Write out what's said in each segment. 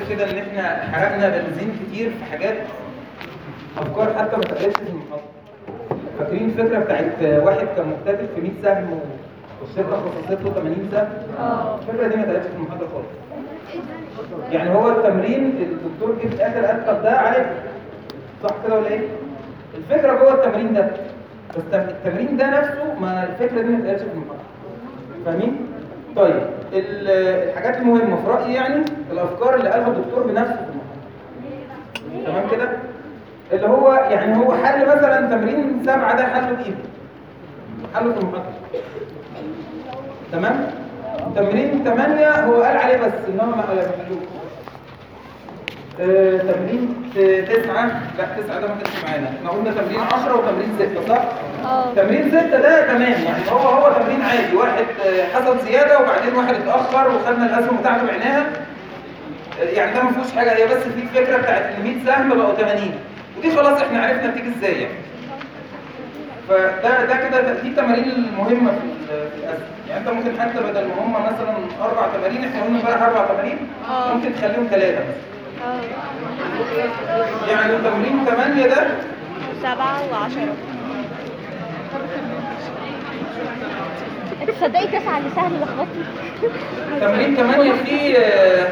كده ان احنا حرقنا بنزين كتير في حاجات افكار حتى ما اتقالتش في المحاضره فاكرين الفكره بتاعت واحد كان مكتتب في 100 سهم والشركه خصصت له 80 سهم اه الفكره دي ما اتقالتش في المحاضره خالص يعني هو التمرين الدكتور جه في الاخر قال طب ده عليك صح كده ولا ايه الفكره جوه التمرين ده بس التم- التمرين ده نفسه ما الفكره دي ما اتقالتش في المحاضره فاهمين طيب ال- الحاجات المهمه في رايي يعني الافكار اللي قالها الدكتور بنفسه في المحاضره تمام كده اللي هو يعني هو حل مثلا تمرين سبعه ده حله بايده حله في المحاضره تمام تمرين 8 هو قال عليه بس انما ما حلوش آه، تمرين 9 لا 9 ده ما كانش معانا احنا قلنا تمرين 10 وتمرين 6 صح اه تمرين 6 ده تمام يعني هو هو تمرين عادي واحد آه، حصل زياده وبعدين واحد اتاخر وخدنا الاسهم بتاعته بعناها آه، يعني ده ما فيهوش حاجه هي بس في الفكره بتاعت ال 100 سهم بقوا 80 ودي خلاص احنا عرفنا بتيجي ازاي يعني فده ده كده دي التمارين المهمه في ال- في الاسهم يعني انت ممكن حتى بدل ما هم مثلا اربع تمارين احنا قلنا امبارح اربع تمارين آه. ممكن تخليهم ثلاثه بس اه يعني تمرين 8 ده سبعة وعشرة تصدقي تسعة اللي سهل لخبطني تمرين 8 فيه آه،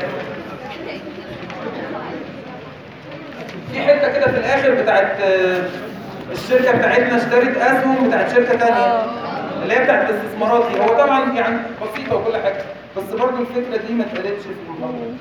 في حته كده في الاخر بتاعت آه، الشركه بتاعتنا اشترت اسهم بتاعت شركه ثانيه آه. اللي هي بتاعت الاستثمارات دي هو طبعا يعني بسيطه وكل حاجه بس برضه الفكره دي ما اتقالتش في المحاضره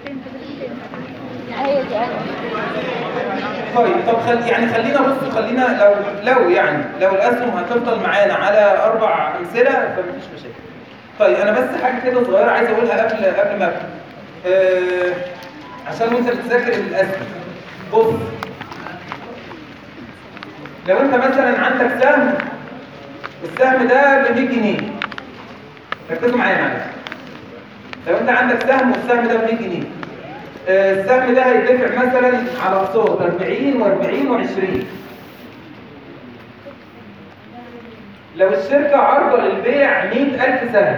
هي دي انا طيب طب خل... يعني خلينا بص خلينا لو لو يعني لو الاسهم هتفضل معانا على اربع امثله فمفيش مشاكل. طيب انا بس حاجه كده صغيره عايز اقولها قبل قبل ما ابدا. آه... عشان وانت بتذاكر الاسهم بص لو انت مثلا عندك سهم السهم ده ب 100 جنيه ركزوا معايا معلش لو انت عندك سهم والسهم ده ب 100 جنيه آه، السهم ده هيدفع مثلا على اقساط 40 و40 و20 لو الشركة عرضة للبيع 100000 سهم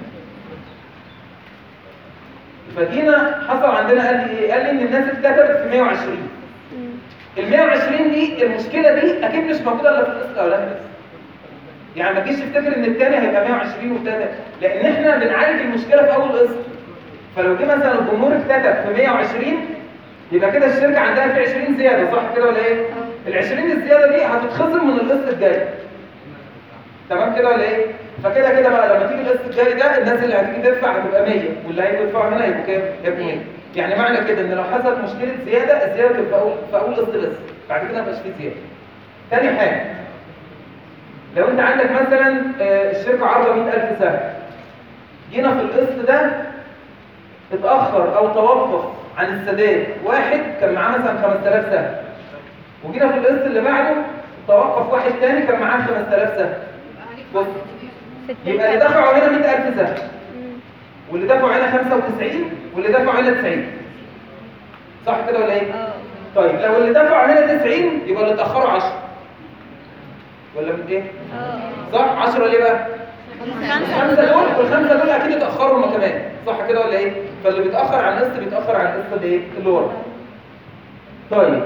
فجينا حصل عندنا قال لي ايه؟ قال لي ان الناس اتكتبت في 120 ال 120 دي المشكلة دي اكيد مش موجودة الا في القسط الاولاني بس يعني ما تجيش تفتكر ان الثاني هيبقى 120 والثالث لان احنا بنعالج المشكلة في اول قسط فلو جه مثلا الجمهور اكتتب في 120 يبقى كده الشركه عندها في 20 زياده صح كده ولا ايه؟ ال 20 الزياده دي هتتخصم من القسط الجاي. تمام كده ولا ايه؟ فكده كده بقى لما تيجي القسط الجاي ده الناس اللي هتيجي تدفع هتبقى 100 واللي هيجوا يدفعوا هنا هيبقوا كام؟ هيبقوا 100. يعني معنى كده ان لو حصلت مشكله زياده الزياده تبقى في اول في اول قسط بس بعد كده مبقاش فيه زياده. تاني حاجه لو انت عندك مثلا آه، الشركه عارضه 100000 سهم جينا في القسط ده اتأخر أو توقف عن السداد واحد كان معاه مثلا 5000 سهم وجينا في القسط اللي بعده توقف واحد تاني كان معاه 5000 سهم بص يبقى اللي دفعوا هنا 100000 سهم واللي دفعوا هنا 95 واللي دفعوا هنا 90 صح كده ولا ايه؟ اه طيب لو اللي دفعوا هنا 90 يبقى اللي اتأخروا 10 ولا من ايه؟ اه صح 10 ليه بقى؟ الخمسه دول والخمسه دول اكيد اتاخروا هم كمان صح كده ولا ايه فاللي بيتاخر عن القسط بيتاخر عن القسط اللي ايه اللي ورا طيب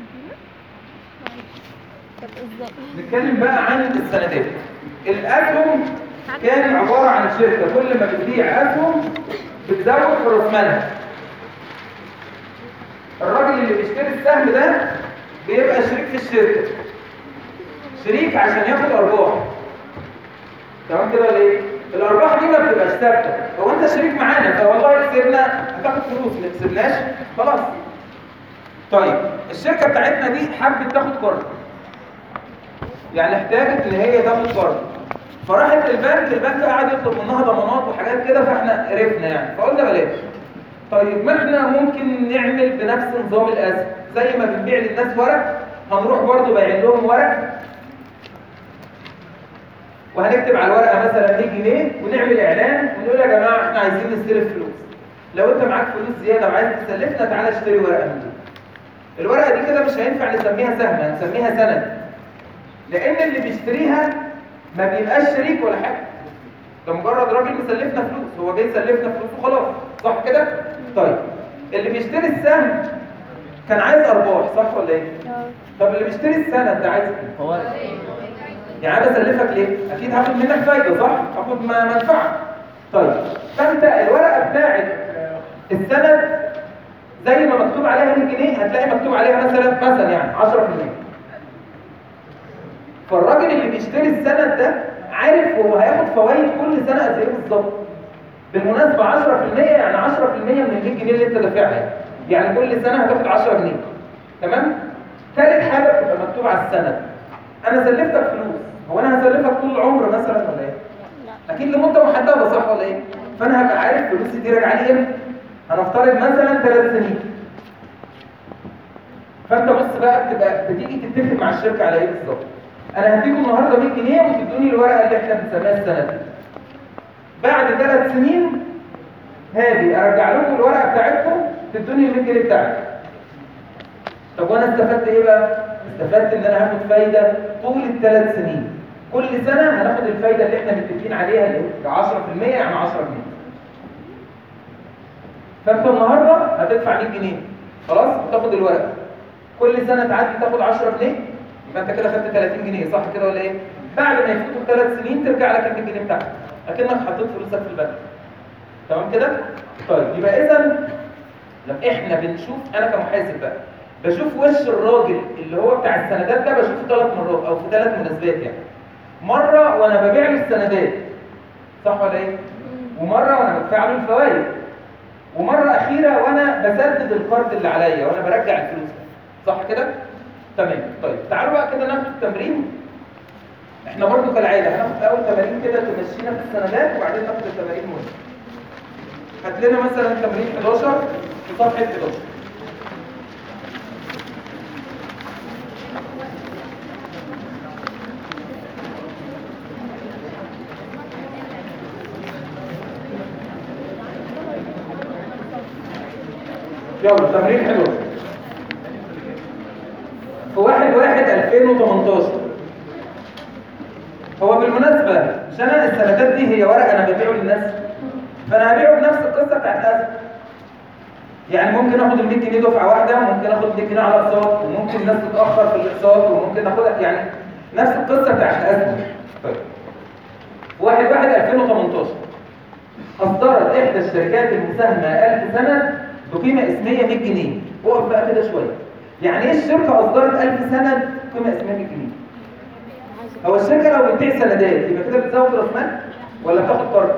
طب بالظبط نتكلم بقى عن السندات الاسهم كان عباره عن شركه كل ما بتبيع اسهم بتزود في راس مالها الراجل اللي بيشتري السهم ده بيبقى شريك في الشركه شريك عشان ياخد ارباح تمام كده ولا ايه؟ الارباح دي ما بتبقاش ثابته هو انت شريك معانا فوالله كسبنا هتاخد فلوس ما كسبناش خلاص طيب الشركه بتاعتنا دي حبت تاخد قرض يعني احتاجت ان هي تاخد قرض فراحت للبنك البنك قعد يطلب منها ضمانات وحاجات كده فاحنا عرفنا يعني فقلنا بلاش طيب ما احنا ممكن نعمل بنفس نظام الاسهم زي ما بنبيع للناس ورق هنروح برضو بايعين لهم ورق وهنكتب على الورقه مثلا 100 جنيه ونعمل اعلان ونقول يا جماعه احنا عايزين نستلف فلوس لو انت معاك فلوس زياده وعايز تسلفنا تعالى اشتري ورقه من دول الورقه دي كده مش هينفع نسميها سهم هنسميها سند لان اللي بيشتريها ما بيبقاش شريك ولا حاجه ده مجرد راجل مسلفنا فلوس هو جاي يسلفنا فلوس وخلاص صح كده طيب اللي بيشتري السهم كان عايز ارباح صح ولا ايه اه طب اللي بيشتري السند ده عايز ايه هو يعني انا بسلفك ليه اكيد هاخد منك فايده صح هاخد م- منفعه طيب فانت الورقه بتاعت السند زي ما مكتوب عليها 100 جنيه هتلاقي مكتوب عليها مثلا مثلا يعني 10% فالراجل اللي بيشتري السند ده عارف هو هياخد فوائد كل سنه قد ايه بالظبط بالمناسبه 10% يعني 10% من ال 100 جنيه اللي انت دافعها يعني كل سنه هتاخد 10 جنيه تمام ثالث حاجه بتبقى مكتوب على السند انا سلفتك فلوس هو انا هسلفك طول العمر مثلا ولا ايه لا اكيد لمده محدده صح ولا ايه فانا هبقى عارف فلوسي دي راجعه لي امتى هنفترض مثلا ثلاث سنين فانت بص بقى بتبقى بتيجي تتفق مع الشركه على ايه بالظبط انا هديكم النهارده 100 جنيه وتدوني الورقه اللي احنا بنسميها السند دي. بعد ثلاث سنين هاجي ارجع لكم الورقه بتاعتكم تدوني ال 100 جنيه بتاعتي طب وانا استفدت ايه بقى استفدت ان انا هاخد فايده طول الثلاث سنين كل سنه هناخد الفايده اللي احنا متفقين عليها اللي هي 10% يعني 10 جنيه فانت النهارده هتدفع 100 جنيه خلاص وتاخد الورقه كل سنه تعدي تاخد 10 جنيه يبقى انت كده خدت 30 جنيه صح كده ولا ايه بعد ما يفوتوا الثلاث سنين ترجع لك ال 100 جنيه بتاعتك اكنك حطيت فلوسك في البنك تمام كده طيب يبقى اذا لما احنا بنشوف انا كمحاسب بقى بشوف وش الراجل اللي هو بتاع السندات ده بشوفه ثلاث مرات او في ثلاث مناسبات يعني مره وانا ببيع له السندات صح ولا ايه ومره وانا بدفع له الفوائد ومره اخيره وانا بسدد القرض اللي عليا وانا برجع الفلوس صح كده تمام طيب تعالوا بقى كده ناخد التمرين احنا برضو كالعاده هناخد اول تمارين كده تمشينا في السندات وبعدين ناخد التمارين مهمه هات لنا مثلا تمرين 11 في صفحه 11 يلا تمرين حلو في واحد واحد 2018 هو بالمناسبة مش أنا السندات دي هي ورق أنا ببيعه للناس فأنا هبيعه بنفس القصة بتاعت الأسد يعني ممكن آخد ال 100 جنيه دفعة واحدة وممكن آخد 100 جنيه على أقساط وممكن الناس تتأخر في الأقساط وممكن آخدها يعني نفس القصة بتاعت الأزمة طيب واحد واحد 2018 أصدرت إحدى الشركات المساهمة 1000 سند بقيمة اسمية 100 جنيه وقف بقى كده شوية يعني إيه الشركة أصدرت 1000 سند بقيمة اسمية 100 جنيه؟ هو الشركة لو بتبيع سندات يبقى كده بتزود رأس مال ولا بتاخد قرض؟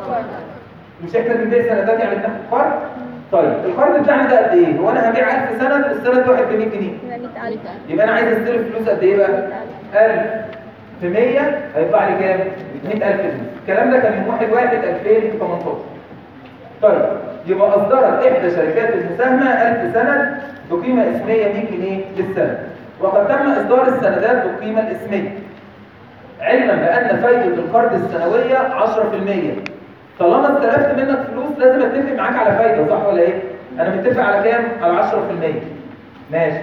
مش احنا بنبيع سندات يعني بناخد قرض؟ طيب القرض بتاعنا ده قد ايه؟ هو انا هبيع 1000 سند والسند واحد ب 100 جنيه يبقى 100000 يبقى انا عايز استلف فلوس قد ايه بقى؟ 1000 في 100 هيطلع لي كام؟ 100000 جنيه الكلام ده كان من 1 1 2018 طيب يبقى اصدرت احدى شركات المساهمه 1000 سند بقيمه اسميه 100 جنيه للسند وقد تم اصدار السندات بالقيمه الاسميه علما بان فايده القرض السنويه 10% طالما استلفت منك فلوس لازم اتفق معاك على فايده صح ولا ايه انا متفق على كام على 10% ماشي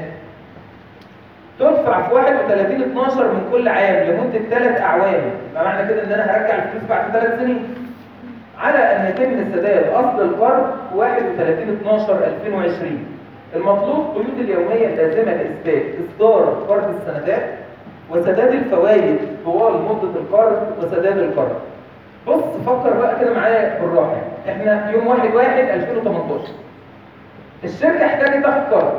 تدفع في 31 12 من كل عام لمده ثلاث اعوام يبقى معنى كده ان انا هرجع الفلوس بعد ثلاث سنين على ان يتم سداد اصل القرض في 31 12 2020 المطلوب قيود اليوميه اللازمه لاثبات اصدار قرض السندات وسداد الفوائد طوال مده القرض وسداد القرض بص فكر بقى كده معايا بالراحه احنا يوم 1 1 2018 الشركه احتاجت تاخد قرض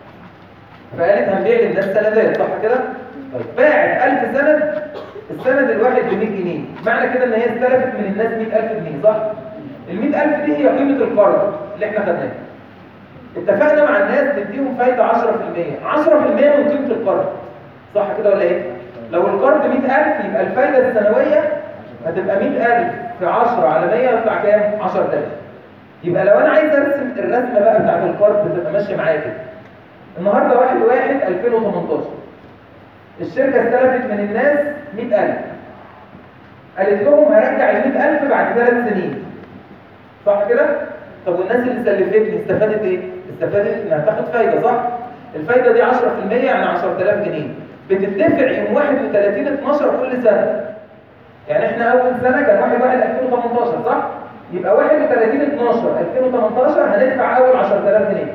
فقالت هنبيع للناس سندات صح كده؟ طيب باعت 1000 سند السند الواحد ب 100 جنيه معنى كده ان هي استلفت من الناس 100000 جنيه صح؟ ال 100000 دي هي قيمه القرض اللي احنا خدناها اتفقنا مع الناس نديهم فايده 10% 10% من قيمه القرض صح كده ولا ايه؟ لو القرض 100000 يبقى الفايده السنويه هتبقى 100000 في 10 على 100 يطلع كام؟ 10000 يبقى لو انا عايز ارسم الرسمه بقى بتاعت القرض تبقى ماشيه معايا كده النهارده 1 1 2018 الشركه استلفت من الناس 100000 قالت لهم هرجع ال 100000 بعد ثلاث سنين صح كده؟ طب والناس اللي سلفتني استفادت ايه؟ استفادت انها تاخد فايده صح؟ الفايده دي 10% يعني 10000 جنيه بتدفع يوم 31 12 كل سنه يعني احنا اول سنه كان 1 1 2018 صح؟ يبقى 31 12 2018 هندفع اول 10000 جنيه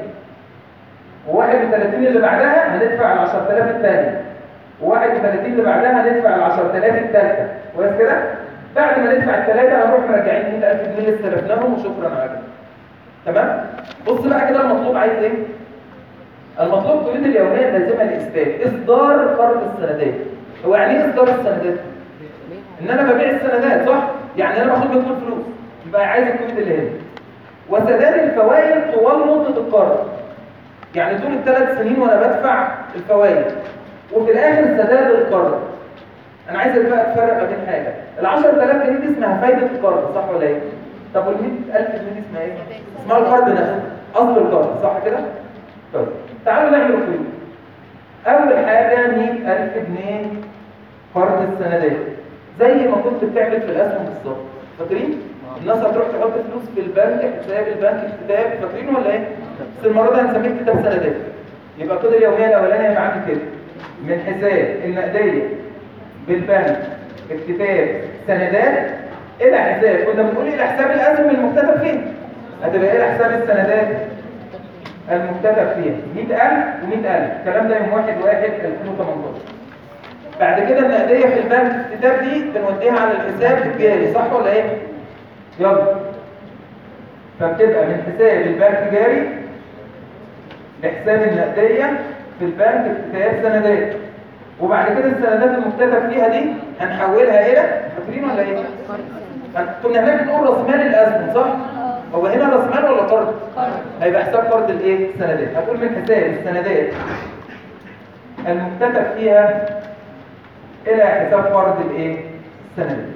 و31 اللي بعدها هندفع ال 10000 الثانيه و31 اللي بعدها هندفع ال 10000 الثالثه كويس كده بعد ما ندفع الثلاثه هنروح مرجعين 100000 جنيه اللي استلفناهم وشكرا على كده تمام بص بقى كده المطلوب عايز ايه المطلوب قيود اليوميه اللازمه لاثبات اصدار قرض السندات هو يعني ايه اصدار السندات ان انا ببيع السندات صح يعني انا باخد منكم الفلوس يبقى عايز القيود اللي هنا وسداد الفوائد طوال مده القرض يعني طول الثلاث سنين وانا بدفع الفوائد وفي الاخر سداد القرض انا عايزك بقى تفرق ما بين حاجه ال 10000 جنيه دي اسمها فايده القرض صح ولا ايه طب وال 100000 جنيه دي اسمها ايه اسمها القرض نفسه اصل القرض صح كده طيب تعالوا نعمل القيود اول حاجه 100000 جنيه قرض السندات زي ما كنت بتعمل في الاسهم بالظبط فاكرين الناس هتروح تحط فلوس في البنك حساب البنك كتاب فاكرين ولا ايه بس المره دي هنسميه كتاب سندات يبقى كده اليوميه الاولانيه هيبقى عندي كده من حساب النقديه بالبنك الكتاب سندات الى حساب كنا بنقول الى حساب الاسهم المكتتب فيه هتبقى الى حساب السندات المكتتب فيها 100000 و100000 الكلام ده يوم 1 1 2018 بعد كده النقديه في البنك الكتاب دي بنوديها على الحساب الجاري صح ولا ايه يلا فبتبقى من حساب البنك جاري لحساب النقديه في البنك الكتاب سندات وبعد كده السندات المكتتب فيها دي هنحولها الى فاكرين ولا ايه كنا هناك بنقول راس مال الاسهم صح هو هنا راس مال ولا قرض هيبقى حساب قرض الايه السندات هتقول من حساب السندات المكتتب فيها الى حساب قرض الايه السندات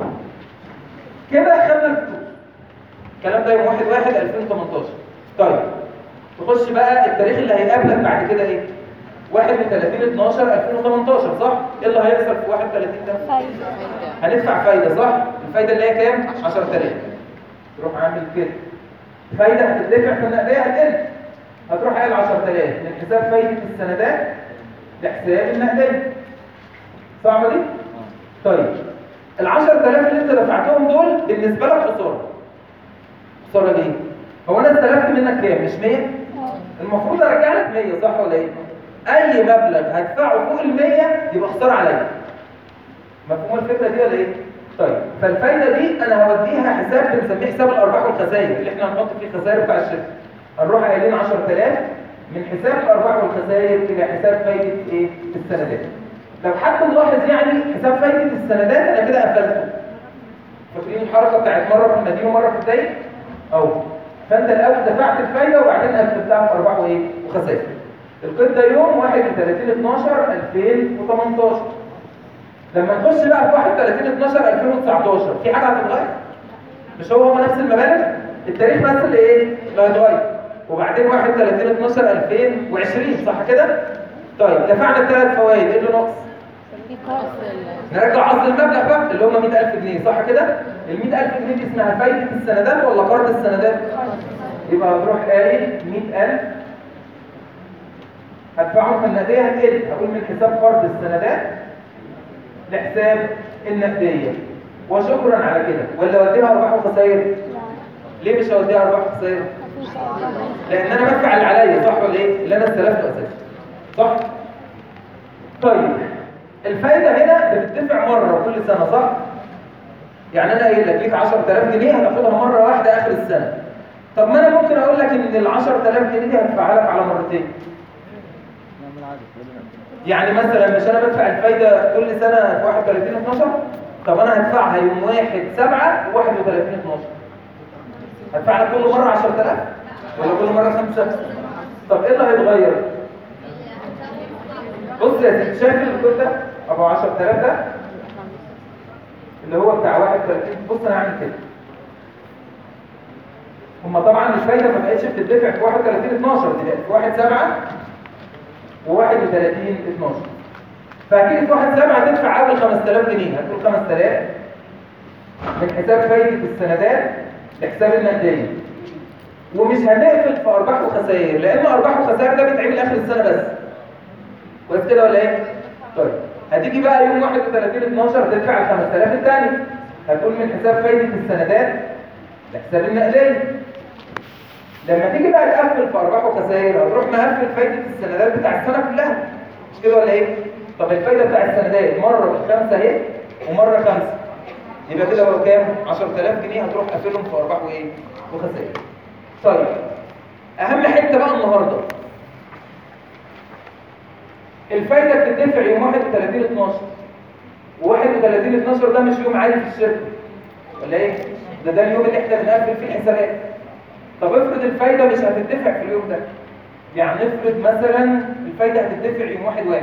كده خدنا الفلوس الكلام ده يوم 1 1 2018 طيب تخش بقى التاريخ اللي هيقابلك بعد كده ايه 31 12 2018 صح ايه اللي هيحصل في 31 ده فايدة هندفع فايده صح الفايده اللي هي كام 10000 تروح عامل كده فايده هتدفع في النقديه هتقل هتروح قايل 10000 من حساب فايده السندات لحساب النقديه صعبه دي طيب ال 10000 اللي انت دفعتهم دول بالنسبه لك خساره خساره ليه هو انا استلفت منك كام مش 100 المفروض ارجع لك 100 صح ولا ايه اي مبلغ هدفعه فوق ال 100 يبقى خساره عليا مفهوم الفكره دي ولا ايه طيب فالفايده دي انا هوديها حساب بنسميه حساب الارباح والخسائر اللي احنا هنحط فيه الخسائر بتاع الشركه هنروح قايلين 10000 من حساب الارباح والخسائر الى حساب فايده ايه السندات لو حد ملاحظ يعني حساب فايده السندات انا كده قفلته فاكرين الحركه بتاعت مره في المدينه ومره في الدايق اهو فانت الاول دفعت الفايده وبعدين قفلتها في ارباح وايه وخسائر القيد ده يوم 31 12 2018 لما نخش بقى في 31 12 2019 في حاجه هتتغير مش هو هو نفس المبالغ التاريخ بس اللي ايه اللي هيتغير وبعدين 31 12 2020 صح كده طيب دفعنا الثلاث فوائد ايه اللي ناقص نرجع اصل المبلغ بقى اللي هم 100000 جنيه صح كده ال 100000 جنيه دي اسمها فايده السندات ولا قرض السندات يبقى هتروح قايل 100000 هدفعهم في النقديه هتقل هقول من حساب قرض السندات لحساب النقديه وشكرا على كده ولا اوديها ارباح وخسائر ليه مش هوديها ارباح وخسائر لان انا بدفع اللي عليا صح ولا ايه اللي انا استلفته اساسا صح طيب الفايده هنا بتدفع مره كل سنه صح يعني انا قايل لك ليك 10000 جنيه هتاخدها مره واحده اخر السنه طب ما انا ممكن اقول لك ان ال 10000 جنيه دي هدفعها لك على مرتين يعني مثلا مش انا بدفع الفايده كل سنه في 31 12 طب انا هدفعها يوم 1 7 و 31 12 هدفع لك كل مره 10000 ولا كل مره 5 طب ايه اللي هيتغير بص يا سيدي شايف الكود ده ابو 10000 ده اللي هو بتاع 31 بص انا هعمل كده هما طبعا الفايده ما بقتش بتدفع في 31 12 دي بقت في 1 7 و31 12 فاكيد في 1 7 هتدفع اول 5000 جنيه هتقول 5000 من حساب فايده السندات لحساب النقديه ومش هنقفل في ارباح وخسائر لان ارباح وخسائر ده بيتعمل اخر السنه بس كويس كده ولا ايه طيب هتيجي بقى يوم 31 12 تدفع ال 5000 الثاني هتقول من حساب فايده السندات لحساب النقديه لما تيجي بقى تقفل في ارباح وخسائر هتروح مقفل فايده السندات بتاع السنه كلها مش كده ولا ايه؟ طب الفايده بتاع السندات مره بخمسه اهي ومره خمسه يبقى كده هو كام؟ 10000 جنيه هتروح قافلهم في ارباح وايه؟ وخسائر. طيب اهم حته بقى النهارده الفايده بتدفع يوم 31 12 و31 12 ده مش يوم عادي في الشركه ولا ايه؟ ده ده اليوم اللي احنا بنقفل فيه الحسابات طب افرض الفايده مش هتدفع في اليوم ده يعني افرض مثلا الفايده هتدفع يوم 1 1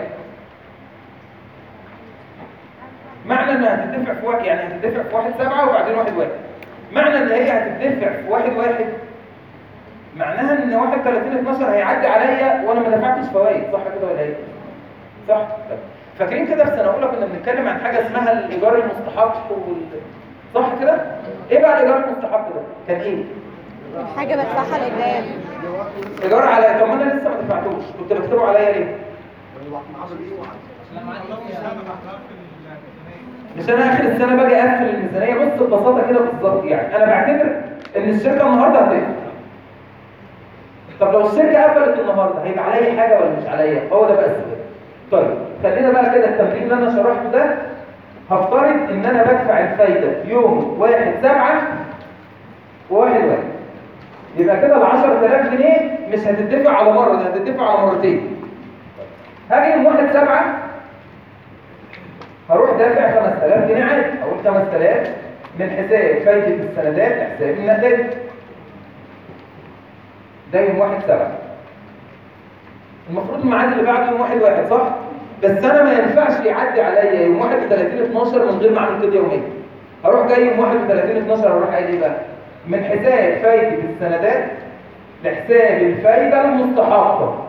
معنى انها هتدفع في واحد يعني هتدفع في واحد سبعة وبعدين واحد واحد معنى ان هي هتدفع في واحد واحد معناها ان واحد 30 12 هيعدي عليا وانا ما دفعتش فوائد صح كده ولا ايه؟ صح؟ طيب. فاكرين كده في سنه اولى كنا بنتكلم عن حاجه اسمها الايجار المستحق وال... صح كده؟ ايه بقى الايجار المستحق ده؟ كان ايه؟ حاجة بدفعها لقدام ايجار على طب ما انا لسه ما دفعتوش كنت بكتبه عليا ليه؟ مش انا اخر السنه باجي اقفل الميزانيه بص ببساطه كده بالظبط يعني انا بعتبر ان الشركه النهارده هتقفل طب لو الشركه قفلت النهارده هيبقى عليا حاجه ولا مش عليا هو ده بقى السؤال طيب خلينا بقى كده التمرين اللي انا شرحته ده هفترض ان انا بدفع الفايده يوم واحد سبعة وواحد واحد يبقى كده ال 10000 جنيه مش هتدفع على مره ده هتدفع على مرتين هاجي يوم واحد سبعة هروح دافع 5000 جنيه عادي اقول 5000 من حساب فايده السندات لحساب النقديه ده يوم واحد سبعة المفروض الميعاد اللي بعده يوم واحد واحد صح؟ بس انا ما ينفعش يعدي عليا يوم 31 12 من غير ما اعمل كده يومين هروح جاي يوم 31 12 هروح قايل ايه بقى؟ من حساب فايده السندات لحساب الفايده المستحقه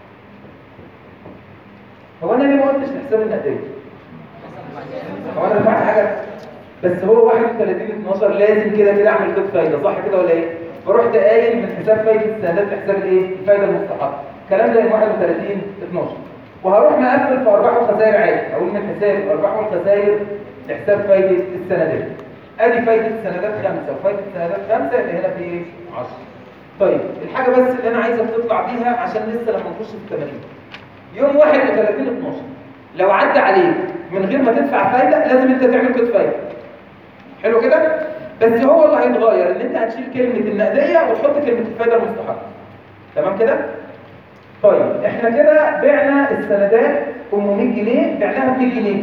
هو انا ليه ما قلتش لحساب النقديه؟ هو انا دفعت حاجه بس هو 31 12 لازم كده كده اعمل كود فايده صح كده ولا ايه؟ فرحت قايل من حساب فايده السندات لحساب الايه؟ الفايده المستحقه الكلام ده يوم 31 12 وهروح مقفل في ارباح وخسائر عادي اقول من حساب الارباح والخسائر لحساب فايده السندات ادي فايده السندات خمسه وفايده السندات خمسه يبقى هنا في ايه؟ 10 طيب الحاجه بس اللي انا عايزك تطلع بيها عشان لسه لما نخش في التمارين يوم 31 12 لو عدى عليك من غير ما تدفع فايده لازم انت تعمل كود فايده حلو كده بس هو اللي هيتغير ان انت هتشيل كلمه النقديه وتحط كلمه الفايده المستحقه تمام كده طيب احنا كده بعنا السندات 800 جنيه بعناها ب 100 جنيه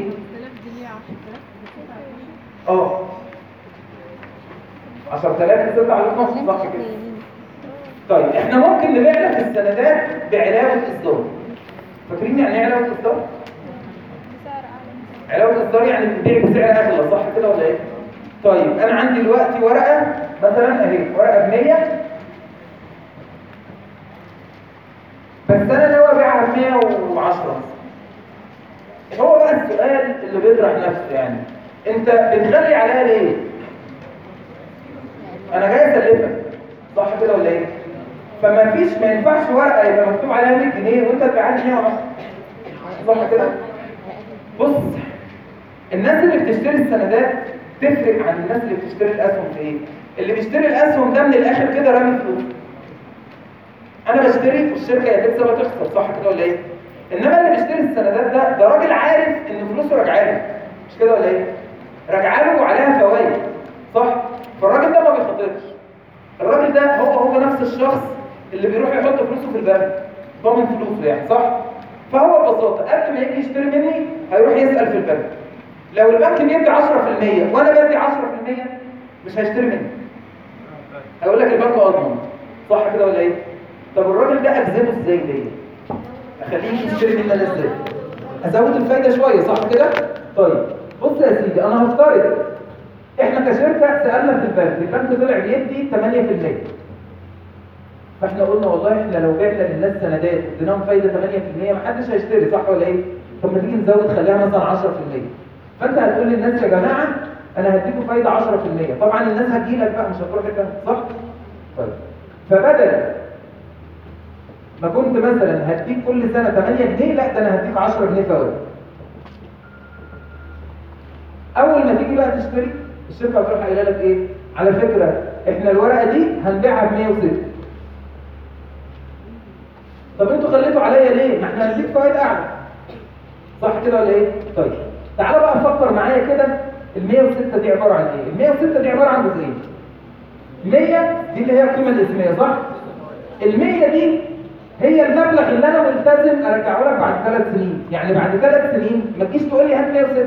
اه 10000 6 على 12 صح كده طيب احنا ممكن نبيع لك السندات بعلاوه اصدار فاكرين يعني ايه علاوه اصدار علاوه اصدار يعني بتبيع بسعر اغلى صح كده ولا ايه طيب انا عندي دلوقتي ورقه مثلا اهي ورقه ب 100 بس انا ناوي ابيعها ب 110 هو بقى السؤال اللي بيطرح نفسه يعني انت بتغلي عليها ليه انا جاي اسلفك صح كده ولا ايه فما فيش ما ينفعش ورقه يبقى مكتوب عليها 100 جنيه وانت تبيعها ب 110 صح كده بص الناس اللي بتشتري السندات تفرق عن الناس اللي بتشتري الاسهم في ايه اللي بيشتري الاسهم ده من الاخر كده رامي فلوس انا بشتري والشركه يا تكسب يا تخسر صح كده ولا ايه انما اللي بيشتري السندات ده ده راجل عارف ان فلوسه راجعه له مش كده ولا ايه راجعه له وعليها فوائد صح فالراجل ده ما بيخاطرش الراجل ده هو هو نفس الشخص اللي بيروح يحط فلوسه في البنك ضامن فلوسه يعني صح فهو ببساطه قبل ما يجي يشتري مني هيروح يسال في البنك لو البنك بيدي 10% وانا بدي 10% مش هيشتري مني هيقول لك البنك اضمن صح كده ولا ايه طب الراجل ده اجذبه ازاي ليه اخليه يشتري مني انا ازاي ازود الفايده شويه صح كده طيب بص يا سيدي انا هفترض احنا كشركه سالنا في البنك البنك طلع بيدي 8% فاحنا قلنا والله احنا لو بعنا للناس سندات واديناهم فايده 8% ما حدش هيشتري صح ولا ايه طب ما تيجي نزود خليها مثلا 10% فانت هتقول للناس يا جماعه انا هديكم فايده 10% طبعا الناس هتجيلك بقى مش هتروح البنك صح طيب فبدل ما كنت مثلا هديك كل سنه 8 جنيه لا ده انا هديك 10 جنيه فوائد اول ما تيجي بقى تشتري الشركه هتروح قايله لك ايه على فكره احنا الورقه دي هنبيعها ب 106 طب انتوا خليتوا عليا ليه؟ ما احنا هنديك فوائد اعلى صح كده ولا ايه؟ طيب تعالى بقى فكر معايا كده ال 106 دي عباره عن ايه؟ ال 106 دي عباره عن جزئين 100 دي اللي هي القيمه الاسميه صح؟ ال 100 دي هي المبلغ اللي انا ملتزم ارجعه لك بعد ثلاث سنين، يعني بعد ثلاث سنين ما تجيش تقول لي هات 106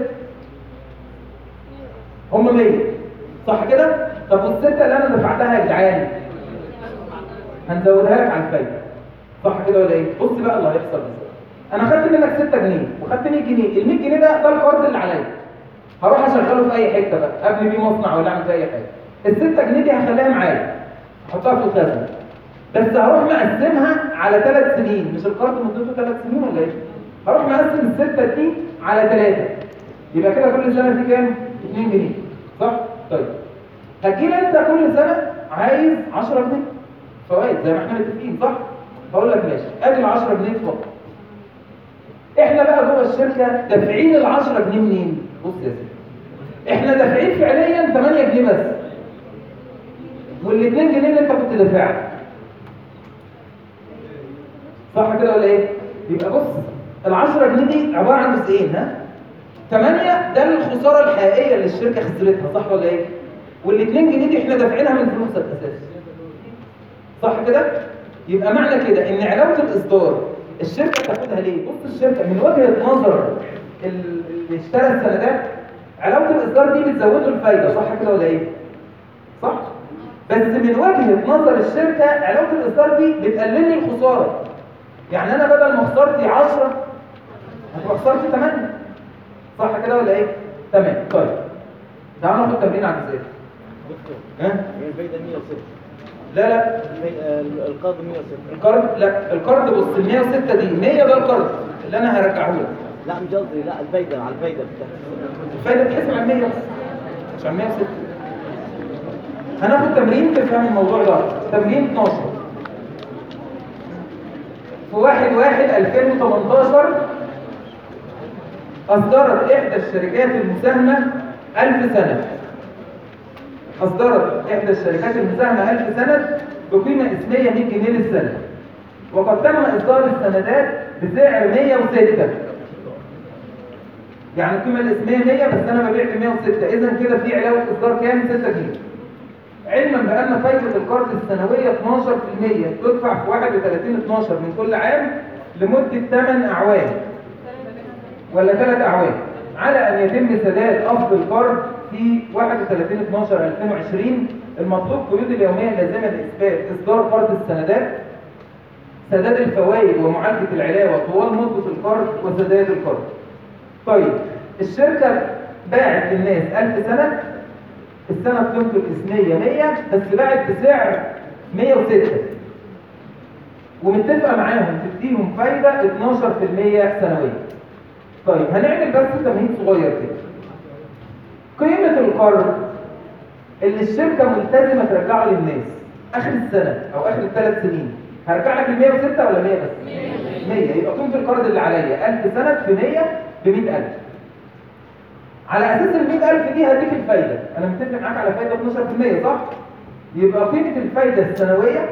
هم 100 صح كده؟ طب والسته اللي انا دفعتها يا جدعان هنزودها لك على الفايده صح كده ولا ايه؟ بص بقى اللي هيحصل بس انا خدت منك 6 جنيه وخدت 100 جنيه ال 100 جنيه ده ده القرض اللي عليا هروح اشغله في اي حته بقى ابني بيه مصنع ولا اعمل فيه اي حاجه ال 6 جنيه دي هخليها معايا احطها في الخزنه بس هروح مقسمها على ثلاث سنين مش القرض مدته ثلاث سنين ولا ايه؟ هروح مقسم الستة دي على ثلاثة يبقى كده كل سنة في كام؟ 2 جنيه صح؟ طيب هتجيلي انت كل سنة عايز 10 جنيه فوائد زي ما احنا متفقين صح؟ هقول لك ماشي ادي ال 10 جنيه اتفضل احنا بقى جوه الشركة دافعين ال 10 جنيه منين؟ بص يا سيدي احنا دافعين فعليا 8 جنيه بس وال 2 جنيه اللي انت كنت دافعها صح كده ولا ايه؟ يبقى بص ال 10 جنيه دي عباره عن جزئين ها؟ 8 ده الخساره الحقيقيه اللي الشركه خسرتها صح ولا ايه؟ وال 2 جنيه دي احنا دافعينها من فلوسك اساسا صح كده؟ يبقى معنى كده ان علاوه الاصدار الشركه بتاخدها ليه؟ بص الشركه من وجهه نظر ال- اللي اشترى السندات علاوه الاصدار دي بتزود له الفايده صح كده ولا ايه؟ صح؟ بس من وجهه نظر الشركه علاوه الاصدار دي بتقلل لي الخساره يعني انا بدل ما خسرتي 10 هتبقى خسرتي 8 صح كده ولا ايه؟ تمام طيب تعالوا ناخد تمرين على الجزائر دكتور ها؟ هي الفايدة 106 لا لا الفايدة- القرض 106 القرض لا القرض بص ال 106 دي 100 ده القرض اللي انا هرجعه لك لا مش قصدي لا الفايدة على الفايدة بتاعتها الفايده بتحسب على 100 بس مش على 106 هناخد تمرين تفهم الموضوع ده تمرين 12 في 1 1 2018 أصدرت إحدى الشركات المساهمة 1000 سنة أصدرت إحدى الشركات المساهمة 1000 سنة بقيمة اسمية 100 جنيه للسنة وقد تم إصدار السندات بسعر 106 يعني القيمة الاسمية 100 بس أنا ببيع ب 106 إذا كده في علاوة إصدار كام 6 جنيه علما بأن فايدة القرض السنوية 12% تدفع في 31 12 من كل عام لمدة 8 أعوام ولا 3 أعوام على أن يتم سداد أصل القرض في 31 12 2020 المطلوب قيود اليومية اللازمة لإثبات إصدار قرض السندات سداد الفوائد ومعالجة العلاوة طوال مدة القرض وسداد القرض طيب الشركة باعت للناس 1000 سنة السنة قيمته الاسمية 100 بس باعت بسعر 106 ومتفقة معاهم تديهم فايدة 12% سنويا طيب هنعمل بس تمهيد صغير كده قيمة القرض اللي الشركة ملتزمة ترجعه للناس آخر السنة أو آخر الثلاث سنين هرجع لك ال 106 ولا 100 بس؟ 100 يبقى قيمة القرض اللي عليا 1000 سنة في 100 ب 100000 على اساس ال 100000 دي هديك الفايده انا متفق معاك على فايده 12% صح يبقى قيمه الفايده السنويه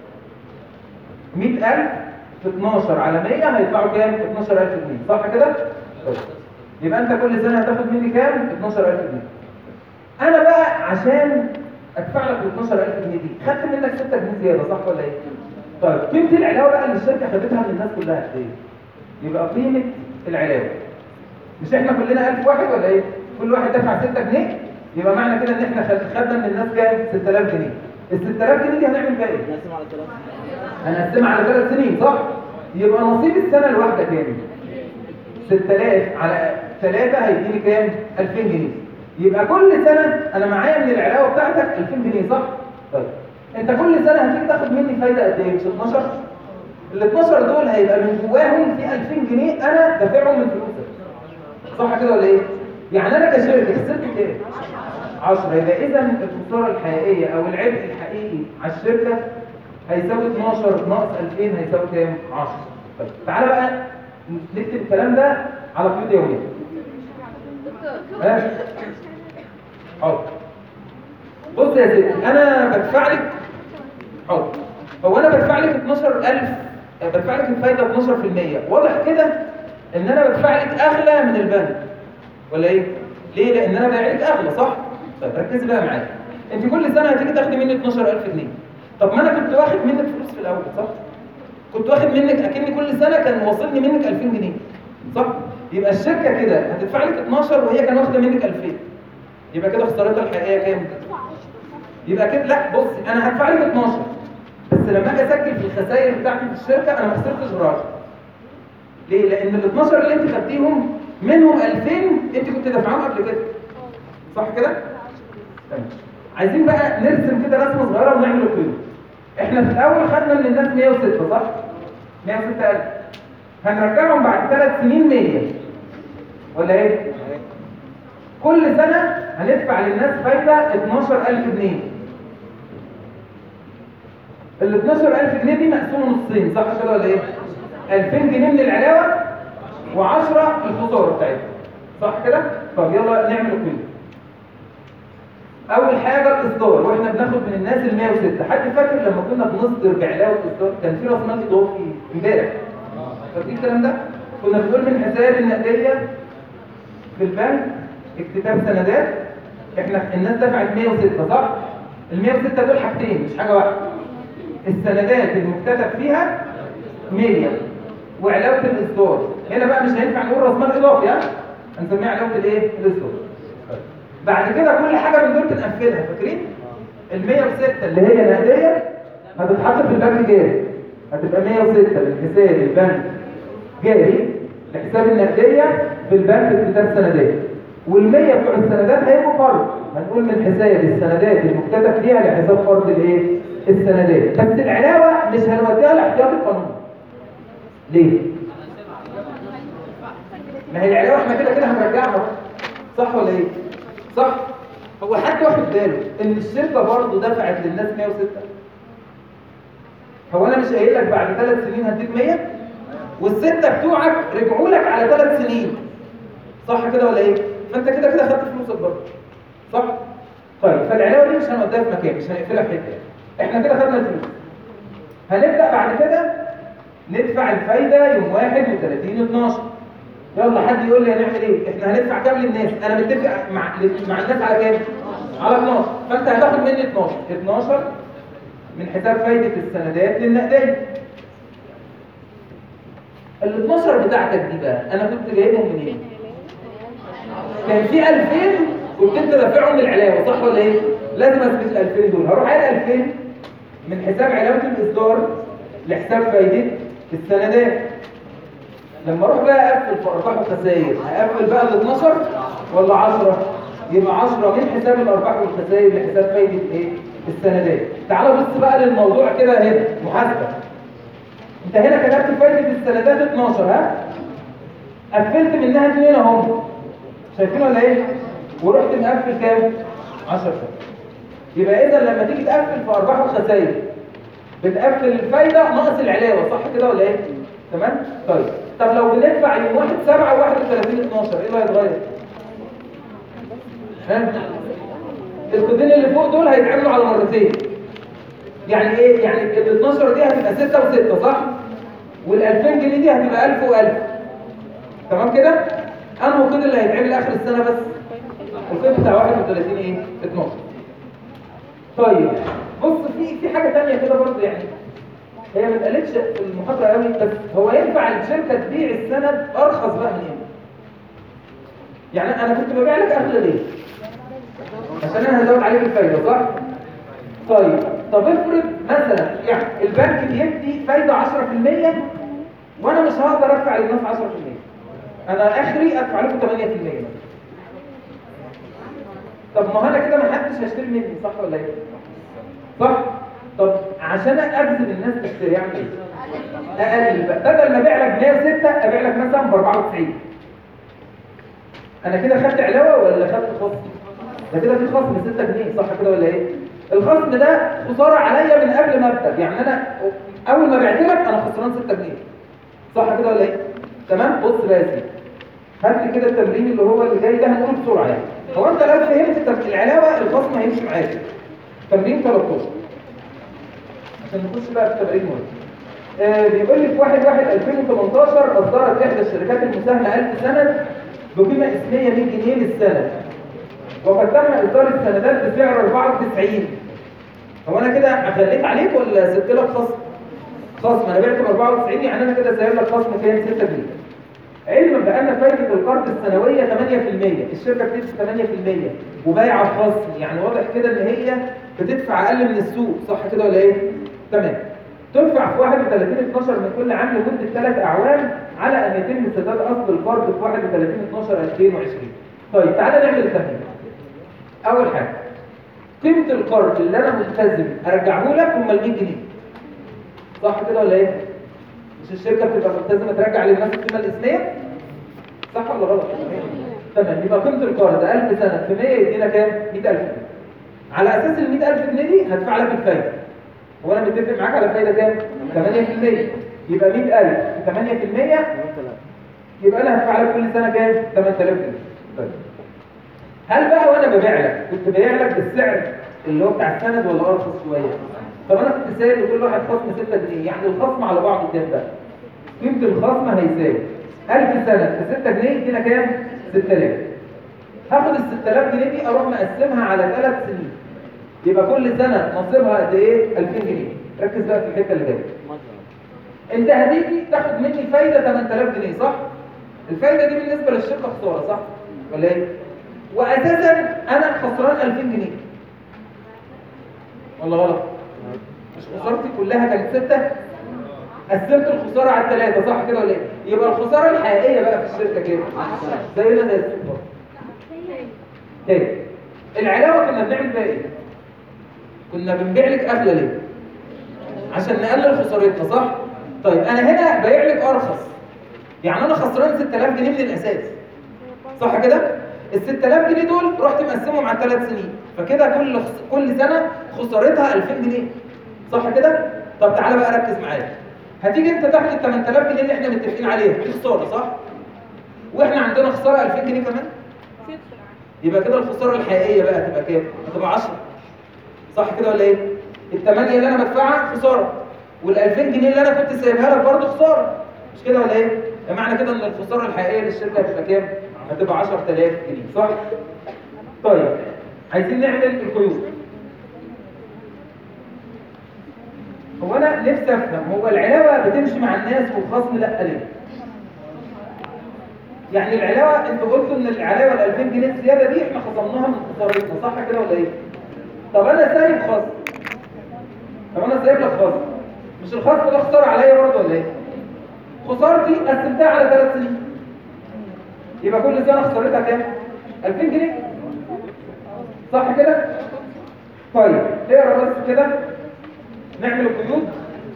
100000 في 12 على 100 هيطلعوا كام 12000 جنيه صح كده طيب. يبقى انت كل سنه هتاخد مني كام 12000 جنيه انا بقى عشان ادفع لك ال 12000 جنيه دي خدت منك 6 جنيه زياده صح ولا ايه طيب قيمه العلاوه بقى اللي الشركه خدتها من الناس كلها قد ايه يبقى قيمه العلاوه مش احنا كلنا 1000 واحد ولا ايه؟ كل واحد دفع 6 جنيه يبقى معنى كده ان احنا خد- خدنا من الناس كام؟ 6000 جنيه. ال 6000 جنيه دي هنعمل بيها ايه؟ نقسم على ثلاثة هنقسمها على ثلاث سنين صح؟ يبقى نصيب السنه الواحده كام؟ 6000 على 3 هيديني كام؟ 2000 جنيه. يبقى كل سنه انا معايا من العلاوه بتاعتك 2000 جنيه صح؟ طيب انت كل سنه هتيجي تاخد مني فايده قد ايه؟ مش 12 ال 12 دول هيبقى من جواهم في 2000 جنيه انا دافعهم من فلوسك صح كده ولا ايه؟ يعني انا كشركه خسرت كام؟ 10 يبقى اذا الخساره الحقيقيه او العبء الحقيقي على الشركه هيساوي 12 ناقص 2000 هيساوي كام؟ 10 طيب تعالى بقى نكتب الكلام ده على قيود يوميه ها؟ حاضر بص يا ستي انا بدفع لك حاضر هو انا بدفع لك 12000 بدفع لك الفايده ب 12% واضح كده ان انا بدفع لك اغلى من البنك ولا ايه ليه لان انا بايع لك اغلى صح طيب ركزي بقى معايا انت كل سنه هتيجي تاخدي مني 12000 جنيه طب ما انا كنت واخد منك فلوس في الاول صح كنت واخد منك اكني كل سنه كان واصلني منك 2000 جنيه صح يبقى الشركه كده هتدفع لك 12 وهي كان واخده منك 2000 يبقى كده خسارتها الحقيقيه كام يبقى كده لا بص انا هدفع لك 12 بس لما اجي اسجل في الخسائر بتاعتي في الشركه انا ما خسرتش غير 10 ليه لان ال 12 اللي انت خدتيهم منهم 2000 انت كنت دافعاهم قبل كده صح كده تمام عايزين بقى نرسم كده رسمه صغيره ونعمل القيمه احنا في الاول خدنا من الناس 106 صح 106000 هنرجعهم بعد ثلاث سنين 100 ولا ايه كل سنة هندفع للناس فايدة 12000 جنيه ال 12000 جنيه دي مقسومة نصين صح كده ولا ايه؟ 2000 جنيه من العلاوة و10 الخسارة بتاعتها صح كده؟ طب يلا نعمل القيمة أول حاجة الإصدار وإحنا بناخد من الناس ال 106 حد فاكر لما كنا بنصدر بعلاوة إصدار كان في رأس مال إضافي امبارح فاكرين الكلام ده؟ كنا بنقول من حساب النقدية في البنك اكتتاب سندات احنا الناس دفعت 106 صح ال 106 دول حاجتين مش حاجه واحده السندات المكتتب فيها 100 وعلاوه الاصدار هنا بقى مش هينفع نقول راس مال اضافي ها هنسميها علاوه الايه الاصدار بعد كده كل حاجه من دول بنقفلها فاكرين ال 106 اللي هي نقديه هتتحط في البنك جاري هتبقى 106 من حساب البنك جاري لحساب النقديه في البنك اكتتاب سندات والمية بتوع السندات هيبقوا فرض هنقول من حساب السندات المكتتب فيها لحساب فرض الايه السندات بس العلاوه مش هنوديها لاحتياط القانون ليه ما هي العلاوه احنا كده كده هنرجعها بقى. صح ولا ايه صح هو حد واخد باله ان الشركه برضه دفعت للناس 106 هو انا مش قايل لك بعد ثلاث سنين هديك 100 والسته بتوعك رجعوا لك على ثلاث سنين صح كده ولا ايه فانت كده كده خدت فلوسك برضه صح طيب فالعلاوه دي مش هنوديها في مكان مش هنقفلها في حته احنا كده خدنا الفلوس هنبدا بعد كده ندفع الفايده يوم 31 12 يلا حد يقول لي هنعمل ايه احنا هندفع كام للناس انا متفق مع مع الناس على كام على 12 فانت هتاخد مني 12 12 من حساب فايده السندات للنقديه ال 12 بتاعتك دي بقى انا كنت جايبهم منين كان في 2000 كنت انت دافعهم العلاوه صح ولا ايه لازم اثبت ال 2000 دول هروح قايل 2000 من حساب علاوه الاصدار لحساب فايده السندات لما اروح بقى اقفل في ارباح الخسائر هقفل بقى ال 12 ولا 10 يبقى 10 من حساب الارباح والخسائر لحساب فايده ايه السندات تعالوا بص بقى للموضوع كده هنا محاسبه انت هنا كتبت فايده السندات 12 ها قفلت منها اثنين اهم شايفين ولا ايه ورحت مقفل كام 10 يبقى اذا لما تيجي تقفل في ارباح وخسائر بتقفل الفايده ناقص العلاوه صح كده ولا ايه تمام طيب طب لو بندفع يوم 1 7 31 12 ايه اللي هيتغير ها القيدين اللي فوق دول هيتعملوا على مرتين يعني ايه يعني ال 12 دي هتبقى 6 و6 صح وال 2000 جنيه دي هتبقى 1000 و1000 تمام كده انه القيد اللي هيتعمل اخر السنه بس القيد بتاع 31 ايه 12 طيب بص في في حاجه ثانيه كده برضه يعني هي ما اتقالتش في المحاضره قوي بس هو ينفع الشركه تبيع السند ارخص بقى من هنا يعني انا كنت ببيع لك اغلى ليه عشان انا هزود عليك الفايده صح طيب طب افرض مثلا يعني البنك بيدي فايده 10% وانا مش هقدر ادفع للناس 10% انا اخري ادفع لكم 8% مثلا طب ما هو انا كده ما حدش هيشتري مني صح ولا ايه صح طب عشان اجذب الناس تشتري اعمل ايه اقلل بقى بدل ما ابيع لك 106 ابيع لك مثلا ب 94 انا كده خدت علاوه ولا خدت خصم ده كده في خصم 6 جنيه صح كده ولا ايه الخصم ده خساره عليا من قبل ما ابدا يعني انا اول ما بعت لك انا خسران 6 جنيه صح كده ولا ايه تمام بص بقى يا سيدي هات لي كده التمرين اللي هو اللي جاي ده هنقول بسرعه يعني هو انت لو فهمت التم- العلاوه الخصم هيمشي معاك تمرين 13 عشان نخش بقى في تمرين مهم آه بيقول لي في 1 1 2018 اصدرت احدى الشركات المساهمه 1000 سند بقيمه اسميه 100 جنيه للسنه وقد تم اصدار السندات بسعر 94 هو انا كده خليت عليك ولا سبت لك خصم؟ خصم انا بعت ب 94 يعني انا كده سايب لك خصم كام 6 جنيه علما بان فايده القرض السنويه 8% الشركه بتدفع 8% وبايعه بخصم يعني واضح كده ان هي بتدفع اقل من السوق صح كده ولا ايه؟ تمام تدفع في 31 12 من كل عام لمده ثلاث اعوام على ان يتم سداد اصل القرض في 31 12 2020 طيب تعالى نعمل التمرين اول حاجه قيمه القرض اللي انا ملتزم ارجعه لك هم ال 100 جنيه صح كده ولا ايه؟ مش الشركه بتبقى ملتزمه ترجع للناس القيمه الاسميه؟ صح ولا غلط؟ تمام يبقى قيمه القرض 1000 سنه في 100 يدينا كام؟ 100000 جنيه على اساس ال 100000 جنيه دي هدفع لك الفايده هو انا متفق معاك على فايده كام؟ 8% يبقى 100000 في 8% يبقى انا هدفع لك كل سنه كام؟ 8000 جنيه طيب هل بقى وانا ببيع لك كنت ببيع لك بالسعر اللي هو بتاع السند ولا ارخص شويه؟ طب انا كنت سايب لكل واحد خصم 6 جنيه يعني الخصم على بعضه كام بقى؟ قيمه الخصم هيساوي 1000 سند في 6 جنيه يدينا كام؟ 6000 هاخد ال 6000 جنيه دي اروح مقسمها على ثلاث سنين يبقى كل سنه نصيبها قد ايه؟ 2000 جنيه ركز بقى في الحته اللي جايه انت هتيجي تاخد مني فايده 8000 جنيه صح؟ الفايده دي بالنسبه للشركه خساره صح؟ ولا ايه؟ واساسا انا خسران 2000 جنيه ولا غلط؟ مش خسارتي كلها كانت ستة قسمت الخسارة على الثلاثة صح كده ولا ايه؟ يبقى الخسارة الحقيقية بقى في الشركة كام؟ زينا زي السوق تاني العلاوة كنا بنعمل بيها ايه؟ كنا بنبيع لك أغلى ليه؟ عشان نقلل خسارتنا صح؟ طيب أنا هنا بايع لك أرخص يعني أنا خسران 6000 جنيه من الأساس صح كده؟ ال 6000 جنيه دول رحت مقسمهم على ثلاث سنين فكده كل خس... كل سنه خسارتها 2000 جنيه صح كده؟ طب تعالى بقى ركز معايا هتيجي انت تاخد ال 8000 جنيه اللي احنا متفقين عليها دي خساره صح؟ واحنا عندنا خساره 2000 جنيه كمان يبقى كده الخساره الحقيقيه بقى هتبقى كام؟ هتبقى 10 صح كده ولا ايه؟ الثمانيه اللي انا بدفعها خساره وال 2000 جنيه اللي انا كنت سايبها لك برضه خساره مش كده ولا ايه؟ معنى كده ان الخساره الحقيقيه للشركه هتبقى كام؟ هتبقى 10000 جنيه صح؟ طيب عايزين نعمل القيود هو انا نفسي افهم هو العلاوه بتمشي مع الناس والخصم لا ليه؟ يعني العلاوه انت قلت ان العلاوه ال 2000 جنيه الزياده دي احنا خصمناها من خسارتنا صح كده ولا ايه؟ طب انا سايب خصم طب انا سايب لك خصم مش الخصم ده خساره عليا برضه ولا ايه؟ خسارتي قسمتها على ثلاث سنين يبقى كل سنه خسارتها كام 2000 جنيه صح كده طيب اقرا بس كده نعمل القيود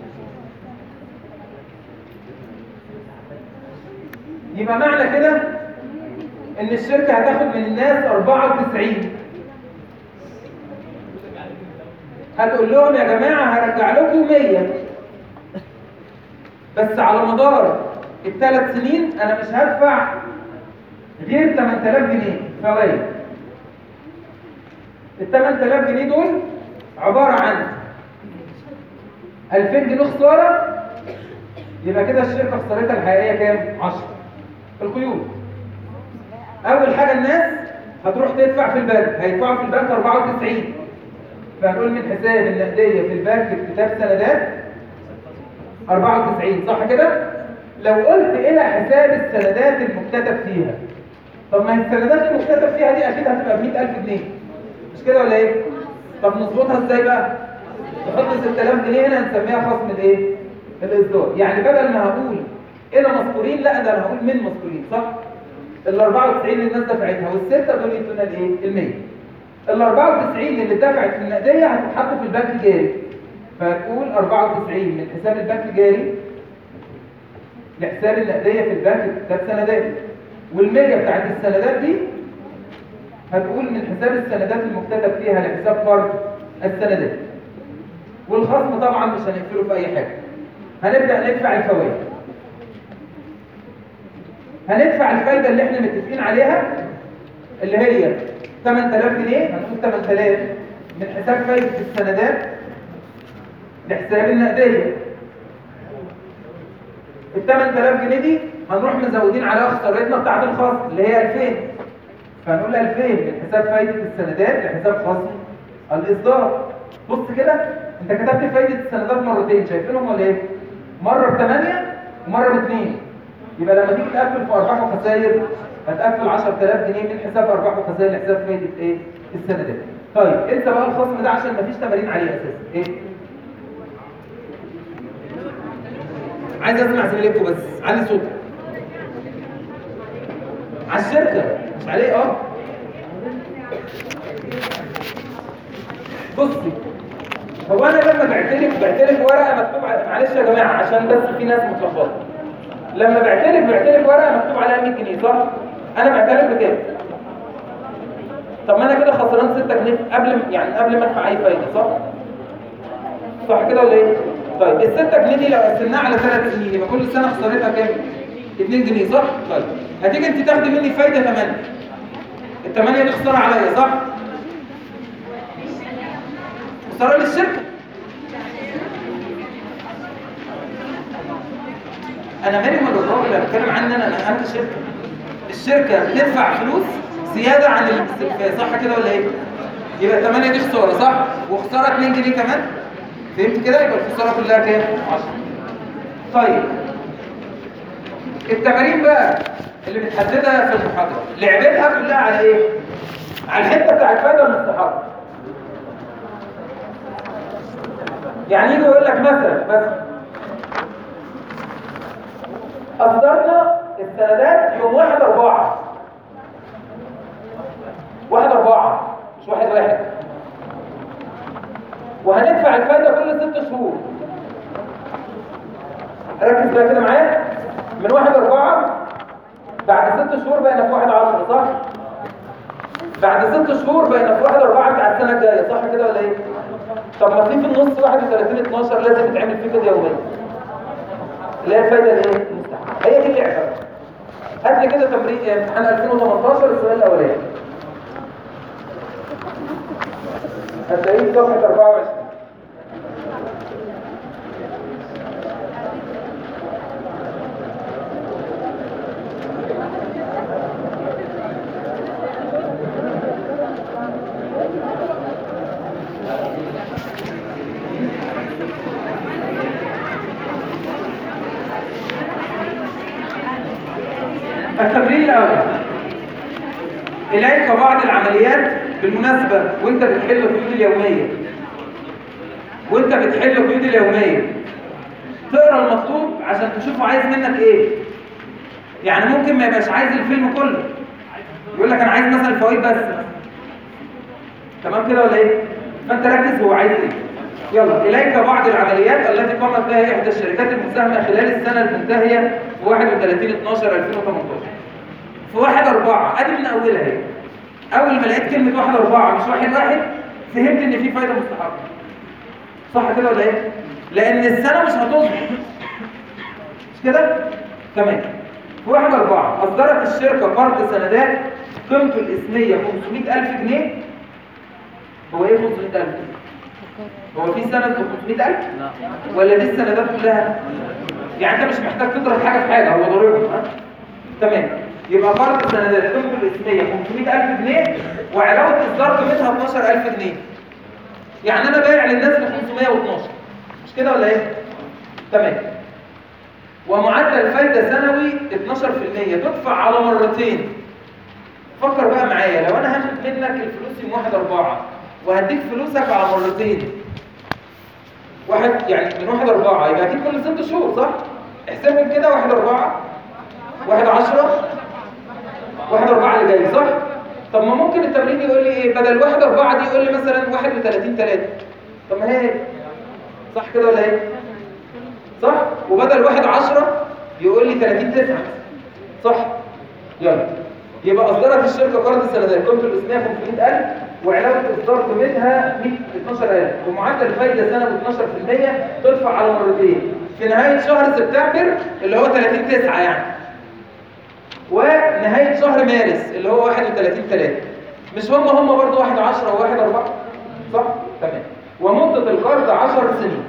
يبقى معنى كده ان الشركه هتاخد من الناس 94 هتقول لهم يا جماعه هرجع لكم 100 بس على مدار الثلاث سنين انا مش هدفع غير 8000 جنيه فوائد ال 8000 جنيه دول عبارة عن 2000 جنيه خسارة يبقى كده الشركة خسارتها الحقيقية كام؟ 10 القيود أول حاجة الناس هتروح تدفع في البنك هيدفعوا في البنك 94 فهنقول من حساب النقدية في البنك كتاب سندات 94 صح كده؟ لو قلت إلى حساب السندات المكتتب فيها طب ما السندات المكتتب فيها دي اكيد هتبقى ب 100000 جنيه مش كده ولا ايه طب نظبطها ازاي بقى نحط 6000 جنيه هنا نسميها خصم الايه الاصدار يعني بدل ما هقول الى مذكورين لا ده انا هقول من مذكورين صح ال 94 اللي الناس دفعتها والسته دول يدونا الايه ال 100 ال 94 اللي اتدفعت في النقديه هتتحط في البنك الجاري فهتقول 94 من حساب البنك الجاري لحساب النقديه في البنك كتاب سندات والمية بتاعت السندات دي هتقول من حساب السندات المكتتب فيها لحساب قرض السندات والخصم طبعا مش هنقفله في اي حاجه هنبدا ندفع الفوائد هندفع الفايده اللي احنا متفقين عليها اللي هي 8000 جنيه هنقول 8000 من حساب فايدة السندات لحساب النقدية ال 8000 جنيه دي هنروح مزودين عليها خسارتنا بتاعت الخصم اللي هي 2000 فهنقول 2000 من حساب فايدة السندات لحساب خصم الإصدار بص كده انت كتبت فايدة السندات مرتين شايفينهم ولا ايه؟ مرة ب 8 ومرة ب 2 يبقى لما تيجي تقفل في أرباح وخسائر هتقفل 10000 جنيه من حساب أرباح وخسائر لحساب فايدة ايه؟ السندات طيب انسى بقى الخصم ده عشان مفيش تمارين عليه اساسا ايه؟ عايز اسمع زميلتكم بس علي صوتك على الشركة مش عليه اه بصي هو انا لما بعتلك بعتلك ورقه مكتوب على معلش يا جماعه عشان بس في ناس متلخبطه لما بعتلك بعتلك ورقه مكتوب عليها 100 جنيه صح انا بعتلك بكام طب ما انا كده خسران 6 جنيه قبل يعني قبل ما ادفع اي فايده صح صح كده ولا ايه طيب ال 6 جنيه دي لو قسمناها على 3 سنين يبقى كل سنه خسارتها كام 2 جنيه صح طيب هتيجي انت تاخدي مني فايده 8 ال 8 دي خساره عليا صح خساره للشركه انا مالي من الراجل انا بتكلم عني انا انا انا الشركه الشركه بتدفع فلوس زياده عن الاستلفاء صح كده ولا ايه يبقى 8 دي خساره صح وخساره 2 جنيه كمان فهمت كده يبقى الخساره كلها كام 10 طيب التمارين بقى اللي بتحددها في المحاضره لعبتها كلها على ايه على الحته بتاع الفايده المستحقه يعني يجي يقول لك مثلا بس أصدرنا السندات يوم واحد أربعة واحد أربعة مش واحد واحد وهندفع الفايدة كل ست شهور ركز بقى كده معايا من واحد أربعة بعد ست شهور بقينا في واحد عشرة صح؟ بعد ست شهور بقينا في واحد أربعة بتاع السنة الجاية صح كده ولا إيه؟ طب ما في في النص 31 12 لازم يتعمل فيه كده يوميا اللي هي الفايده الايه المستحقه هي دي اللعبه هات لي كده تمرين امتحان 2018 السؤال الاولاني هتلاقيه في صفحه 24 التمرين الأول إليك بعض العمليات بالمناسبة وانت بتحل القيود اليومية وانت بتحل القيود اليومية تقرا المطلوب عشان تشوفه عايز منك ايه يعني ممكن ما يبقاش عايز الفيلم كله يقول لك انا عايز مثلا الفوائد بس تمام كده ولا ايه فانت ركز هو عايز ايه يلا إليك بعض العمليات التي قامت بها إحدى الشركات المساهمة خلال السنة المنتهية في 31 12 2018 في 1 4 أدي من أولها اهي أول ما لقيت كلمة 1 4 مش واحد واحد فهمت إن في فايدة مستحقة صح كده ولا إيه؟ لأن السنة مش هتظبط مش كده؟ تمام في 1 4 أصدرت الشركة قرض سندات قيمته الإسمية 500000 جنيه هو إيه 500000 هو في سند ب 500000 لا ولا دي السندات كلها يعني انت مش محتاج تضرب حاجه في حاجه هو ضاربها ها تمام يبقى قرض السندات قيمته الاسميه 500000 جنيه وعلاوه اصدار قيمتها 12000 جنيه يعني انا بايع للناس ب 512 مش كده ولا ايه تمام ومعدل فايده سنوي 12% تدفع على مرتين فكر بقى معايا لو انا هاخد منك الفلوس يوم 1 4 وهديك فلوسك على مرتين واحد يعني من واحد أربعة يبقى أكيد كل ست شهور صح؟ احسبهم كده واحد أربعة واحد عشرة واحد أربعة اللي جاي صح؟ طب ما ممكن التمرين يقول لي إيه بدل واحد أربعة دي يقول لي مثلا واحد وثلاثين تلاتة طب ما هي صح كده ولا إيه؟ صح؟ وبدل واحد عشرة يقول لي 30 تسعة صح؟ يلا يبقى أصدرت الشركة قرض السندات قيمته الإسمية 500000 وعلاوة إصدار قيمتها 112,000 ومعدل فايدة سنة 12% تدفع على مرتين في نهاية شهر سبتمبر اللي هو 30 9 يعني ونهاية شهر مارس اللي هو 31 3 مش هم هم برضه 1 10 و1 4 صح تمام ومده القرض 10 سنين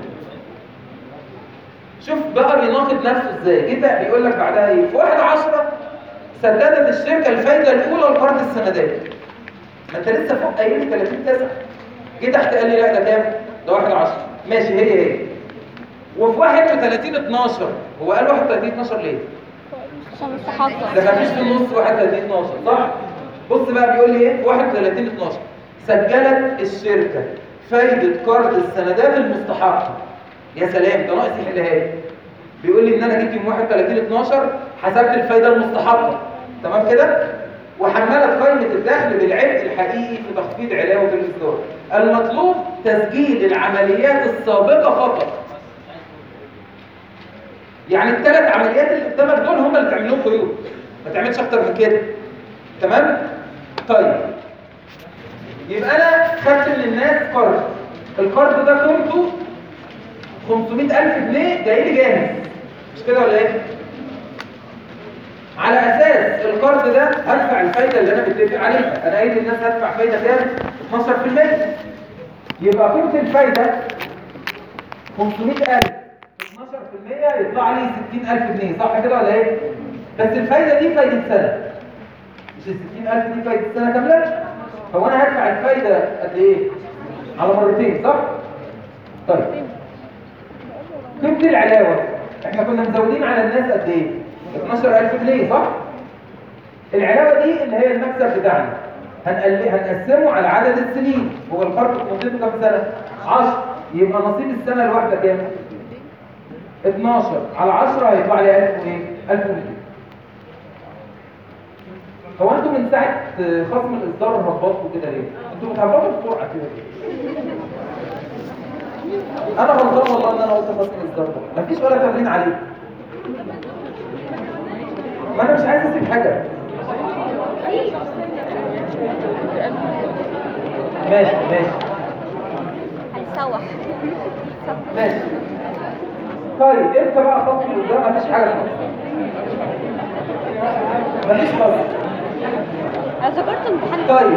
شوف بقى بيناقض نفسه ازاي جه بقى بيقول لك بعدها ايه في 1 10 سددت الشركه الفايده الاولى لقرض السندات ما انت لسه فوق قايل لي 30 9 جه تحت قال لي لا ده كام ده 1 10 ماشي هي هي وفي 31 12 هو قال 31 12 ليه عشان مستحقة ده مفيش في النص 31 12 صح بص بقى بيقول لي ايه 31 12 سجلت الشركه فايده قرض السندات المستحقه يا سلام ده ناقص يحلها لي بيقول لي ان انا جيت يوم 31 12 حسبت الفايده المستحقه تمام كده وحملت قائمه الدخل بالعبء الحقيقي في تخفيض علاوه الاصدار المطلوب تسجيل العمليات السابقه فقط يعني الثلاث عمليات اللي قدامك دول هم اللي تعمل لهم قيود ما تعملش اكتر من كده تمام طيب يبقى انا خدت من الناس قرض القرض ده قيمته 500000 جنيه جاي لي جاهز مش كده ولا ايه على اساس القرض ده هدفع الفايده اللي انا متفق عليها انا قايل للناس هدفع فايده كام 12% يبقى قيمه الفايده 500000 12% يطلع لي 60000 جنيه صح كده ولا ايه بس الفايده دي فايده سنه مش ال 60000 دي فايده سنه كامله هو انا هدفع الفايده قد ايه على مرتين صح طيب قيمه العلاوه احنا كنا مزودين على الناس قد ايه 12000 جنيه صح العلاوه دي اللي هي المكسب بتاعنا هنقل... هنقسمه على عدد السنين هو القرض مدته كام سنه 10 يبقى نصيب السنه الواحده كام 12 على 10 هيطلع لي 1000 وايه 1200 هو انتوا من ساعه خصم الاصدار هبطتوا كده ليه انتوا بتهبطوا بسرعه كده ليه انا غلطان والله ان انا قلت خصم الاصدار ده مفيش ولا تمرين عليه ما انا مش عايز اسيب حاجه ماشي ماشي هيسوح ماشي طيب امتى بقى خصم الاصدار مفيش حاجه خالص مفيش خصم انا ذكرت امتحان طيب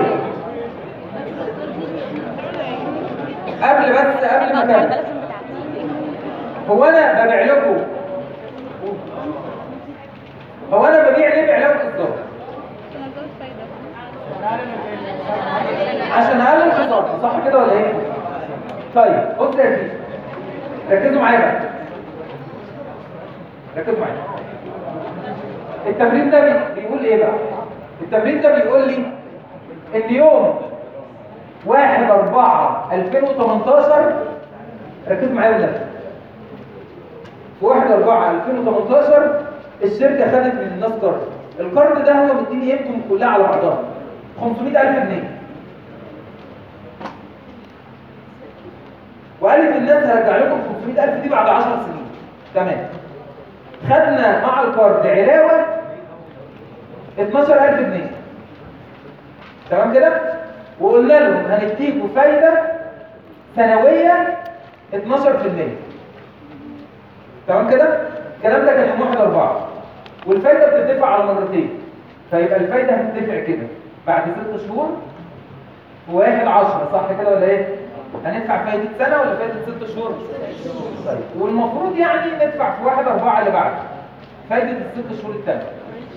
قبل بس قبل ما اكمل لازم بتاعتي هو انا ببيع لكم هو انا ببيع ليه بعلاوه الصرف عشان اقلل خسارتي صح كده ولا ايه طيب بص يا سيدي ركزوا معايا بقى ركزوا معايا التمرين ده بي- بيقول ايه بقى التمرين ده بيقول لي ان يوم 1 4 2018 ركزوا معايا ولا في 1 4 2018 الشركه خدت من الناس قرض القرض ده هو مديني قيمتهم كلها على بعضها 500000 جنيه وقالت للناس هرجع لكم 500000 دي بعد 10 سنين تمام خدنا مع القرض علاوه 12000 جنيه تمام كده وقلنا لهم هنديكوا فايده سنويه 12% تمام كده الكلام ده كان يوم 1 4 والفايده بتدفع على مرتين فيبقى الفايده هتدفع كده بعد 6 شهور وواحد 10 صح كده ولا ايه هندفع فايده سنه ولا فايده 6 شهور طيب والمفروض يعني ندفع في 1 4 اللي بعده فايده الست شهور الثانيه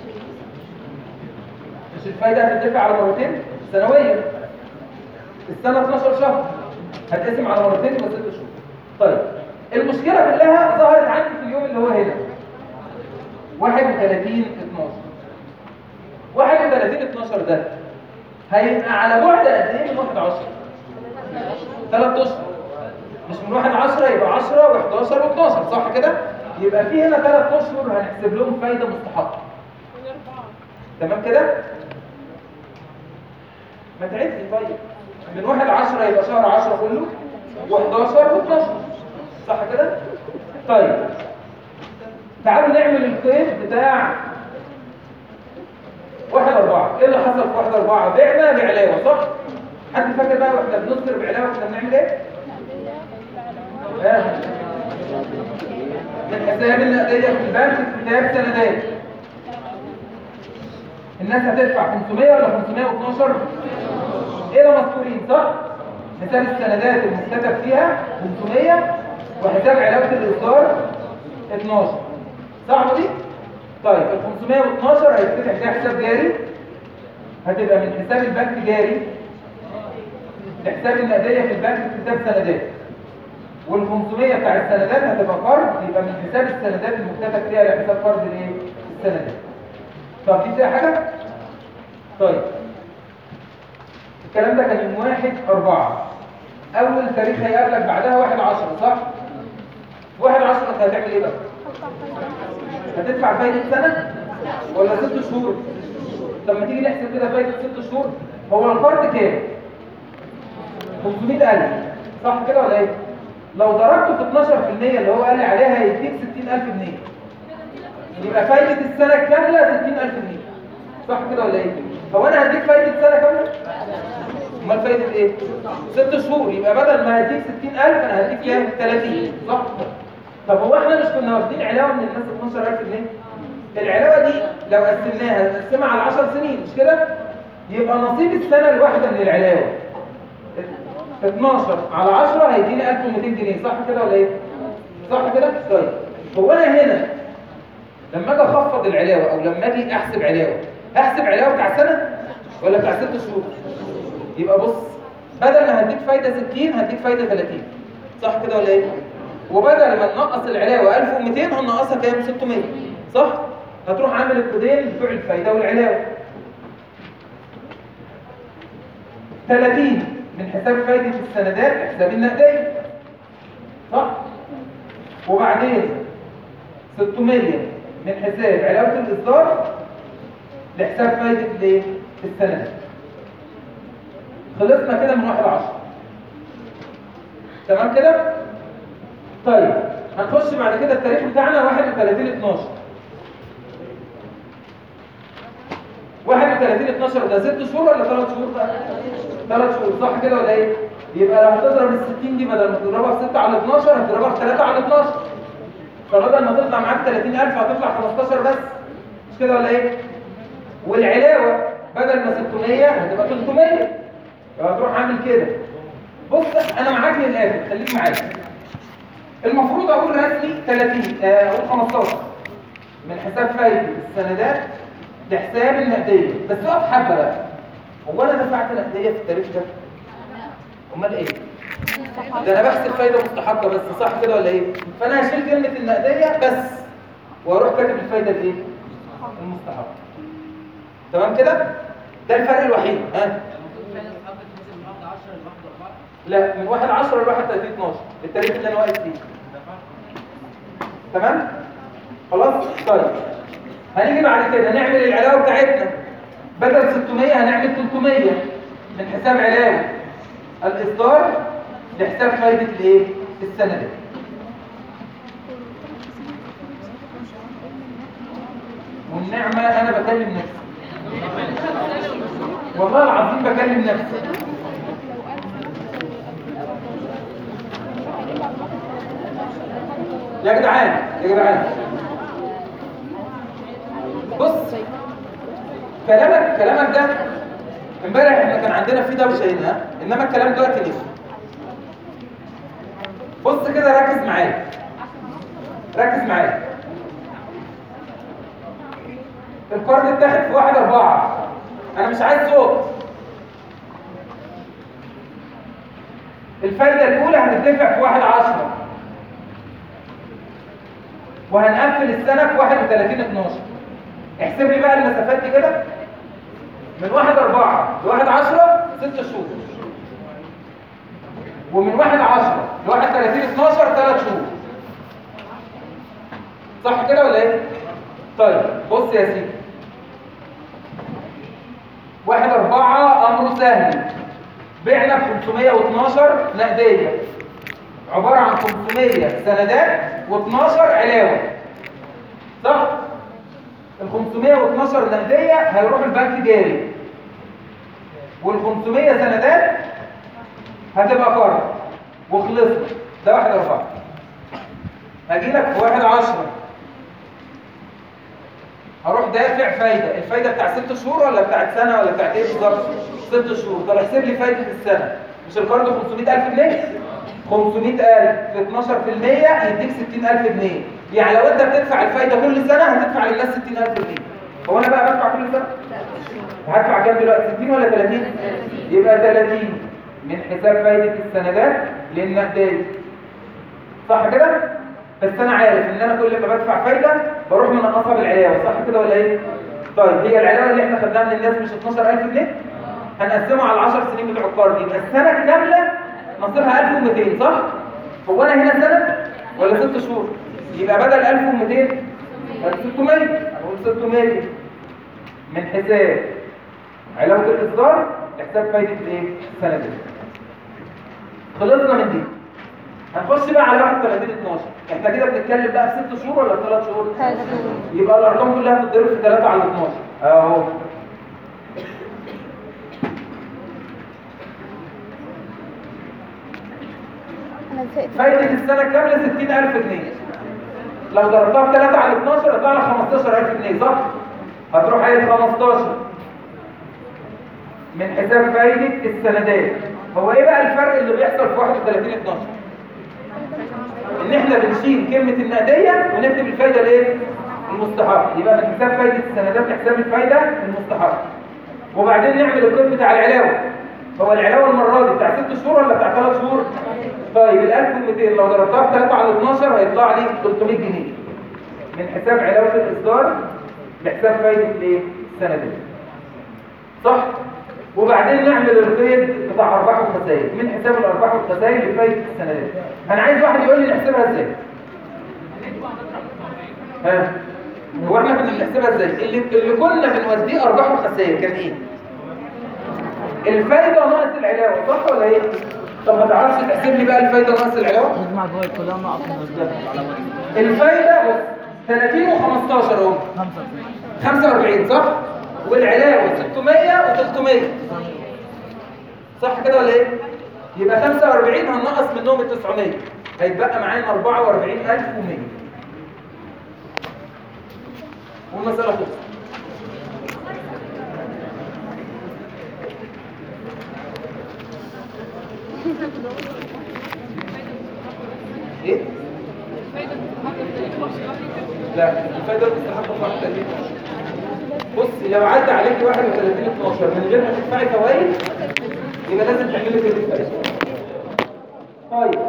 مش الفايده هتدفع على مرتين سنويا السنه 12 شهر هتقسم على مرتين يبقى 6 شهور طيب المشكله كلها ظهرت عندي في اليوم اللي هو هنا 31 12 31 12 ده هيبقى على بعد قد ايه من 1 10 ثلاث اشهر مش من 1 10 يبقى 10 و11 و12 صح كده يبقى في هنا ثلاث اشهر هنحسب لهم فايده مستحقه تمام كده ما تعدي طيب من 1 10 يبقى شهر 10 كله و11 و12 صح كده طيب تعالوا نعمل القيد بتاع 1 4 ايه اللي حصل في 1 4 بعنا بعلاوه صح حد فاكر بقى واحنا بنصدر بعلاوه كنا بنعمل ايه آه. من حساب النقديه في البنك في كتاب سندات الناس هتدفع 500 ولا 512 ايه ده مذكورين صح حساب السندات المكتتب فيها 500 وحساب علاوة الإصدار 12 صعبة دي؟ طيب ال 512 هيتفتح فيها حساب جاري هتبقى من حساب البنك جاري لحساب النقدية في البنك كتاب سندات وال 500 بتاع السندات هتبقى قرض يبقى من حساب السندات المكتتب فيها لحساب قرض الايه؟ السندات. طب دي فيها حاجة؟ طيب الكلام ده كان يوم 1 4 أول تاريخ هيقابلك بعدها 1 10 صح؟ 1 10 انت هتعمل ايه بقى؟ هتدفع فايدة سنة ولا ست شهور؟ لما تيجي نحسب كده فايدة ست شهور هو القرض كام؟ 500000 صح كده ولا ايه؟ لو ضربته في 12% اللي هو قال لي عليها هيديك 60000 جنيه يبقى فايدة السنة الكاملة 60000 جنيه صح كده ولا ايه؟ هو انا هديك فايدة سنة كاملة؟ امال فايدة ايه؟ ست شهور يبقى بدل ما هديك 60000 انا هديك كام؟ 30 صح؟ طب هو احنا مش كنا واخدين علاوة من الناس 12000 جنيه؟ العلاوة دي لو قسمناها نقسمها على 10 سنين مش كده؟ يبقى نصيب السنة الواحدة من العلاوة 12 على 10 هيديني 1200 جنيه صح كده ولا ايه؟ صح كده؟ طيب هو انا هنا لما اجي اخفض العلاوه او لما اجي احسب علاوه احسب علاوه بتاع سنه ولا بتاع ست شهور؟ يبقى بص بدل ما هديك فايده 60 هديك فايده 30 صح كده ولا ايه؟ وبدل ما ننقص العلاوه 1200 هننقصها كام؟ 600 صح؟ هتروح عامل الكودين بتوع الفايده والعلاوه 30 من حساب فايدة السندات لحساب النقدية صح؟ وبعدين 600 من حساب علاوة الإصدار لحساب فايدة الايه؟ السندات خلصنا كده من واحد عشر تمام كده؟ طيب هنخش بعد كده التاريخ بتاعنا 31 12 31 12 ده 6 شهور ولا 3 شهور بقى؟ 3 شهور صح كده ولا ايه؟ يبقى لو هتضرب ال 60 دي بدل ما تضربها في 6 على 12 هتضربها في 3 على 12 فبدل ما تطلع معاك 30000 هتطلع 15 بس مش كده ولا ايه؟ والعلاوه بدل ما 600 هتبقى 300 يبقى هتروح عامل كده بص انا معاك للاخر خليك معايا المفروض اقول رسمي 30 آه، اقول 15 من حساب فايده السندات لحساب النقديه بس اقف حبه بقى هو انا دفعت نقديه في التاريخ ده امال ايه ده انا بحسب فايده مستحقه بس صح كده ولا ايه فانا هشيل كلمه النقديه بس واروح كاتب الفايده الايه المستحقه تمام كده ده الفرق الوحيد ها لا من 1 10 ل 1 30 12 التاريخ اللي انا واقف فيه تمام خلاص طيب هنيجي بعد كده نعمل العلاوه بتاعتنا بدل 600 هنعمل 300 من حساب علاوه الاصدار لحساب فايده الايه السند والنعمه انا بكلم نفسي والله العظيم بكلم نفسي يا جدعان يا جدعان بص كلامك كلامك ده امبارح احنا كان عندنا في دوشه هنا ها؟ انما الكلام دلوقتي نفسي بص كده ركز معايا ركز معايا القرض اتاخد في واحد أربعة أنا مش عايز صوت الفايدة الأولى هتدفع في واحد عشرة وهنقفل السنة في 31 12 احسب لي بقى المسافات دي كده من 1 4 ل 1 10 6 شهور ومن 1 10 ل 31 12 3 شهور صح كده ولا ايه؟ طيب بص يا سيدي 1 4 امره سهل بعنا ب 512 نقديه عبارة عن 500 سندات و12 علاوة صح؟ ال 512 نقدية هيروح البنك جاري وال 500 سندات هتبقى قرض وخلصنا ده واحد أربعة هجي لك في واحد عشرة هروح دافع فايدة الفايدة بتاع ست شهور ولا بتاعت سنة ولا بتاعت ايه بالظبط؟ ست شهور طب احسب لي فايدة السنة مش القرض 500000 جنيه 500000 في 12% يديك 60000 جنيه يعني لو انت بتدفع الفايده كل سنه هتدفع للناس 60000 جنيه هو انا بقى بدفع كل سنه هدفع كام دلوقتي 60 ولا 30 يبقى 30 من حساب فايده السندات للنقديه صح كده بس انا عارف ان انا كل ما بدفع فايده بروح منقصها بالعلاوه صح كده ولا ايه طيب هي العلاوه اللي احنا خدناها من الناس مش 12000 جنيه هنقسمها على 10 سنين بتوع القرض يبقى السنه كامله نصيبها 1200 صح هو انا هنا سنه ولا 6 شهور يبقى بدل 1200 بقى 600 اقول 600 من حساب علاوه الاصدار لحساب فايده الايه السنه دي خلصنا من دي هنخش بقى على 31 12 احنا كده بنتكلم بقى في 6 شهور ولا في 3 شهور يبقى الارقام كلها بتتضرب في 3 على 12 اهو انا زهقت فايدة السنة الكاملة 60000 جنيه لو ضربتها في 3 على 12 يطلع لك 15000 جنيه صح؟ هتروح قايل 15 من حساب فايدة السندات هو ايه بقى الفرق اللي بيحصل في 31 12 ان احنا بنشيل كلمة النقدية ونكتب الفايدة الايه؟ المستحق يبقى من حساب فايدة السندات لحساب الفايدة المستحق وبعدين نعمل القيد بتاع العلاوة هو العلاوة المرة دي بتاع 6 شهور ولا بتاع 3 شهور؟ طيب ال 1200 لو ضربتها في 3 على 12 هيطلع لي 300 جنيه من حساب علاوة الإصدار لحساب فايدة الايه؟ السندات صح؟ وبعدين نعمل القيد بتاع ارباح وخسائر من حساب الارباح والخسائر لفايده السندات انا عايز واحد يقول لي نحسبها ازاي ها هو احنا كنا بنحسبها ازاي اللي, اللي كنا بنوديه ارباح وخسائر كان ايه الفايده ناقص العلاوه صح ولا ايه طب ما تعرفش تحسب لي بقى الفايده ناقص العلاوه نجمع الفوائد كلها نقص من الزيادة على وجه الفايده بص 30 و15 اهو 45 45 صح والعلاوه 600 و300 صح كده ولا ايه يبقى 45 هننقص منهم ال 900 هيتبقى معانا 44100 والمساله خلصت ايه لا الفايده المستحقه في 31 بص لو عدى عليك 31 12 من غير ما تدفعي فوائد يبقى لازم تعملي كده الفايده طيب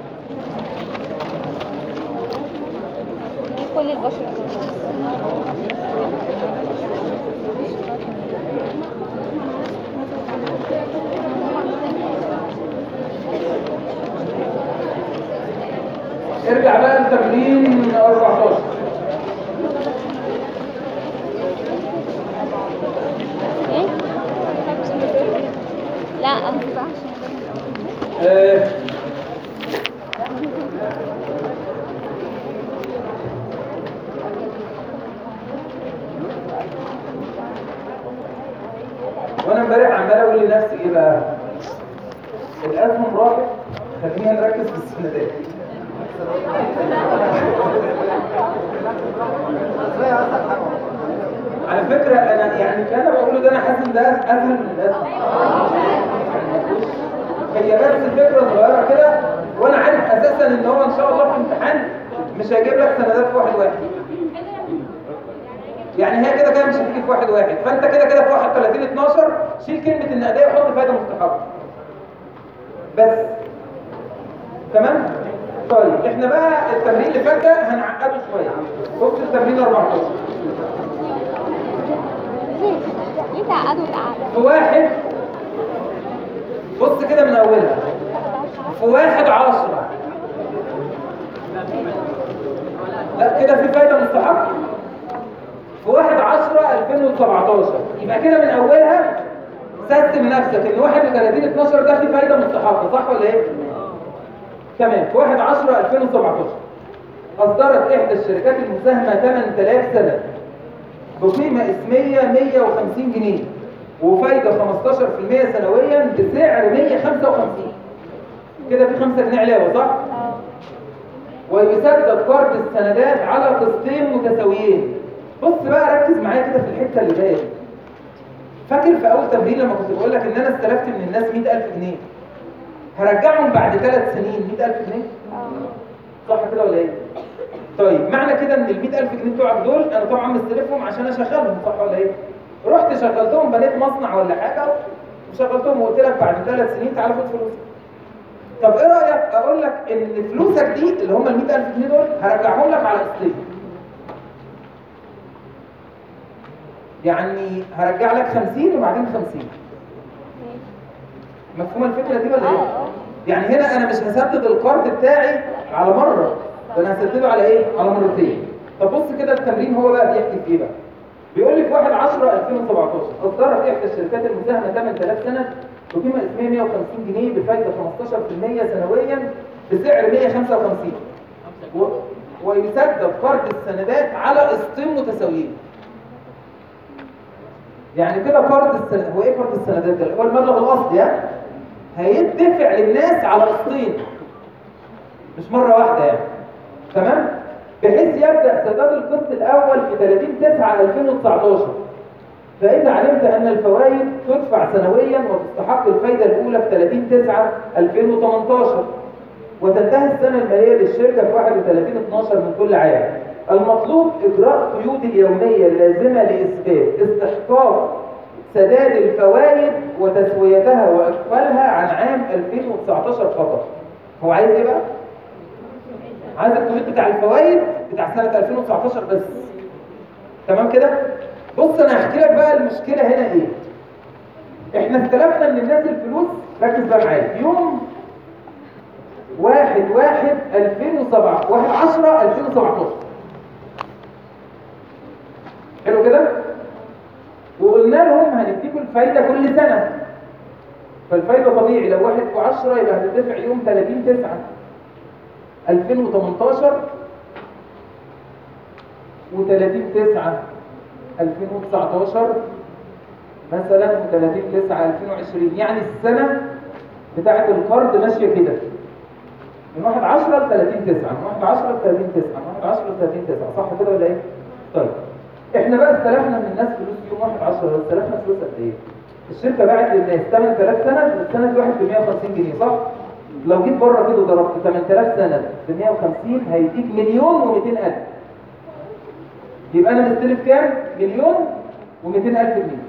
كل البشر ارجع بقى لتمرين 14 ايه لا آه، وانا امبارح عمال اقول لنفسي ايه بقى الاسهم راحت خلينا نركز في السندات على فكره انا يعني اللي انا بقوله ده انا حاسس ان ده اسهل من الاسهم هي بس الفكره صغيره كده وانا عارف اساسا ان هو ان شاء الله في امتحان مش هيجيب لك سندات في واحد واحد يعني هي كده كده مش هتيجي في واحد واحد فانت كده كده في 31 12 شيل كلمه النقديه وحط فايده مستحقه بس تمام طيب احنا بقى التمرين اللي فات ده هنعقده شويه بص التمرين 14 ليه تعقدوا القعدة؟ في واحد بص كده من اولها في واحد عشرة لا كده في فايدة مستحقة في واحد عشرة 2017 يبقى كده من اولها سيستم نفسك ان 31 12 ده في فايدة مستحقة صح ولا ايه؟ تمام في 1 10 2017 اصدرت احدى الشركات المساهمة 8000 سنة بقيمة اسمية 150 جنيه وفايدة 15% سنويا بسعر 155 كده في 5 جنيه علاوة صح؟ اه ويسدد قرض السندات على قسطين متساويين بص بقى ركز معايا كده في الحتة اللي جاية دي. فاكر في اول تمرين لما كنت بقول لك ان انا استلفت من الناس 100000 جنيه هرجعهم بعد ثلاث سنين 100000 جنيه اه صح كده ولا ايه؟ طيب معنى كده ان ال 100000 جنيه بتوعك دول انا طبعا مستلفهم عشان اشغلهم صح ولا ايه؟ رحت شغلتهم بنيت مصنع ولا حاجه وشغلتهم وقلت لك بعد ثلاث سنين تعالى خد فلوسك. طب ايه رايك اقول لك ان فلوسك دي اللي هم ال 100000 جنيه دول هرجعهم لك على قسطين. يعني هرجع لك 50 وبعدين 50 ماشي مفهومه الفكره دي ولا اه ايه؟ اه يعني هنا انا مش هسدد القرض بتاعي على مره ده انا هسدده على ايه؟ على مرتين. طب بص كده التمرين هو بقى بيحكي في ايه بقى؟ بيقول لي في 1 10 2017 اصدرت احدى الشركات المساهمه 8000 سنه بقيمه اسميه 150 جنيه بفائده 15% سنويا بسعر 155 و... ويسدد قرض السندات على قسطين متساويين. يعني كده قرض السند هو ايه قرض السندات ده؟ هو المبلغ الاصلي ها؟ هيدفع للناس على قسطين مش مرة واحدة يعني تمام بحيث يبدأ سداد القسط الأول في 30 9 2019 فإذا علمت أن الفوائد تدفع سنويا وتستحق الفايدة الأولى في 30 9 2018 وتنتهي السنة المالية للشركة في 31 12 من كل عام المطلوب إجراء قيود اليومية اللازمة لإثبات استحقاق سداد الفوائد وتسويتها وإقبالها عن عام 2019 فقط هو عايز إيه بقى؟ عايز القيود بتاع الفوائد بتاع سنة 2019 بس تمام كده؟ بص أنا هحكي لك بقى المشكلة هنا إيه؟ إحنا استلفنا من الناس الفلوس ركز بقى معايا يوم واحد واحد 2007 واحد 10 2017 حلو كده؟ وقلنا لهم هنديكم الفايدة كل سنة فالفايدة طبيعي لو واحد وعشرة يبقى هتدفع يوم 30 تسعة 2018 و30 9 2019 مثلا و30 9 2020 يعني السنة بتاعة القرض ماشية كده من 1 10 ل 30 9 من 1 10 ل 30 9 من 1 10 ل 30 9 صح كده ولا ايه؟ طيب احنا بقى استلفنا من الناس فلوس يوم 1 10 استلفنا فلوس قد ايه؟ الشركة باعت للناس 8000 سنة والسنة دي واحد ب 150 جنيه صح؟ لو جيت بره كده وضربت 8000 سنة ب 150 هيديك مليون و200 ألف يبقى أنا مستلف كام؟ مليون و200 ألف جنيه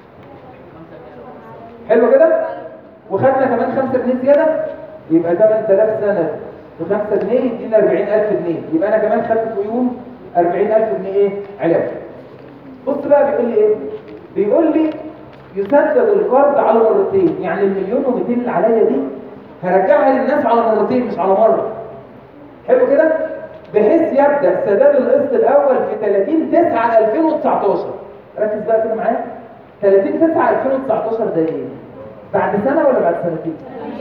حلو كده؟ وخدنا كمان 5 جنيه زيادة يبقى 8000 سنة ب 5 جنيه يدينا 40000 جنيه يبقى أنا كمان خدت في يوم 40000 جنيه إيه؟ علاج بص بقى بيقول لي إيه؟ بيقول لي يسدد القرض على مرتين يعني المليون و200 اللي عليا دي هرجعها للناس على مرتين مش على مرة حلو كده بحيث يبدأ سداد القسط الأول في 30 9 2019 ركز بقى كده معايا 30 9 2019 ده ايه بعد سنة ولا بعد سنتين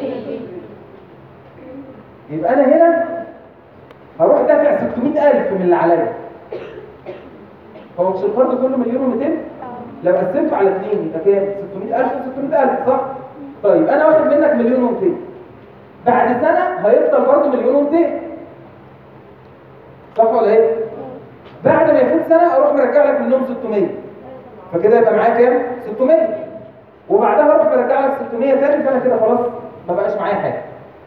يبقى أنا هنا هروح دافع 600000 من اللي عليا هو مش القرض كله مليون و200 لو قسمته على اثنين يبقى كام 600000 و600000 صح طيب انا واخد منك مليون و200 بعد سنة هيفضل برضه مليون و200 صح ولا ايه؟ بعد ما يفوت سنة اروح مرجع لك منهم 600 فكده يبقى معايا كام؟ 600 وبعدها اروح مرجع لك 600 تاني فانا كده خلاص ما بقاش معايا حاجة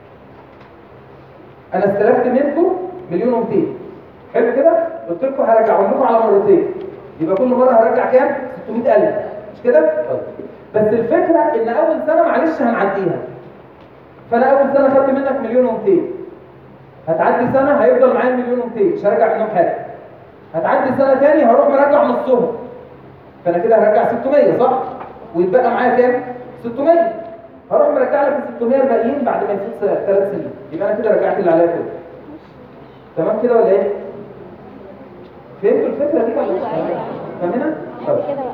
انا استلفت منكم مليون و200 حلو كده؟ قلت لكم هرجعهم لكم على مرتين يبقى كل مرة هرجع كام؟ 600000 مش كده؟ طيب بس الفكرة ان اول سنة معلش هنعديها فانا اول سنه خدت منك مليون و200 هتعدي سنه هيفضل معايا المليون و200 مش هرجع منهم حاجه هتعدي سنه تاني هروح مرجع نصهم فانا كده هرجع 600 صح ويتبقى معايا كام 600 هروح مرجع لك ال 600 الباقيين بعد ما يفوت ثلاث سنين يبقى انا كده رجعت اللي عليا كله تمام كده ولا ايه فهمتوا الفكره دي ولا مش فاهمينها طب كده بقى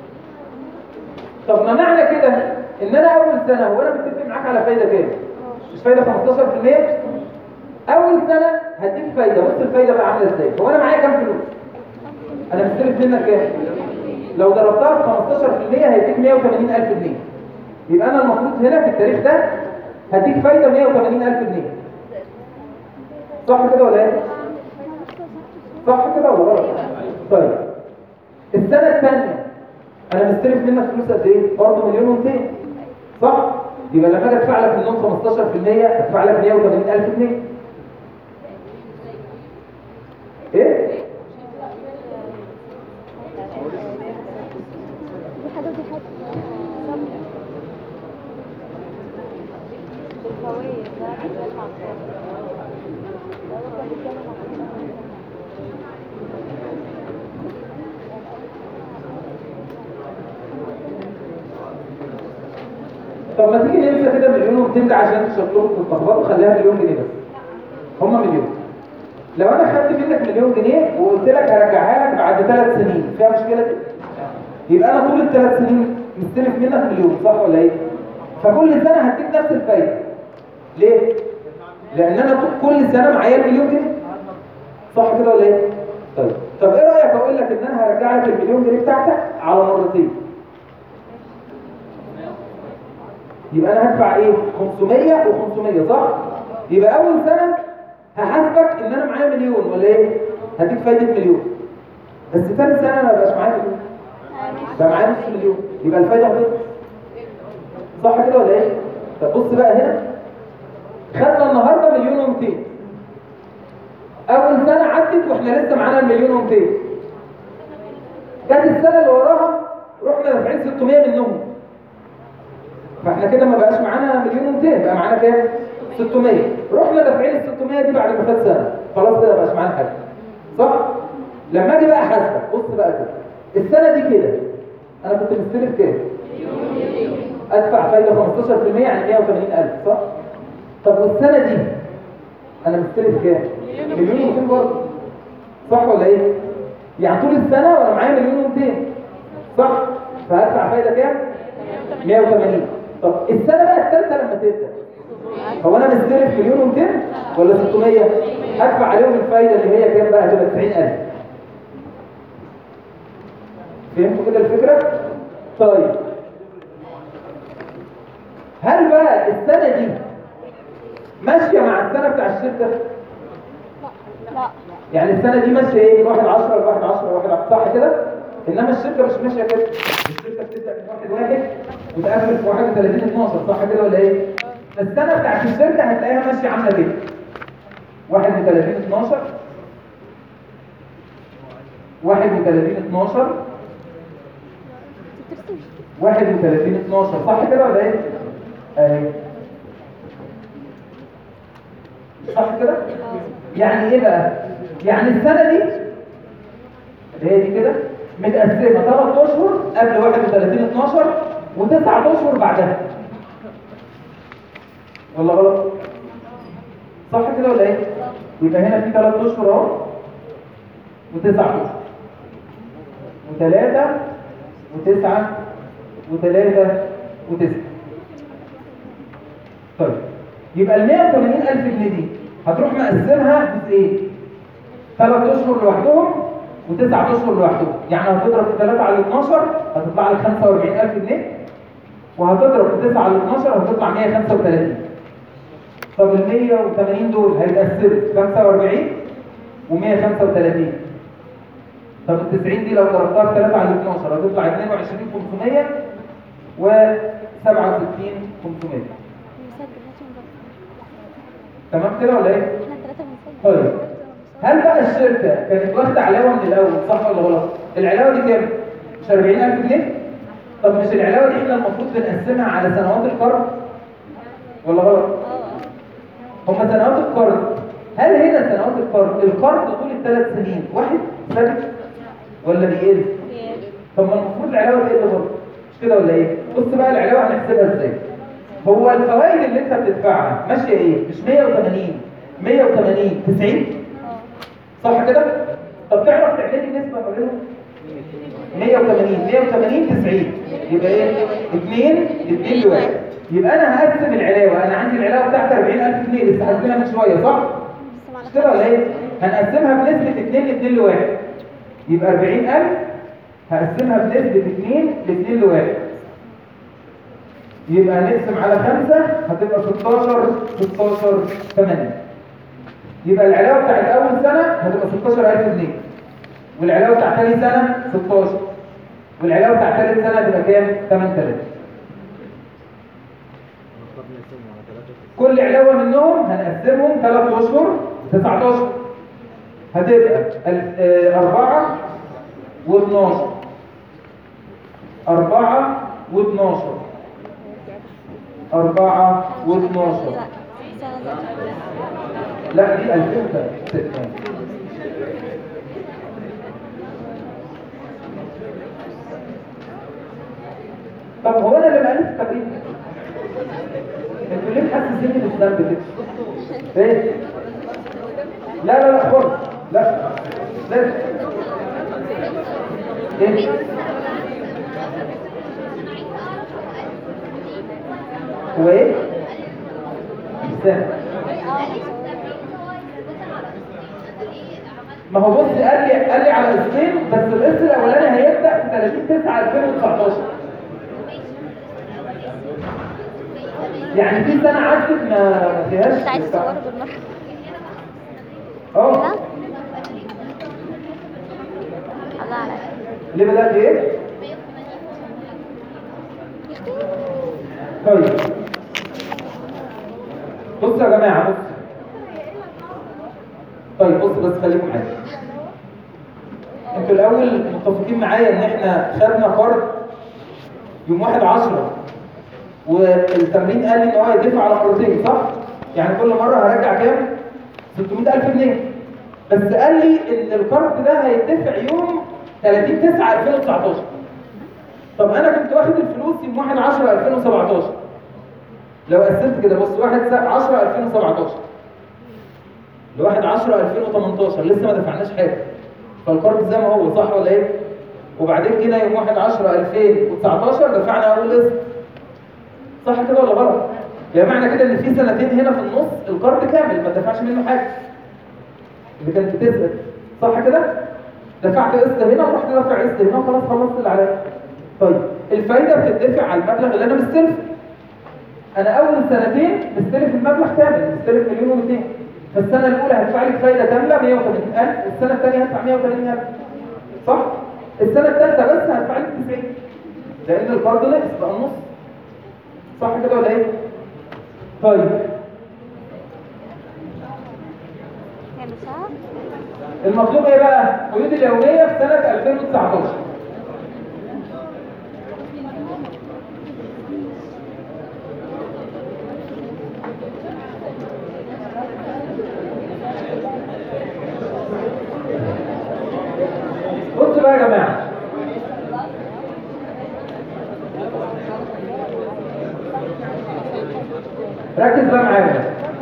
طب ما معنى كده ان انا اول سنه هو انا متفق معاك على فايده كام مش فايده 15% اول سنه هديك فايده بص الفايده بقى عامله ازاي هو انا معايا كام فلوس انا مستلف منك كام لو ضربتها في 15% هيديك 180000 جنيه يبقى انا المفروض هنا في التاريخ ده هديك فايده 180000 جنيه صح كده ولا ايه صح كده ولا غلط طيب السنه الثانيه انا مستلف منك فلوس قد ايه برضه مليون و200 صح يبقى لما اجي ادفع لك منهم 15% ادفع لك 180000 جنيه ايه؟ دي حاجة ودي حاجة بالفوائد ده بيتكلم عن طب ما تيجي ننسى كده مليون و200 ده عشان شكلكم تتلخبطوا خليها مليون جنيه بس هما مليون لو انا خدت منك مليون جنيه وقلت لك هرجعها لك بعد ثلاث سنين فيها مشكله دي؟ يبقى انا طول الثلاث سنين مستلف منك مليون صح ولا ايه؟ فكل سنه هديك نفس الفايده ليه؟ لان انا طول- كل سنه معايا المليون جنيه صح كده ولا ايه؟ طيب طب ايه رايك اقول لك ان انا هرجع لك المليون جنيه بتاعتك على مرتين يبقى انا هدفع ايه 500 و500 صح يبقى اول سنه هحاسبك ان انا معايا مليون ولا ايه هديك فايده مليون بس ثاني سنه ما بقاش معايا مليون بقى معايا نص مليون يبقى الفايده هتنقص صح كده ولا ايه طب بص بقى هنا خدنا النهارده مليون و200 اول سنه عدت واحنا لسه معانا المليون و200 جت السنه اللي وراها رحنا دافعين 600 منهم فاحنا كده ما بقاش معانا مليون و200 بقى معانا كام 600 رحنا دافعين ال 600 دي بعد ما فات سنه خلاص كده ما بقاش معانا حاجه صح لما اجي بقى احاسبك بص بقى كده السنه دي كده انا كنت مستلف كام ادفع فايده 15% يعني 180000 صح طب والسنه دي انا مستلف كام مليون و200 برضه صح ولا ايه يعني طول السنه وانا معايا مليون و200 صح فهدفع فايده كام 180 طب السنه بقى الثالثه لما تبدا هو انا مستلف مليون و200 ولا 600 هدفع عليهم الفايده اللي هي كام بقى هتبقى 90000 فهمتوا كده الفكره طيب هل بقى السنه دي ماشيه مع السنه بتاع الشركه لا يعني السنه دي ماشيه ايه من 1 10 ل 1 10 1 10 صح كده انما الشركه مش ماشيه كده الشركه بتبدا من 1 1 وتقفل في 31 12 صح كده ولا ايه السنه بتاعت الشركه هتلاقيها ماشيه عامله كده 31 12 31 12 ترسمش 31 12 صح كده ولا ايه اهي صح كده يعني ايه بقى يعني السنه دي اللي هي دي كده متقسمه 3 اشهر قبل 31 12 و9 اشهر بعدها ولا غلط صح كده ولا ايه يبقى هنا في 3 اشهر اهو و9 اشهر وثلاثة وتسعة وثلاثة وتسعة طيب يبقى ال 180 ألف جنيه دي هتروح مقسمها جزئين ثلاث أشهر لوحدهم وتسعة أشهر لوحدهم يعني هتضرب في 3 على 12 هتطلع لك 45 ألف جنيه وهتضرب في 9 على 12 هتطلع 135 طب ال 180 دول هيتقسموا 45 و135 طب ال 90 دي لو ضربتها في 3 على 12 هتطلع 22500 و 67500 بنسجل عشان بقى. تمام كده ولا ايه؟ احنا ثلاثة بنسجل طيب هل بقى الشركه كانت واخده علاوه من الاول صح ولا غلط؟ العلاوه دي كام؟ مش 40000 جنيه؟ طب مش العلاوه دي احنا المفروض بنقسمها على سنوات القرض؟ ولا غلط؟ اه هم سنوات القرض هل هنا سنوات القرض القرض طول الثلاث سنين واحد ثابت ولا بيقل؟ طب ما المفروض العلاوه تقل برضه مش كده ولا ايه؟ بص بقى العلاوه هنحسبها ازاي؟ هو الفوائد اللي انت بتدفعها ماشيه ايه؟ مش 180 180 90 اه صح كده؟ طب تعرف تعمل لي نسبه ما بينهم؟ 180 180 90 يبقى ايه؟ 2 2 لواحد يبقى انا هقسم العلاوه انا عندي العلاوه بتاعتي 40000 جنيه لسه حاسبينها من شويه صح؟ بس مش كده ولا ايه؟ هنقسمها بنسبة 2 ل 2 ل 1 يبقى 40000 هقسمها بنسبة 2 ل 2 ل 1 يبقى نقسم على 5 هتبقى 16 16 8 يبقى العلاوة بتاعت أول سنة هتبقى 16000 جنيه والعلاوة بتاعت ثاني سنة 16 والعلاوة بتاعت ثالث سنة هتبقى كام؟ 8000 كل علاوة منهم هنقسمهم 3 أشهر 9 أشهر هتبقى ال- آه، أربعة و12 أربعة و12 أربعة و12 سنة ذات لا دي 2006 طب هو انا اللي مالف التمرين انتوا ليه محسسيني بالذنب كده؟ ايه؟ لا لا لا خالص لا لازم ايه؟ هو ايه؟ استنى ما هو بص قال لي قال لي على قسطين بس القسط الاولاني هيبدا في 30 9 2019 يعني في سنه عدت ما فيهاش انت عايز تصوره بالمرة اه كده الله عليك ليه بدات ايه؟ طيب بصوا يا جماعه بص طيب بص بس خليكم معايا انتوا الاول متفقين معايا ان احنا خدنا قرض يوم 1 10 والتمرين قال لي ان هو يدفع على مرتين صح؟ يعني كل مره هرجع كام؟ 600000 جنيه بس قال لي ان القرض ده هيدفع يوم 30 9 2019 طب انا كنت واخد الفلوس يوم 1 10 2017 لو قسمت كده بص 1 10 2017 ل 1 10 2018 لسه ما دفعناش حاجه فالقرض زي ما هو صح ولا ايه؟ وبعدين جينا يوم 1 10 2019 دفعنا اول قسط صح كده ولا غلط؟ يعني معنى كده ان في سنتين هنا في النص القرض كامل ما دفعش منه حاجه اللي كانت بتسال صح كده؟ دفعت قسط هنا ورحت دافع قسط هنا وخلاص خلصت اللي عليا طيب الفايده بتدفع على المبلغ اللي انا مستلفه انا اول سنتين مستلف المبلغ كامل مستلف مليون و200 فالسنه الاولى هدفع لي فايده كامله 180000 السنه الثانيه هدفع 180000 صح السنه الثالثه بس هدفع لي 90 لان القرض نقص بقى النص صح كده ولا ايه طيب يعني ساعة المطلوب ايه بقى قيود اليوميه في سنه 2019 بصوا بقى يا جماعه ركز بقى معايا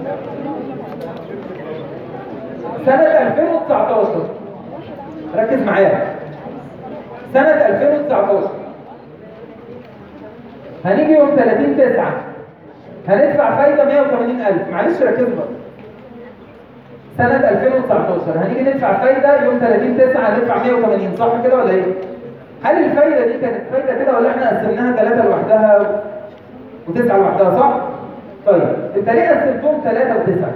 سنة 2019 ركز معايا سنة 2019 هنيجي يوم 30 9 هندفع فايدة 180000 معلش ركزوا بقى سنة 2019 هنيجي ندفع فايدة يوم 30 9 هندفع 180 صح كده ولا ايه؟ هل الفايدة دي كانت فايدة كده ولا احنا قسمناها ثلاثة لوحدها وتسعة لوحدها صح؟ طيب انت ليه قسمتهم ثلاثة وتسعة؟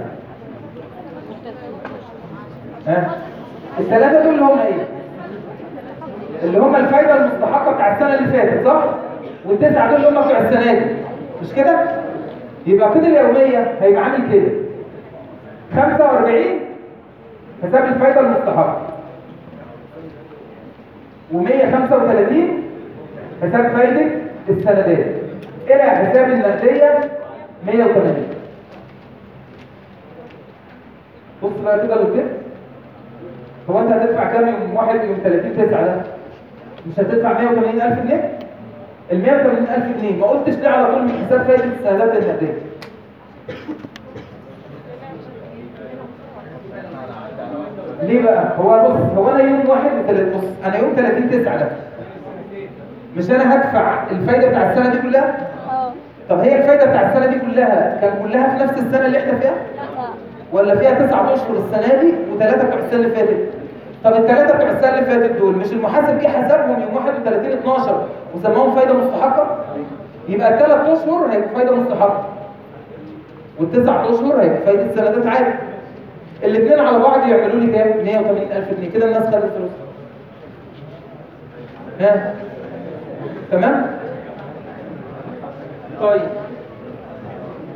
ها؟ الثلاثة دول اللي هم ايه؟ اللي هم الفايدة المستحقة بتاع السنة اللي فاتت صح؟ والتسعة دول اللي هم بتوع السنة دي مش كده؟ يبقى كده اليومية هيبقى عامل كده 45 حساب الفايدة المستحقة و135 حساب فايدة السندات إلى حساب النقدية 180 بص بقى كده لو كده هو انت هتدفع كام يوم واحد يوم 30 9 ده مش هتدفع 180 ألف جنيه ال 180 ألف جنيه ما قلتش ليه على طول من حساب فايدة السندات النقدية ليه بقى هو بص هو انا يوم واحد وتلات بص انا يوم 30 9 ده مش انا هدفع الفايدة بتاع السنة دي كلها اه طب هي الفايدة بتاع السنة دي كلها كان كلها في نفس السنة اللي احنا فيها لا ولا فيها تسعة اشهر السنة دي وثلاثة بتوع السنة اللي فاتت طب الثلاثة بتوع السنة اللي فاتت دول مش المحاسب جه حسبهم يوم 31 12 وسماهم فايدة مستحقة يبقى الثلاث اشهر هيبقى فايدة مستحقة والتسع اشهر هيبقى فايدة سندات عادي الاثنين على بعض يعملوا لي كام 180000 جنيه كده الناس خدت فلوس ها تمام طيب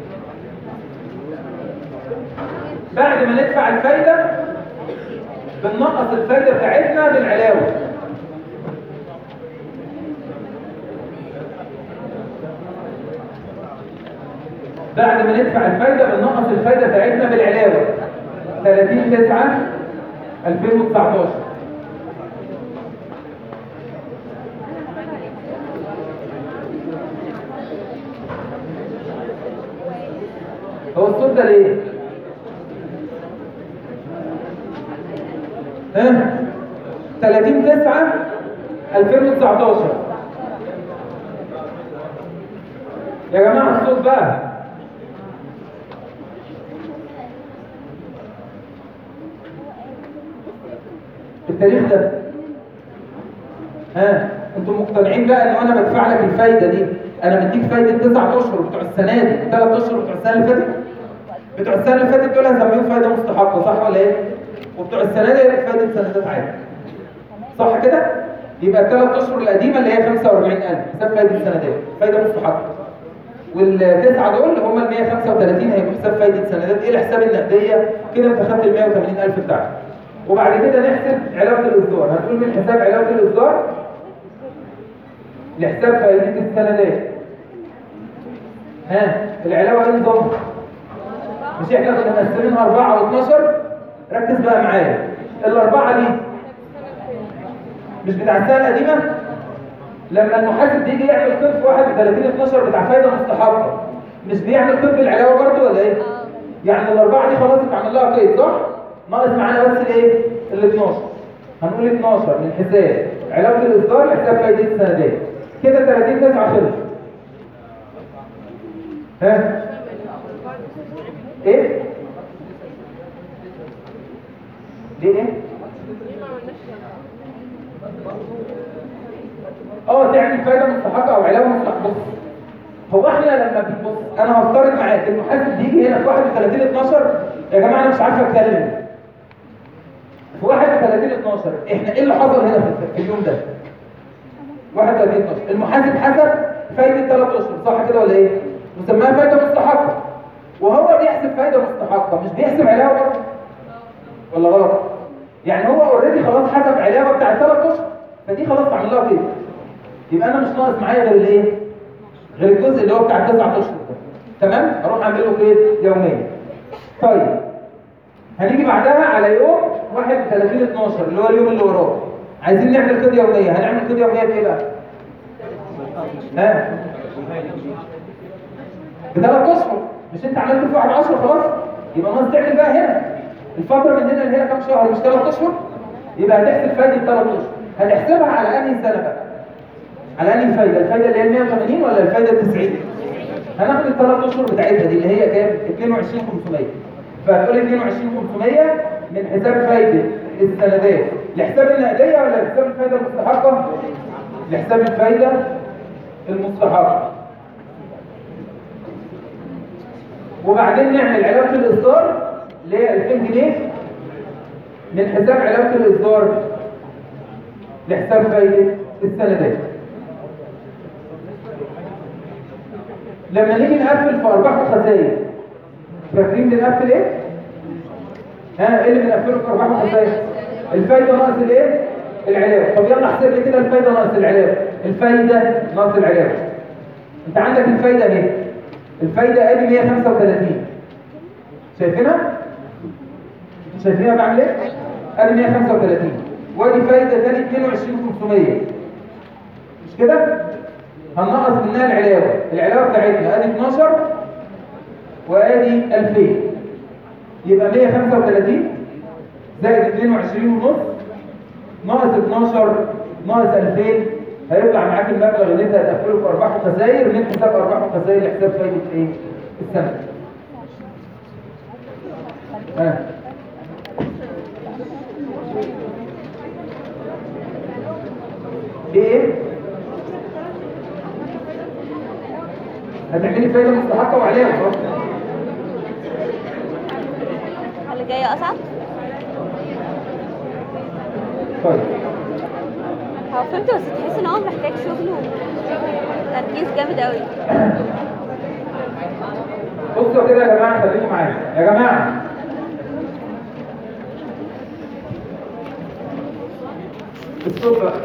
بعد ما ندفع الفايدة بننقص الفايدة بتاعتنا بالعلاوة بعد ما ندفع الفايدة بننقص الفايدة بتاعتنا بالعلاوة 30 9 2019 هو الصوت ده ليه؟ ها 30 9 2019 يا جماعة الصوت بقى التاريخ ده ها انتوا مقتنعين بقى ان انا بدفع لك الفايده دي انا مديك فايده تسع اشهر بتوع السنه دي ثلاث اشهر بتوع السنه اللي فاتت بتوع السنه اللي فاتت دول هسميهم فايده مستحقه صح ولا ايه؟ وبتوع السنه دي هيبقى فايده سندات عادي صح كده؟ يبقى الثلاث اشهر القديمه اللي هي 45000 حساب فايده السندات فايده مستحقه والتسعه دول هم ال 135 هيبقوا حساب فايده سندات ايه الحساب النقديه كده انت خدت ال 180000 بتاعك وبعد كده نحسب علاوه الاصدار هتقول من حساب علاوه الاصدار لحساب فايده السندات ها العلاوه ايه نظامها مش احنا كنا مقسمين 4 و12 ركز بقى معايا الاربعه دي مش بتاع السنه القديمه لما المحاسب بيجي يعمل قيد في 31 12 بتاع فايده مستحقه مش بيعمل قيد بالعلاوه برضه ولا ايه؟ يعني الاربعه دي خلاص اتعمل لها قيد صح؟ ناقص معانا بس الايه؟ ال 12 هنقول 12 من حساب علاوه الاصدار لحساب فايده السندات كده 30 9 خلص ها؟ ايه؟ ليه ايه؟ اه تعمل فايده مستحقه او علاوه مستحقه بص هو احنا لما بنبص انا هفترض معاك المحاسب بيجي هنا في 31 12 يا جماعه انا مش عارف اتكلم في 31 12 احنا ايه اللي حصل هنا في- في اليوم ده 31 12 المحاسب حسب فايده 3 اشهر صح كده ولا ايه مسماها فايده مستحقه وهو بيحسب فايده مستحقه مش بيحسب علاوه برضه ولا غلط يعني هو اوريدي خلاص حسب علاوه بتاع 3 اشهر فدي خلاص تعمل لها كده يبقى انا مش ناقص معايا غير الايه غير الجزء اللي هو بتاع 9 اشهر ده تمام اروح اعمل له قيد يوميا طيب هنيجي بعدها على يوم 31 12 اللي هو اليوم اللي وراه عايزين نعمل قيد يوميه هنعمل قيد يوميه بايه بقى ها بثلاث اشهر مش انت عملت في واحد 10 خلاص يبقى ناقص تعمل بقى هنا الفتره من هنا لهنا كام شهر مش ثلاث اشهر يبقى هتحسب فايده ثلاث اشهر هتحسبها على انهي سنه بقى على انهي فايده الفايده اللي هي 180 ولا الفايده ال 90 هناخد الثلاث اشهر بتاعتها دي اللي هي كام 22500 فهتقول 22500 من حساب فايده السندات لحساب النقديه ولا لحساب الفايده المستحقه لحساب الفايده المستحقه وبعدين نعمل علاوه الاصدار اللي هي 2000 جنيه من حساب علاوه الاصدار لحساب فايده السندات لما نيجي نقفل في ارباح وخسائر فاكرين بنقفل ايه ها ايه اللي بنقفله في ارباح وخسائر الفايده ناقص الايه العلاوه طب يلا احسب لي كده الفايده ناقص العلاوه الفايده ناقص العلاوه انت عندك الفايده اهي الفايده ادي 135 شايفينها شايفينها بعمل ايه ادي 135 وادي فايده ثاني 22500 مش كده هننقص منها العلاوه العلاوه بتاعتنا ادي 12 وادي 2000 يبقى 135 زائد 22 ونص ناقص 12 ناقص 2000 هيطلع معاك المبلغ اللي انت هتقفله في ارباح وخسائر من حساب ارباح وخسائر لحساب فايده ايه السنه ها دي ايه هتعملي فايده مستحقه وعليها برضه اللي جاي اصعب طيب هو فهمت بس تحس ان هو محتاج شغل وتركيز جامد قوي بصوا كده يا جماعه خليكم معايا يا جماعه الصوت بقى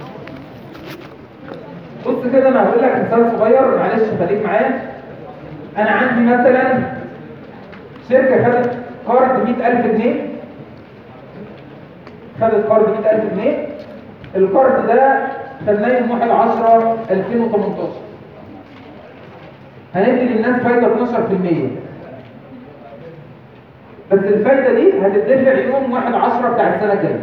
بص كده انا هقول لك مثال صغير معلش خليك معايا انا عندي مثلا شركه خدت قرض 100000 جنيه خدت قرض 100000 جنيه القرض ده خدناه يوم 1 10 2018 هندي للناس فايده 12% بس الفايده دي هتدفع يوم 1 10 بتاع السنه الجايه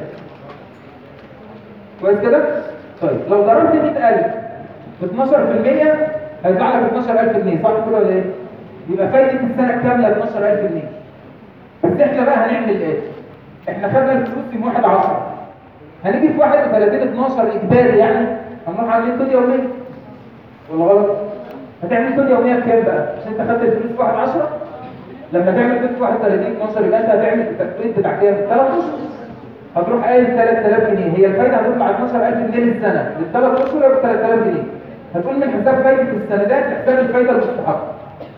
كويس كده؟ طيب لو ضربت 100000 ب 12% هيطلع لك 12000 جنيه صح كده ولا ايه؟ يبقى فايده السنه الكامله 12000 جنيه بس احنا بقى هنعمل ايه؟ احنا خدنا الفلوس يوم 1 10 هنيجي في 31 12 اجباري يعني هنروح عاملين كود يوميه ولا غلط؟ هتعمل كود يوميه بكام بقى؟ عشان انت خدت الفلوس في 1 10 لما تعمل كود في 31 12 يبقى انت هتعمل التكوين بتاع كام؟ 3 اشهر هتروح قايل 3000 جنيه هي الفايده هتطلع 12000 جنيه للسنه للثلاث اشهر يبقى 3000 جنيه هتقول من حساب فايده السندات لحساب الفايده المستحقه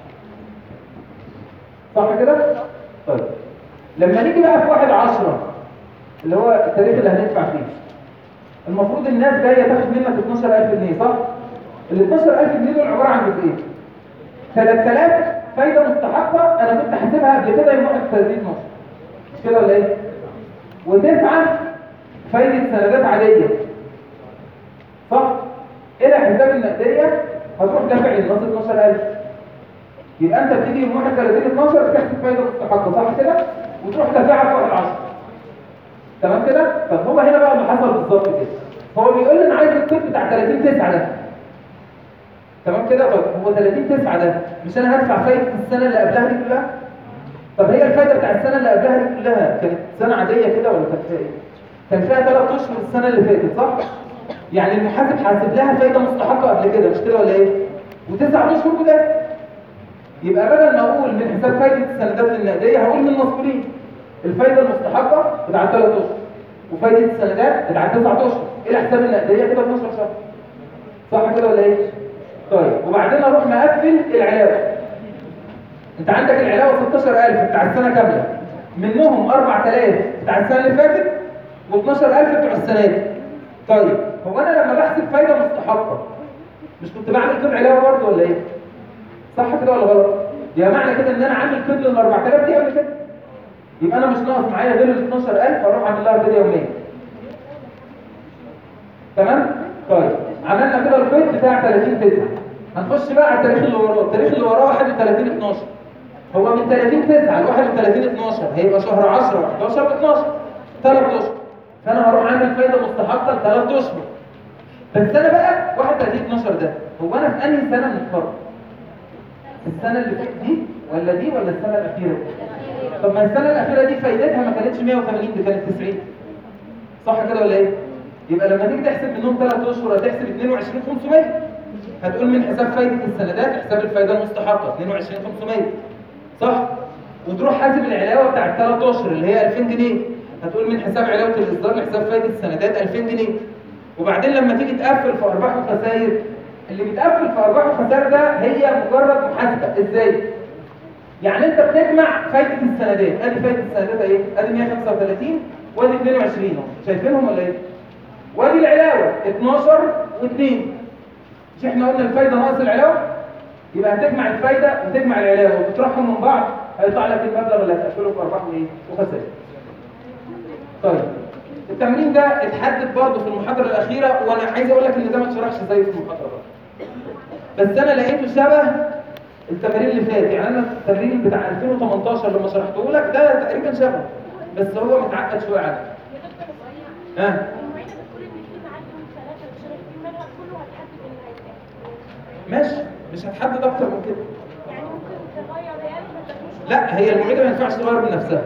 صح كده؟ طيب لما نيجي بقى في 1 10 اللي هو التاريخ اللي هندفع فيه المفروض الناس جايه تاخد منك 12000 جنيه صح؟ ال 12000 جنيه دول عباره عن جزئين 3000 فايده مستحقه انا كنت حاسبها قبل كده يوم 31 12 مش كده ولا ايه؟ وتسعة فايدة سندات عادية صح؟ إلى حساب النقدية هتروح دافع للنص 12000 يبقى أنت بتيجي يوم 31 12 بتحسب فايدة مستحقة صح كده؟ وتروح دافعها في 1 10 تمام كده؟ طب هو هنا بقى اللي حصل بالظبط كده هو بيقول لي أنا عايز الكود بتاع 30 9 ده تمام كده؟ طب هو 30 9 ده مش أنا هدفع فايدة السنة اللي قبلها دي كلها؟ طب هي الفايده بتاع السنه اللي قبلها دي كلها كانت سنه عاديه كده ولا كانت فيها ايه؟ كان فيها ثلاث اشهر السنه اللي فاتت صح؟ يعني المحاسب حاسب لها فايده مستحقه قبل كده مش كده ولا ايه؟ وتسع اشهر جداد يبقى بدل ما اقول من حساب فايده السندات النقديه هقول من المسؤولين الفايده المستحقه بتاعت ثلاث اشهر وفايده السندات بتاعت تسع اشهر الى حساب النقديه كده 12 شهر صح كده ولا ايه؟ طيب وبعدين اروح مقفل العلاوه انت عندك العلاوه 16000 بتاع السنه كامله منهم 4000 بتاع السنه اللي فاتت و12000 بتوع السنه دي طيب هو انا لما بحسب فايده مستحقه مش كنت بعمل كود علاوه برضه ولا ايه صح كده ولا غلط يبقى معنى كده ان انا عامل كود لل 4000 دي قبل كده يبقى انا مش ناقص معايا غير ال 12000 اروح اعمل لها كود يوميه تمام طيب عملنا كده الكود بتاع 30 9 هنخش بقى على التاريخ اللي وراه التاريخ اللي وراه 31 12 هو من 30 9 ل 31 12 هيبقى شهر 10 و11 ب 12 ثلاث اشهر فانا هروح اعمل فايده مستحقه لثلاث اشهر بس انا بقى 31 12 ده هو انا في انهي سنه من القرن؟ السنه اللي فاتت دي ولا دي ولا السنه الاخيره؟ طب ما السنه الاخيره دي فايدتها ما كانتش 180 دي كانت 90 صح كده ولا ايه؟ يبقى لما تيجي تحسب منهم ثلاث اشهر هتحسب 22 500 هتقول من حساب فايده السندات حساب الفايده المستحقه 22 500 صح وتروح حاسب العلاوه بتاع الثلاث اشهر اللي هي 2000 جنيه هتقول من حساب علاوه الاصدار لحساب فايده السندات 2000 جنيه وبعدين لما تيجي تقفل في ارباح وخسائر اللي بيتقفل في ارباح وخسائر ده هي مجرد محاسبه ازاي يعني انت بتجمع فايده السندات ادي فايده السندات ايه ادي 135 وادي 22 اهو شايفينهم ولا ايه وادي العلاوه 12 و2 مش احنا قلنا الفايده ناقص العلاوه يبقى هتجمع الفايده وتجمع العلاوه وتطرحهم من بعض هيطلع لك المبلغ اللي هتقفله في ارباح وايه وخسائر طيب التمرين ده اتحدد برضه في المحاضره الاخيره وانا عايز اقول لك ان ده ما اتشرحش زي في المحاضره برضه بس انا لقيته شبه التمارين اللي فات يعني انا التمرين بتاع 2018 لما شرحته لك ده تقريبا شبه بس هو متعقد شويه عنه ها ماشي مش هتحدد اكتر من كده لا هي المعيده ما ينفعش تغير من نفسها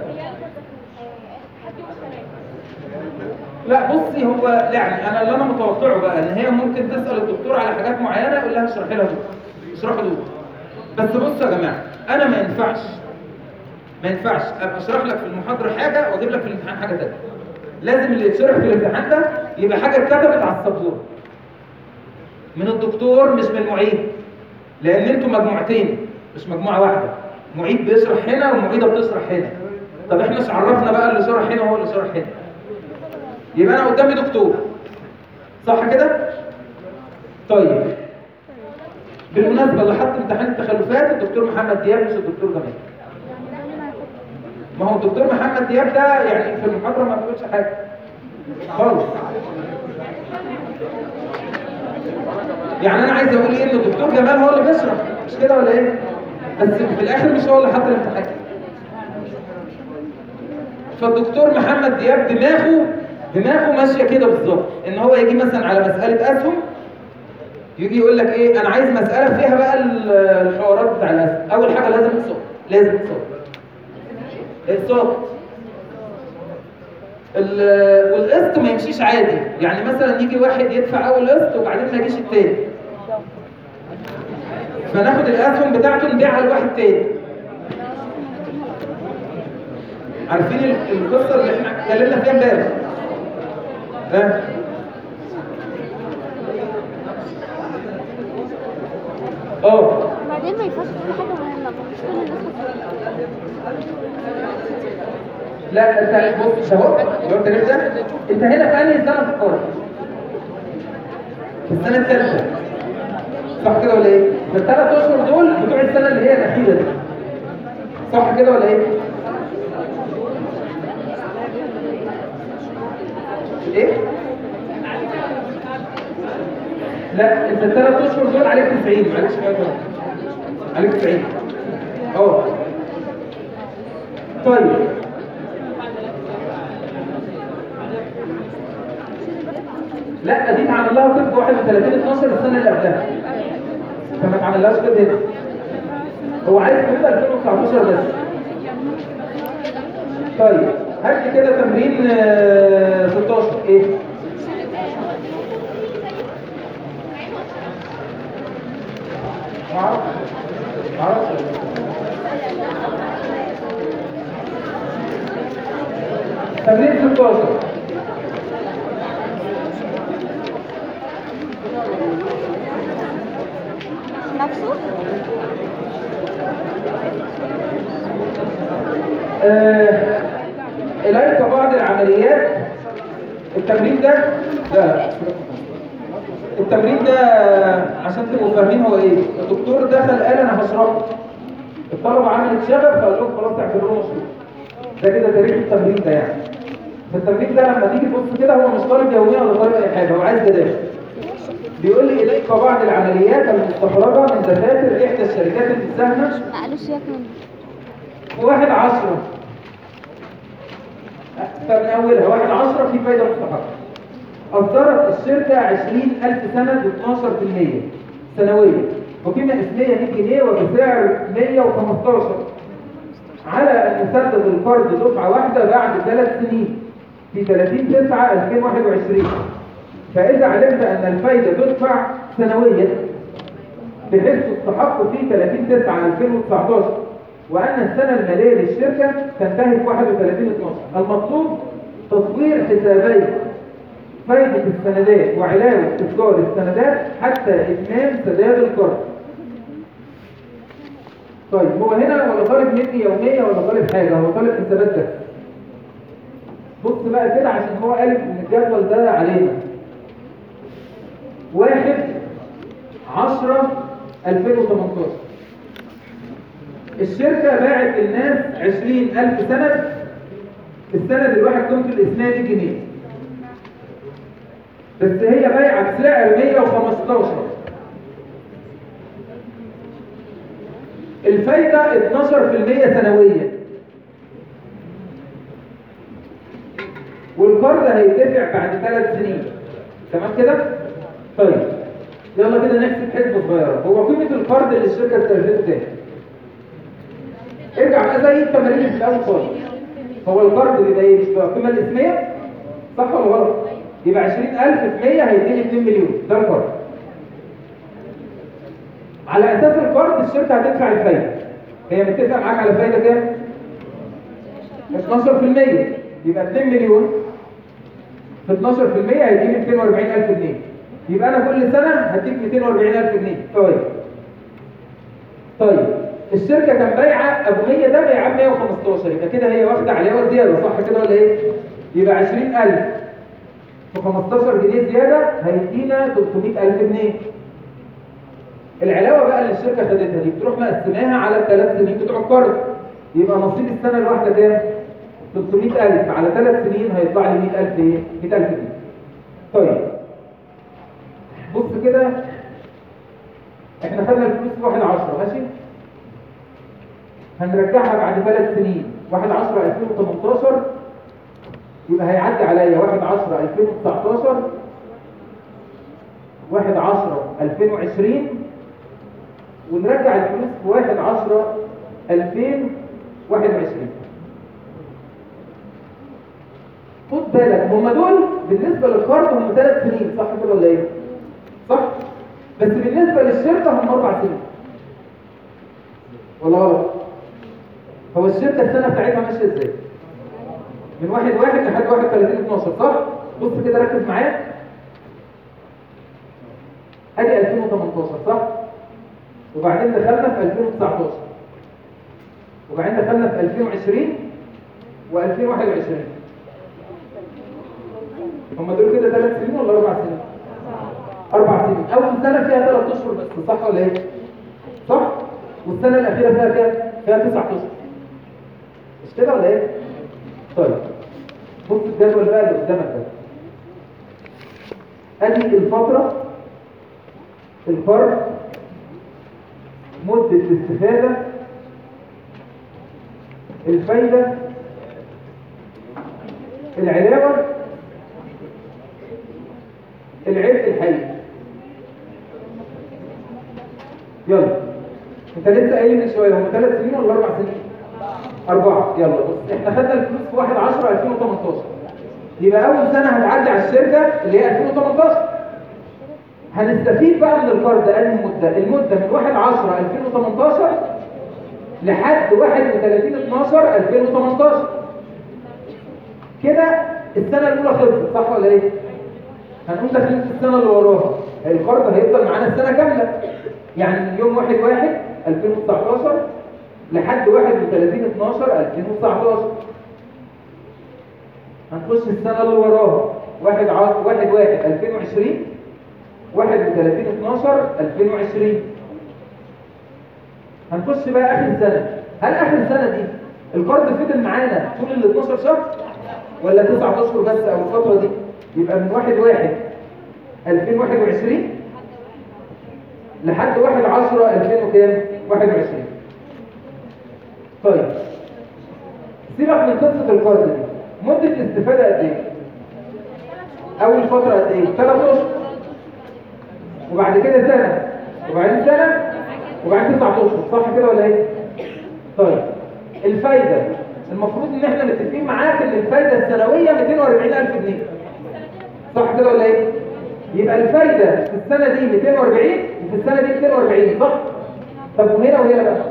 لا بصي هو يعني انا اللي انا متوقعه بقى ان هي ممكن تسال الدكتور على حاجات معينه يقول لها اشرحي لها دكتور اشرحي دكتور بس بصوا يا جماعه انا ما ينفعش ما ينفعش ابقى اشرح لك في المحاضره حاجه واجيب لك في الامتحان حاجه ثانيه لازم اللي يتشرح في الامتحان ده يبقى حاجه اتكتبت على السبوره من الدكتور مش من المعيد لان انتوا مجموعتين مش مجموعه واحده معيد بيشرح هنا ومعيده بتشرح هنا طب احنا مش عرفنا بقى اللي شرح هنا هو اللي شرح هنا يبقى انا قدامي دكتور صح كده طيب بالمناسبه اللي حط امتحان التخلفات الدكتور محمد دياب مش الدكتور جمال ما هو الدكتور محمد دياب ده يعني في المحاضره ما بيقولش حاجه خالص يعني انا عايز اقول ايه ان الدكتور جمال هو اللي بيشرح مش كده ولا ايه بس في الاخر مش هو اللي حط الامتحان فالدكتور محمد دياب دماغه دماغه ماشيه كده بالظبط ان هو يجي مثلا على مساله اسهم يجي يقول لك ايه انا عايز مساله فيها بقى ال- الحوارات بتاع الاسهم اول حاجه لازم تصوت لازم تصوت الصوت ال- والقسط ما يمشيش عادي يعني مثلا يجي واحد يدفع اول قسط وبعدين ما يجيش التاني فناخد الاسهم بتاعته نبيعها لواحد تاني عارفين ال- القصه اللي احنا اتكلمنا فيها امبارح ها اه وبعدين ما ينفعش تقول حاجه مهمه مش كل الناس هتقول لا انت بص شباب لو انت نبدا انت هنا في انهي سنه في القرن؟ في السنه الثالثه صح كده ولا ايه؟ في الثلاث اشهر دول بتوع السنه اللي هي الاخيره دي صح كده ولا ايه؟ ايه؟ لا انت الثلاث اشهر دول عليك 90 معلش يا جماعة. عليك 90 اه طيب لا دي اتعمل لها كده 31 12 السنه اللي قبلها فما اتعملهاش كده هنا هو عايز كده 2019 بس طيب هات لي كده تمرين آه، 16 ايه معرفش معرفش تمرين 16 نفسه آه، إليك بعض العمليات التمرين ده لا التمرين ده عشان تبقوا فاهمين هو ايه الدكتور دخل قال انا هشرحه الطلبة عملت شغف فقال لهم خلاص اعتبروه مشروع ده كده تاريخ التمرين ده يعني فالتمرين ده لما تيجي تبص كده هو مش طالب يوميا ولا طالب اي حاجه هو عايز جداول بيقول لي اليك بعض العمليات المستخرجه من دفاتر احدى الشركات المساهمه معلش يا كمان واحد عشرة فمن أولها واحد عشرة في فايدة مستحقة أصدرت الشركة عشرين ألف سند 12% سنويا وقيمة اسمية 100 جنيه وبسعر 115 على أن يسدد القرض دفعة واحدة بعد ثلاث سنين في 30 9 2021 فإذا علمت أن الفايدة تدفع سنويا بحيث تستحق في 30 9 2019 وأن السنة المالية للشركة تنتهي في 31 12 المطلوب تصوير حسابي فايدة السندات وعلاوة إصدار السندات حتى إتمام سداد القرض طيب هو هنا ولا طالب مني يومية ولا طالب حاجة هو طالب حسابات بس بص بقى كده عشان هو قال ان الجدول ده علينا واحد عشرة 2018 الشركة باعت للناس 20000 سند السند الواحد قيمته الإسناد جنيه بس هي بايعة بسعر 115 الفايدة 12% سنويا والقرض هيدفع بعد ثلاث سنين تمام كده؟ طيب يلا كده نحسب حسبة صغيرة هو قيمة القرض اللي الشركة استلفته كام؟ ارجع بقى زي التمارين اللي في الأول خالص هو القرض بيبقى ايه؟ مش بقى القيمة الاسمية؟ صح ولا غلط؟ يبقى 20000 في 100 هيديني 2 مليون ده القرض على اساس القرض الشركه هتدفع الفايده هي متفقه معاك على فايده كام 12% يبقى 2 مليون في 12% هيديني 240000 جنيه يبقى انا كل سنه هديك 240000 جنيه فوائد طيب الشركه كان بايعه ابو 100 ده بايعاه ب 115 يبقى كده هي واخده عليه زياده صح كده ولا ايه يبقى 20000 في 15 جنيه زياده هيدينا 300000 جنيه العلاوه بقى اللي الشركه خدتها دي بتروح مقسماها على الثلاث سنين بتوع القرض يبقى نصيب السنه الواحده كام 300000 على ثلاث سنين هيطلع لي 100000 ايه 100000 جنيه طيب بص كده احنا خدنا الفلوس في 1 10 ماشي هنرجعها بعد ثلاث سنين 1 10 2018 يبقى هيعدي عليا 1 10 2019 1 10 2020 ونرجع الفلوس في 1 10 2021 خد بالك هم دول بالنسبه للقرض هم ثلاث سنين صح كده ولا ايه؟ صح؟ بس بالنسبه للشركه هم اربع سنين ولا غلط؟ هو الشركه السنه بتاعتها ماشيه ازاي؟ من واحد واحد لحد واحد 30 12 صح؟ بص كده ركز معايا ادي 2018 صح؟ وبعدين دخلنا في 2019 وبعدين دخلنا في 2020 و2021 هم دول كده ثلاث سنين ولا اربع سنين؟ اربع سنين اول سنه فيها ثلاث اشهر بس صح ولا ايه؟ صح؟ والسنه الاخيره فيها كام؟ فيها تسع اشهر مش كده ولا ايه؟ طيب بص الجدول بقى اللي قدامك ده ادي الفتره الفرق مده الاستفاده الفايده العلاوه العبء الحقيقي يلا انت لسه قايل من شويه هم ثلاث سنين ولا اربع سنين اربعه يلا بص احنا خدنا الفلوس في 1 10 2018 يبقى اول سنه هتعدي على الشركه اللي هي 2018 هنستفيد بقى من القرض انهي مده المده من 1 10 2018 لحد 31 12 2018 كده السنه الاولى خلصت صح ولا ايه هنقوم داخلين في السنه اللي وراها القرض هيفضل معانا السنه كامله يعني من يوم 1 1 2019 لحد 31 12 2019 هنخش السنه اللي وراها 1 1 1 2020 31 12 2020 هنخش بقى اخر سنه هل اخر سنه دي القرض فضل معانا طول ال 12 شهر ولا 9 اشهر بس او الفتره دي يبقى من 1 1 2021 لحد 1 10 2000 وكام 21 طيب سيبك من قصه القرض دي مده الاستفاده قد ايه اول فتره قد ايه 3 اشهر وبعد كده سنه وبعدين سنه وبعدين 9 اشهر صح كده ولا ايه طيب الفايده المفروض ان احنا متفقين معاك ان الفايده السنويه 240000 جنيه صح كده ولا ايه يبقى الفايده في السنه دي 240 وفي السنه دي 240 صح طب وهنا وهنا بقى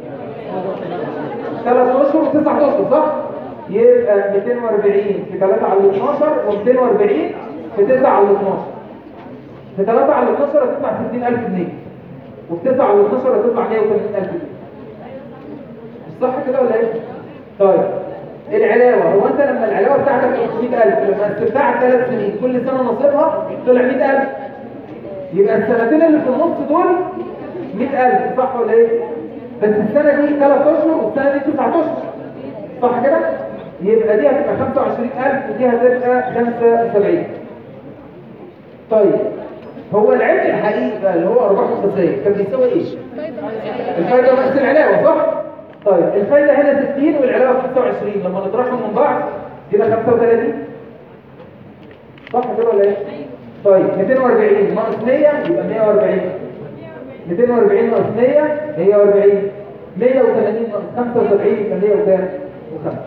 ثلاث اشهر وتسع اشهر صح يبقى 240 في 3 على 12 و240 في 9 على 12 في 3 على 12 هتطلع 60000 جنيه وفي 9 على 12 هتطلع 180000 جنيه مش صح كده ولا ايه طيب العلاوه هو انت لما العلاوه بتاعتك 300000 لما استمتاع على ثلاث سنين كل سنه نصيبها طلع 100000 يبقى السنتين اللي في النص دول 100000 صح ولا ايه بس السنه دي 3 اشهر والسنه دي 9 اشهر صح كده يبقى دي هتبقى 25000 ودي هتبقى 75 طيب هو العبء الحقيقي بقى اللي هو ارباح وخسائر كان بيساوي ايه الفايده ناقص العلاوه صح طيب الفايده هنا 60 والعلاوه 25 لما نطرحهم من بعض كده 35 صح كده ولا ايه طيب 240 ناقص 100 يبقى 140 240 ناقص 100 هي 40 180 ناقص 75 يبقى 100 وكام وخمسة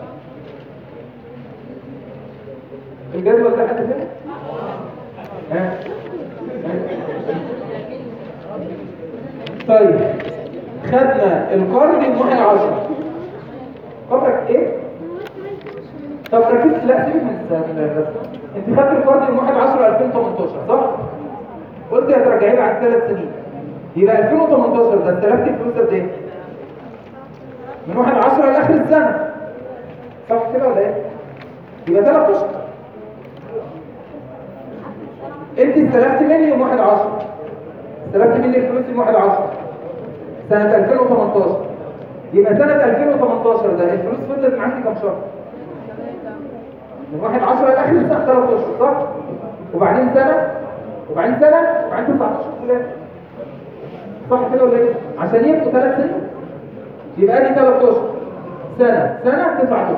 الجدول ده حد فين ها طيب خدنا القرض من 1 10 قبلك ايه طب ركز لا سيبك من الرسم انت خدت القرض من 1 10 2018 صح قلت هترجعيه بعد ثلاث سنين يبقى 2018 ده استلفت الفلوس قد ايه من 1 10 لاخر السنه صح كده ولا ايه يبقى ثلاث اشهر انت استلفت مني يوم 1 10 استلفت مني الفلوس يوم 1 10 سنة 2018 يبقى سنة 2018 ده الفلوس فضلت معاكي كام شهر؟ من 1 10 لاخر السنة 3 اشهر صح؟ وبعدين سنة وبعدين سنة وبعدين 19 اشهر صح كده ولا ايه؟ عشان يبقوا ثلاث سنين يبقى دي 3 اشهر سنة سنة 9 اشهر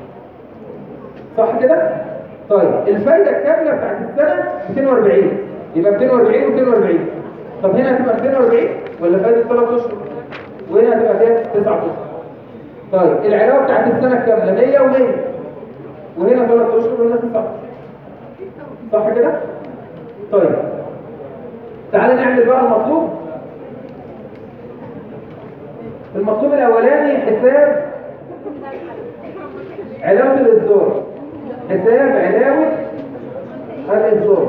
صح كده؟ طيب الفايدة الكاملة بتاعت السنة 240 يبقى 240 و240 طب هنا هتبقى 240 ولا فايدة 3 اشهر؟ وهنا هتبقى كام؟ 9 اشهر طيب العلاوة بتاعت السنة الكاملة 100 و100 وهنا 3 اشهر وهنا 9 اشهر صح كده؟ طيب تعالى نعمل بقى المطلوب المطلوب الاولاني حساب علاوة الإصدار حساب علاوة الإصدار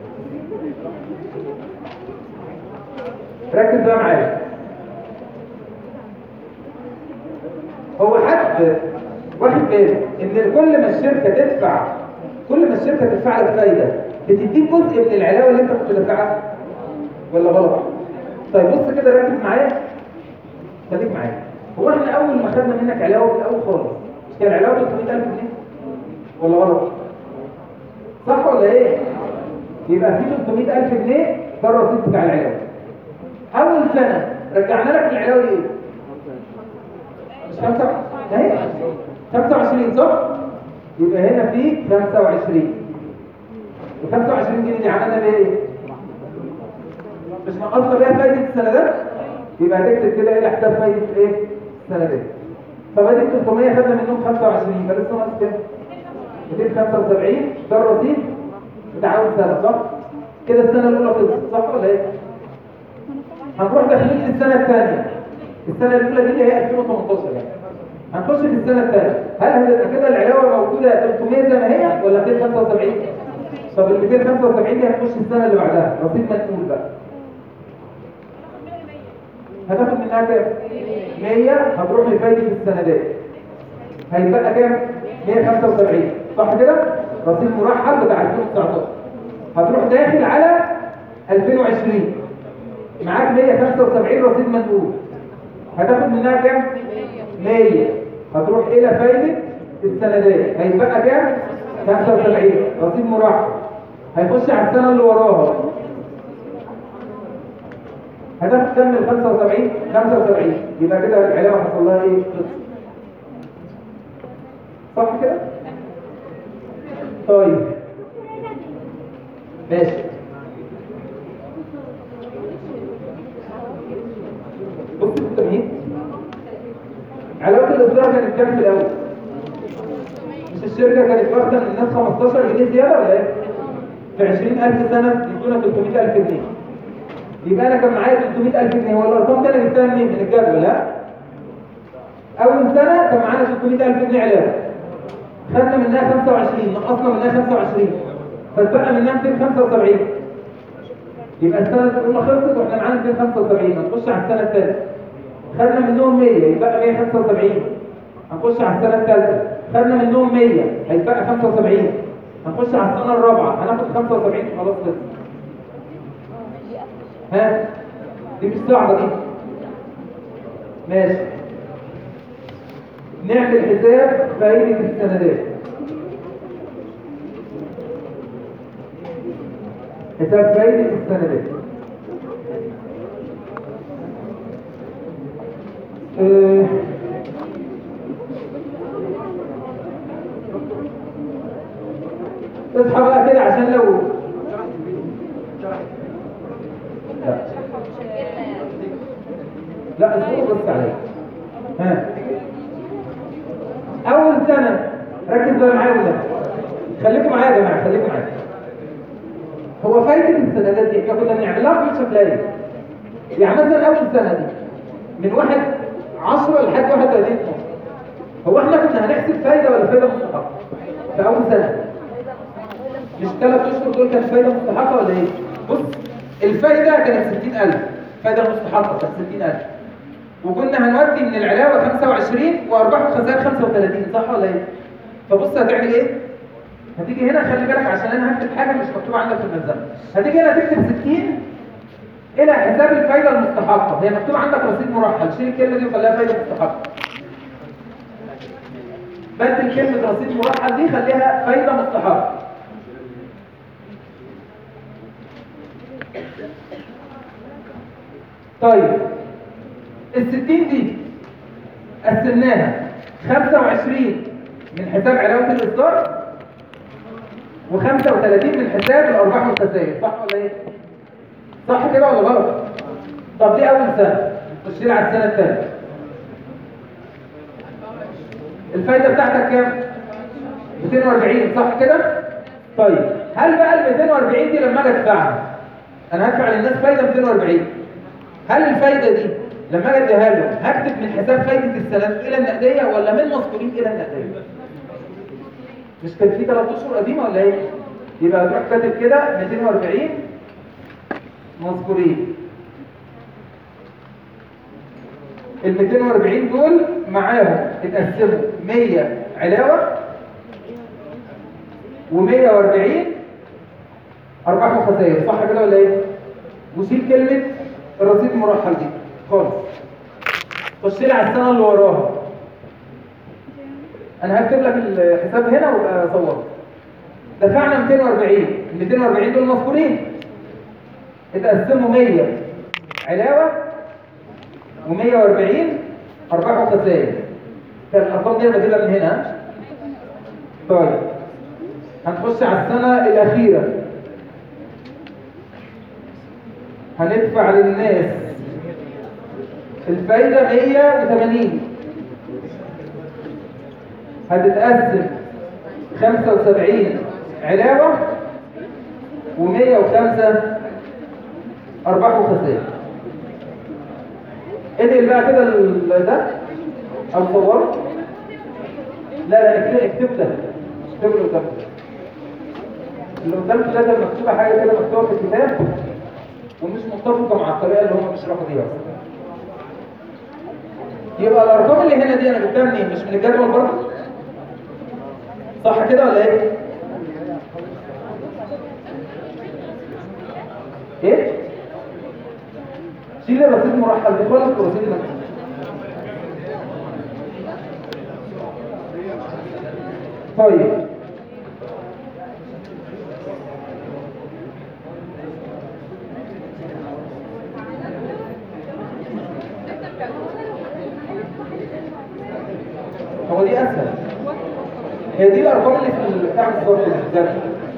ركز بقى معايا هو حد واخد باله ان كل ما الشركة تدفع كل ما الشركة تدفع لك فايدة بتديك جزء من العلاوة اللي انت كنت دافعها ولا غلط؟ طيب بص كده ركز معايا خليك معايا هو احنا اول ما خدنا منك علاوة في الاول خالص مش كان علاوة 300000 جنيه ولا غلط؟ صح ولا ايه؟ يبقى في 300000 جنيه ده الرصيد بتاع العلاوة اول سنة رجعنا لك العلاوة دي ايه؟ مش 5 اهي 25 صح؟ يبقى هنا في 25 ال 25 جنيه دي عملنا بيها ايه؟ مش نقصنا بيها فايدة السندات؟ يبقى هتكتب كده ايه حساب فايدة ايه؟ السندات فبادئ 300 خدنا منهم 25 يبقى لسه ناقص كام؟ 275 ده الرصيد بتاع اول سنة صح؟ كده السنة الأولى خلصت صح ولا ايه؟ هنروح داخلين في السنة الثانية السنة الأولى دي اللي هي 2018 يعني هنخش في السنة الثانية هل هتبقى كده العلاوة موجودة 300 زي ما هي ولا 275 طب ال 275 دي هتخش السنة اللي بعدها رصيد منقول بقى هتاخد منها كام 100 هتروح لفايدة السندات هيتبقى كام 175 صح كده رصيد مرحب بتاع 2019 هتروح داخل على 2020 معاك 175 رصيد منقول هتاخد منها كام 100 هتروح الى فايدة السندات هيتبقى كام 75 رصيد مرحب هيخش على السنة اللي وراها هتاخد كام من 75 75 يبقى كده العلاوة حصل لها ايه خلصت. صح كده طيب ماشي بص في التمهيد علاوة الإصدار كانت كام في الأول؟ مش الشركة كانت واخدة من الناس 15 جنيه زيادة ولا إيه؟ في 20000 سنة يدونا 300000 جنيه يبقى أنا كان معايا 300000 جنيه هو الأرقام دي أنا جبتها منين؟ من الجدول ها؟ أول سنة كان معانا 300000 جنيه علاوة خدنا منها 25 نقصنا منها 25 فاتبقى منها 275 يبقى السنة الأولى خلصت واحنا معانا 275 هنخش على السنة الثالثة خدنا منهم 100 يبقى 175 هنخش على السنة الثالثة خدنا منهم 100 هيتبقى 75 هنخش على السنة الرابعة هناخد 75 خلاص خلص ها دي مش صعبة دي ماشي نعمل حساب فايدة السندات حساب فايدة السندات آه، اصحى بقى كده عشان لو لا لا اصبروا بس عليا ها اول سنه ركز بقى معايا ولا خليكم معايا يا جماعه خليكم معايا هو فايده السندات دي احنا كنا بنعملها في شكلين يعني مثلا اول سنه دي من واحد 10 لحد 31 هو احنا كنا هنحسب فايده ولا فايده مستحقه في اول سنه مش ثلاث اشهر دول كانت فايده مستحقه ولا ايه بص الفايده كانت 60000 فايده مستحقه كانت 60000 وكنا هنودي من العلاوه 25 وارباح وخسائر 35 صح ولا ايه فبص هتعمل ايه هتيجي هنا خلي بالك عشان انا هكتب حاجه مش مكتوبه عندك في الملزمه هتيجي هنا تكتب 60 الى حساب الفايده المستحقه هي مكتوبه عندك رصيد مرحل شيل الكلمه دي وخليها فايده مستحقه بدل كلمه رصيد مرحل دي خليها فايده مستحقه طيب ال 60 دي قسمناها 25 من حساب علاوه الاصدار و35 من حساب الارباح والخسائر صح ولا ايه صح كده ولا غلط طب دي اول سنه خش لي على السنه الثانيه الفايده بتاعتك كام 240 صح كده طيب هل بقى ال 240 دي لما اجي ادفعها انا هدفع للناس فايده 240 هل الفايده دي لما اجي اديها له هكتب من حساب فايده السلام الى النقديه ولا من مذكورين الى النقديه مش كان في ثلاث اشهر قديمه ولا ايه يبقى تروح كاتب كده 240 مذكورين ال 240 دول معاهم اتقسموا 100 علاوه و140 ارباح وخسائر صح كده ولا ايه وشيل كلمه الرصيد المرحل دي خالص خش لي على السنه اللي وراها انا هكتب لك الحساب هنا وابقى اصوره دفعنا 240 ال 240 دول مذكورين اتقسموا 100 علاوه و140 ارباح وخسائر كان الارقام دي انا بجيبها من هنا طيب هنخش على السنه الاخيره هندفع للناس الفايده 180 هتتقسم 75 علاوة و105 أرباح وخسائر انقل بقى كده ال- ده أو صوره لا لا اكتب اكتب ده اكتب له قدامك اللي قدامك ده ده مكتوبة حاجة كده مكتوبة في الكتاب ومش متفقة مع الطريقة اللي هم بيشرحوا بيها يبقى الأرقام اللي هنا دي أنا جبتها منين؟ مش من الجدول برضه؟ صح كده ولا ايه ايه شيل الرصيد مرحل دي خالص والرصيد مكتوب طيب هو دي اسهل هي دي الارقام اللي في البتاع بالظبط ده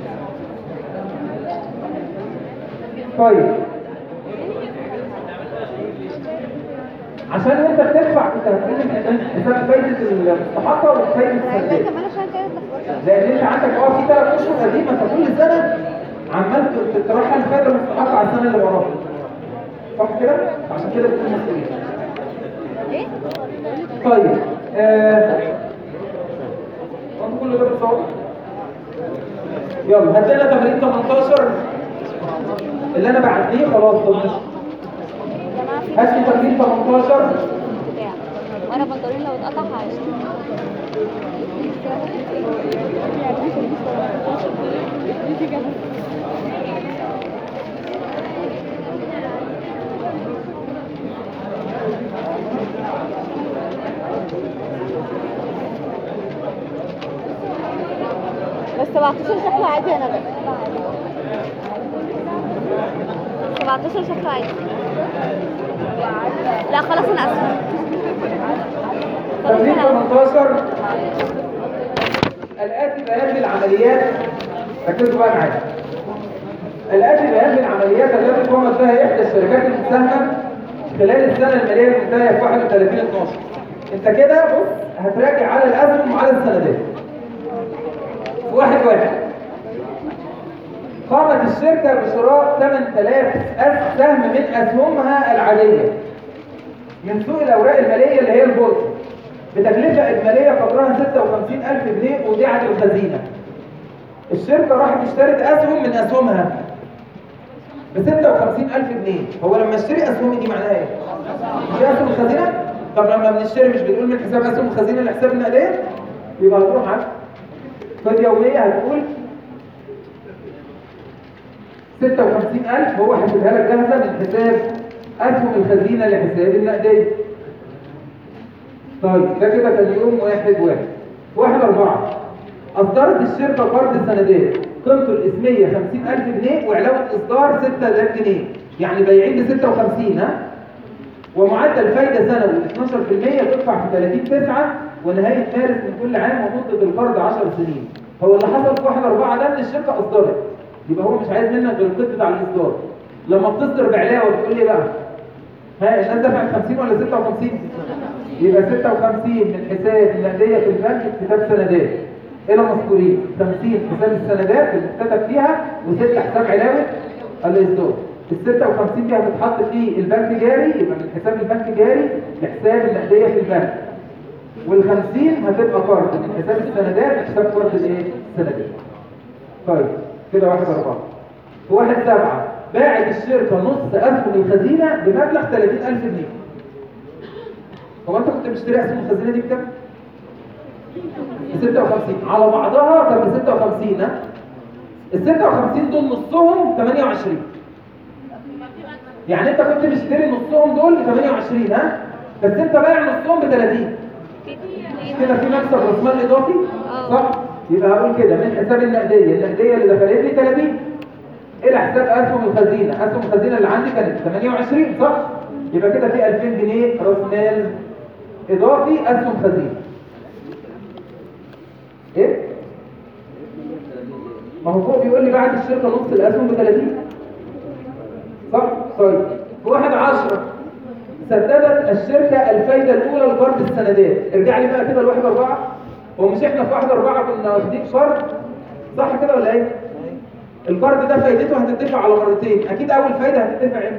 طيب عشان انت بتدفع انت هتكلم حساب فايده المستحقه وفايده ازاي السداد كمان عشان كده اتلخبطت لان انت عندك اه في ثلاث اشهر قديمه فكل سنه عمال تترحل الفايده المستحقه على السنه اللي وراها صح كده؟ عشان كده بتكون مسؤوليه ايه طيب آه كل ده بتصور يلا هات لنا تمرين 18 اللي انا بعديه خلاص طنش يا جماعه في هات لي تمرين 18 بتاع وانا بنطلون لو اتقطع عايش بس 17 شكله عادي انا بس 17 شكله عادي لا خلاص انا اسفه خلاص تمرين انا اسفه 18 الآتي بيان العمليات ركزوا بقى معايا الآتي بيان العمليات التي قامت بها إحدى الشركات المساهمة خلال السنة المالية المنتهية في 31 12 أنت كده بص هتراجع على الأسهم وعلى السندات في واحد واحد قامت الشركة بشراء 8000 أس- سهم من أسهمها العادية من سوق الأوراق المالية اللي هي البورصة بتكلفة إجمالية قدرها 56000 جنيه أودعت الخزينة الشركة راحت اشترت أسهم من أسهمها ب 56000 جنيه هو لما اشتري أسهمي دي معناها إيه؟ مش أسهم الخزينة؟ طب لما بنشتري مش بنقول من حساب أسهم الخزينة لحساب النقدية؟ يبقى هتروح على خد يومية هتقول 56000 هو حاسبها لك جاهزة من حساب أسهم الخزينة لحساب النقدية طيب ده كده كان يوم واحد واحد واحد أربعة أصدرت الشركة قرض السندات قيمته الإسمية 50000 جنيه وعلاوة إصدار 6000 جنيه يعني بايعين ب 56 ها ومعدل فايدة سنوي 12% تدفع في 30 9 ونهاية مارس من كل عام ومدة القرض 10 سنين هو اللي حصل في 1 4 ده ان الشركة أصدرت يبقى هو مش عايز منك غير القيد بتاع الإصدار لما بتصدر بعلاوة بتقول لي بقى ها الناس دفعت 50 ولا 56 يبقى 56 من حساب النقدية في البنك كتاب سندات إلى مذكورين 50 حساب السندات اللي اتكتب فيها وست حساب علاوة الإصدار ال 56 دي هتتحط في البنك جاري يبقى من حساب البنك جاري لحساب النقدية في البنك وال 50 هتبقى قرض من حساب السندات لحساب قرض الايه؟ السندات. طيب كده واحد أربعة. في واحد سبعة باعت الشركة نص أسهم الخزينة بمبلغ 30000 جنيه. هو أنت كنت مشتري أسهم الخزينة دي بكام؟ ب 56 على بعضها كان ب 56 ها؟ ال 56 دول نصهم 28 يعني انت كنت مشتري نصهم دول ب 28 ها بس انت بايع نصهم ب 30 كده في مكسب راس مال اضافي صح يبقى هقول كده من حساب النقديه النقديه اللي دخلت لي 30 الى حساب اسهم الخزينه اسهم الخزينه اللي عندي كانت 28 صح يبقى كده في 2000 جنيه راس مال اضافي اسهم خزينه ايه ما هو فوق بيقول لي بعد الشركه نص الاسهم ب 30 صح؟ طيب في واحد عشرة سددت الشركة الفايدة الأولى لقرض السندات ارجع لي بقى كده لواحد أربعة هو مش احنا في واحد أربعة كنا واخدين قرض صح كده ولا ايه؟ القرض ده فايدته هتدفع على مرتين أكيد أول فايدة هتدفع ايه؟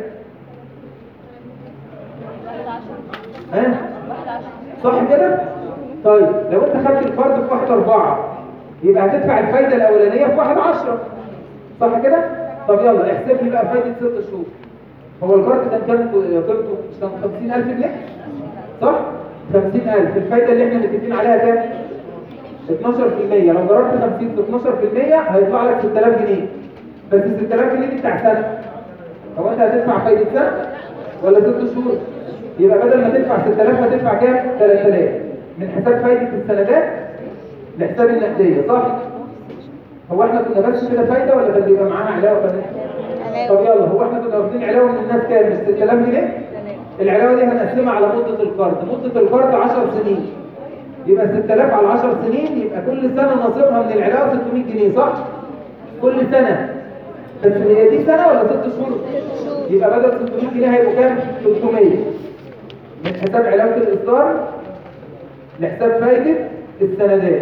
ها؟ صح كده؟ طيب لو انت خدت القرض في واحد أربعة يبقى هتدفع الفايدة الأولانية في واحد عشرة صح كده؟ طب يلا احسب لي بقى فايدة ست شهور هو القرض كان كام قيمته؟ كان 50000 جنيه صح؟ 50000 الفايدة اللي احنا متفقين عليها كام؟ 12% لو ضربت 50 في 12% هيطلع لك 6000 جنيه بس ال 6000 جنيه دي بتاع سنة هو انت هتدفع فايدة سنة ولا ست شهور؟ يبقى بدل ما تدفع 6000 هتدفع كام؟ 3000 من حساب فايدة السندات لحساب النقدية صح؟ هو احنا كنا بس كده فايدة ولا كان بيبقى معانا علاوة كمان؟ طب يلا هو احنا كنا واخدين علاوة من الناس كام؟ مش 6000 جنيه؟ العلاوة دي هنقسمها على مدة القرض، مدة القرض 10 سنين. يبقى 6000 على 10 سنين يبقى كل سنة نصيبها من العلاوة 600 جنيه صح؟ كل سنة. بس هي دي سنة ولا ست شهور؟ يبقى بدل 600 جنيه هيبقوا كام؟ 300. من حساب علاوة الإصدار لحساب فايدة السندات.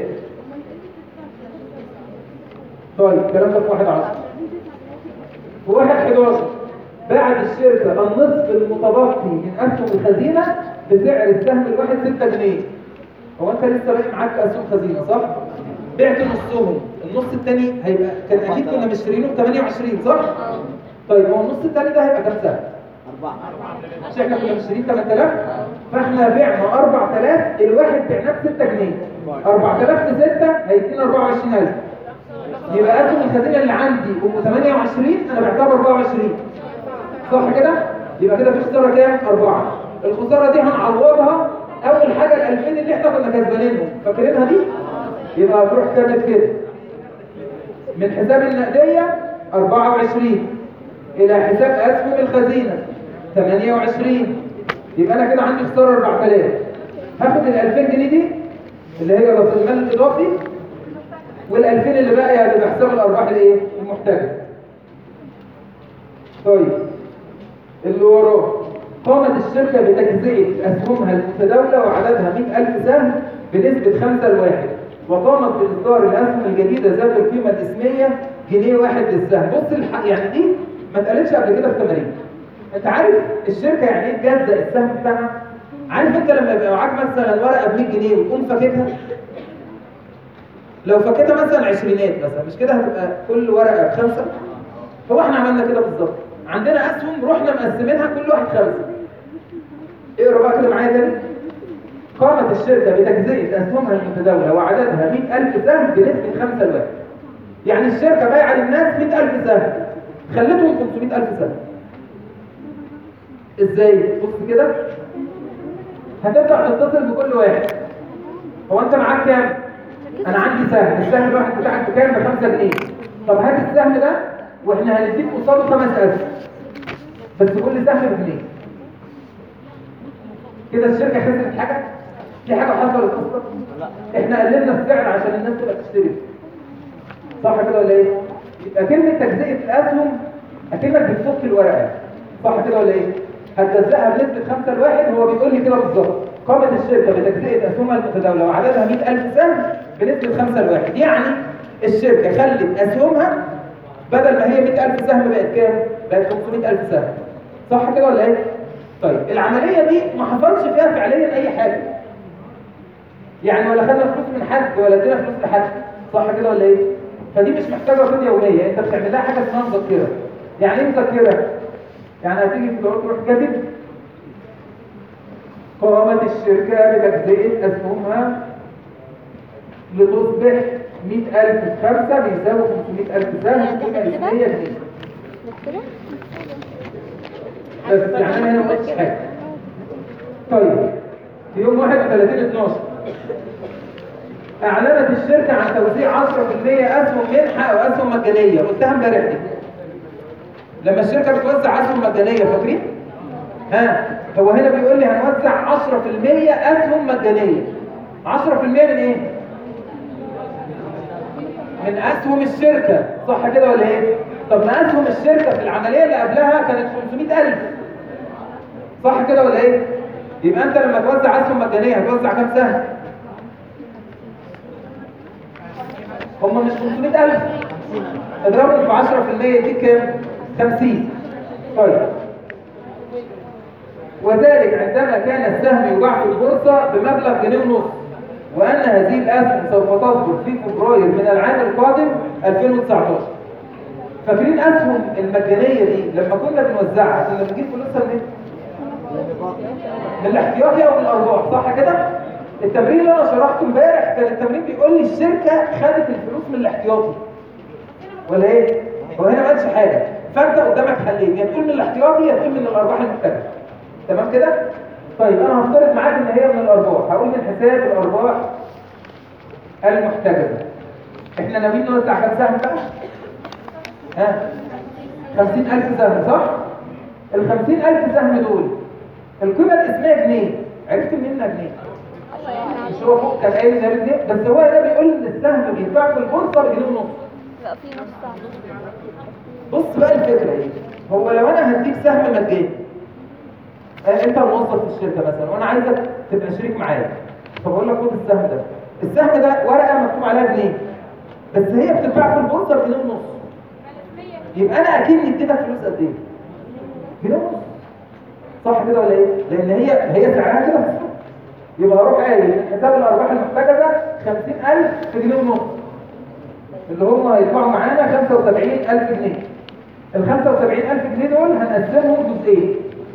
طيب الكلام ده في واحد عشر في واحد 11 باعت الشركة النصف المتبقي من أسهم الخزينة بسعر السهم الواحد 6 جنيه هو أنت لسه باقي معاك أسهم خزينة صح؟ بعت نصهم النص الثاني هيبقى كان أكيد كنا مشترينه ب 28 صح؟ طيب هو النص الثاني ده هيبقى كام سهم؟ أربعة مش احنا كنا مشترين 8000 فاحنا بعنا 4000 الواحد بعناه ب 6 جنيه 4000 في 6 هيدينا 24000 يبقى اسهم الخزينه اللي عندي ام 28 انا بعتها ب 24 صح كده يبقى كده في خساره كام 4 الخساره دي هنعوضها اول حاجه ال 2000 اللي احنا كنا كسبانينهم فاكرينها دي يبقى هتروح كانت كده من حساب النقديه 24 الى حساب اسهم الخزينه 28 يبقى انا كده عندي خساره 4000 هاخد ال 2000 جنيه دي اللي هي راس المال الاضافي وال 2000 اللي باقي هتبقى حساب الارباح الايه المحتجزه طيب اللي وراه قامت الشركه بتجزئه اسهمها المتداوله وعددها 100000 سهم بنسبه 5 لواحد وقامت باصدار الاسهم الجديده ذات القيمه الاسميه جنيه واحد للسهم بص الح... يعني دي ما اتقالتش قبل كده في تمارين انت عارف الشركه يعني ايه تجزأ السهم بتاعها عارف انت لما يبقى معاك مثلا ورقه ب 100 جنيه وتقوم فاكتها لو فكيتها مثلا عشرينات مثلا مش كده هتبقى كل ورقه بخمسه هو احنا عملنا كده بالظبط عندنا اسهم رحنا مقسمينها كل واحد خمسه اقرا بقى كده معايا تاني قامت الشركة بتجزئة أسهمها المتداولة وعددها 100000 سهم بنسبة 5 لواحد يعني الشركة بايعة للناس 100000 سهم خلتهم 500000 سهم ازاي؟ بص كده هتبدأ تتصل بكل واحد هو انت معاك كام؟ انا عندي سهم السهم الواحد بتاعك بكام؟ ب 5 جنيه طب هات السهم ده واحنا هنديك قصاده خمس اسهم بس كل سهم بجنيه كده الشركه خسرت حاجه؟ في حاجه حصلت اصلا؟ احنا قللنا السعر عشان الناس تبقى تشتري صح كده ولا ايه؟ يبقى كلمه تجزئه الاسهم اكنك بتفك الورقه صح كده ولا ايه؟ هتجزئها بنسبه 5 لواحد هو بيقول لي كده بالظبط قامت الشركه بتجزئه اسهمها المتداوله وعددها 100000 سهم بنسبه 5 لواحد يعني الشركه خلت اسهمها بدل ما هي 100000 سهم بقت كام؟ بقت 500000 سهم صح كده ولا ايه؟ طيب العمليه دي ما حصلش فيها فعليا اي حاجه يعني ولا خدنا فلوس من حد ولا ادينا فلوس لحد صح كده ولا ايه؟ فدي مش محتاجه قيد يوميه انت بتعمل لها حاجه اسمها مذكره يعني ايه مذكره؟ يعني هتيجي تروح تروح كاتب قامت الشركه بتجزئه اسهمها لتصبح 100000 في 5 بيساوي 500000 سهم قيمه نسبيه جنيه نكتبها بس يعني انا هنا ما قلتش حاجه طيب في يوم 31 12 اعلنت الشركه عن توزيع 10% اسهم منحه او اسهم مجانيه قلتها امبارح دي لما الشركه بتوزع اسهم مجانيه فاكرين ها هو هنا بيقول لي هنوزع 10% اسهم مجانيه 10% من ايه من اسهم الشركه صح كده ولا ايه طب ما اسهم الشركه في العمليه اللي قبلها كانت 500000 صح كده ولا ايه يبقى انت لما توزع اسهم مجانيه هتوزع كام سهم هم مش 500000 اضربهم في 10% يديك كام 50 طيب وذلك عندما كان السهم يباع في البورصه بمبلغ جنيه ونص وان هذه الاسهم سوف تصدر في فبراير من العام القادم 2019 فاكرين اسهم المجانيه دي لما كنا بنوزعها كنا بنجيب فلوسها منين؟ من الاحتياطي او من الارباح صح كده؟ التمرين اللي انا شرحته امبارح كان التمرين بيقول لي الشركه خدت الفلوس من الاحتياطي ولا ايه؟ هو هنا ما قالش حاجه فانت قدامك حلين يا تقول من الاحتياطي يا تقول من الارباح المحتجزه تمام كده؟ طيب انا هفترض معاك ان هي من الارباح هقول من حساب الارباح المحتجزه احنا ناويين نوزع كام سهم بقى؟ ها 50000 سهم صح؟ ال 50000 سهم دول القيمة الاسمية جنيه عرفت منين انها جنيه؟ مش هو فوق كان قايل ده جنيه بس هو هنا بيقول ان السهم بيتباع في البورصة بجنيه ونص يبقى في نص ساعة بص بقى الفكرة ايه؟ هو لو انا هديك سهم مجاني آه، انت موظف في الشركة مثلا وانا عايزك تبقى شريك معايا فبقول لك خد السهم ده السهم ده ورقة مكتوب عليها جنيه بس هي بتتباع في البورصة بجنيه ونص يبقى انا اكيد اديتك فلوس قد ايه؟ جنيه ونص صح كده ولا ايه؟ لان هي هي سعرها كده في السوق يبقى هروح قايل حساب الارباح المحتجزه 50000 في جنيه ونص اللي هم هيدفعوا معانا 75000 جنيه ال 75000 جنيه دول هنقسمهم جزئين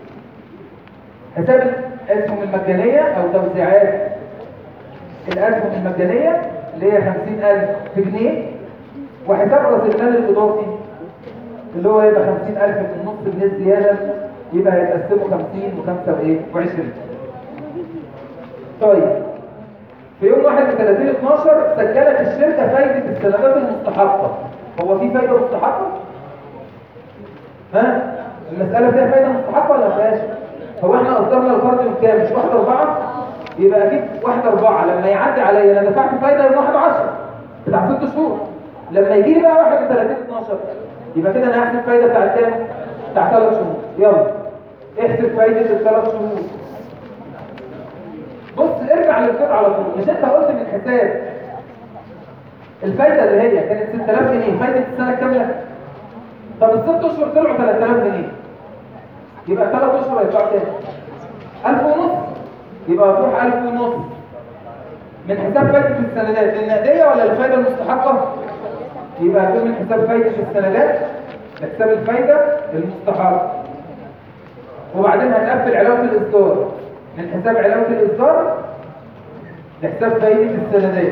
حساب الاسهم المجانيه او توزيعات الاسهم المجانيه اللي هي 50000 في جنيه وحساب راس المال الاضافي اللي هو يبقى 50000 في النص جنيه زياده يبقى هيتقسموا 50 و5 وايه و20 طيب في يوم 31 12 سجلت الشركه فايده السندات المستحقه هو في فايده مستحقه ها المساله فيها فايده مستحقه ولا ما فيهاش هو احنا اصدرنا القرض يوم كام مش 1 4 يبقى اكيد 1 4 لما يعدي عليا انا دفعت فايده يوم 1 10 بتاع 6 شهور لما يجي لي بقى 31 12 يبقى كده انا هحسب فايده بتاعت كام بتاع 3 شهور يلا احسب فايده الثلاث شهور بص ارجع للقطعه على طول مش انت قلت من حساب الفايده اللي هي كانت 6000 جنيه فايده السنه الكامله طب الست اشهر طلعوا 3000 جنيه يبقى الثلاث اشهر هيدفعوا كام 1000 ونص يبقى هتروح 1000 ونص من حساب فايده السندات النقديه ولا الفايده المستحقه يبقى هتكون من حساب فايده السندات لحساب الفايده المستحقه وبعدين هتقفل علاوه الاصدار من حساب علاوه الاصدار لحساب فايدة السندات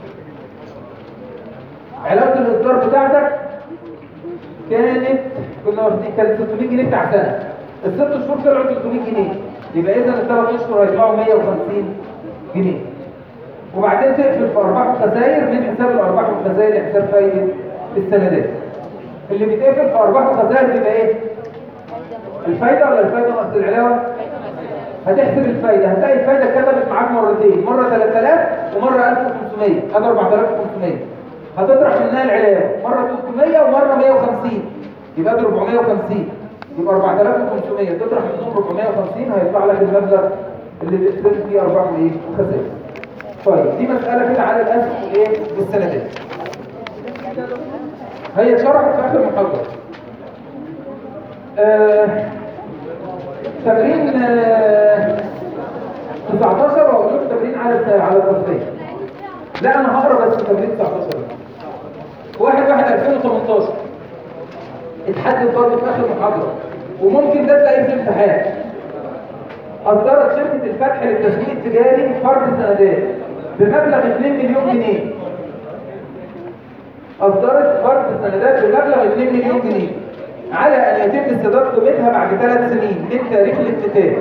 علاقة الإصدار بتاعتك كانت كنا واخدين كانت 600 جنيه بتاع سنة الست شهور طلعوا 300 جنيه يبقى إذا الثلاث أشهر هيطلعوا 150 جنيه وبعدين تقفل في أرباح وخسائر من حساب الأرباح والخسائر لحساب فايدة السندات اللي بيتقفل في أرباح وخسائر بيبقى إيه؟ الفايدة ولا الفايدة ناقص العلاوة؟ هتحسب الفايدة هتلاقي الفايدة كتبت معاك مرتين مرة 3000 ومرة 1500 هذا 4500 هتطرح منها العلاوة مرة 300 ومرة 150 يبقى ده 450 يبقى 4500 تطرح منهم 450 هيطلع لك المبلغ اللي بتحسب فيه أرباح وإيه؟ وخسائر طيب دي مسألة كده على الأسف إيه؟ والسندات هي اتشرحت في آخر محاضرة آه تمرين آه 19 واقول لكم تمرين على على التصفيه لا انا هقرا بس تمرين 19 واحد واحد 2018 اتحدد برضه في اخر محاضره وممكن ده تلاقيه في الامتحان اصدرت شركه الفتح للتسويق التجاري فرض سندات بمبلغ 2 مليون جنيه اصدرت فرض سندات بمبلغ 2 مليون جنيه على أن يتم استرداد قيمتها بعد ثلاث سنين من تاريخ الافتتاح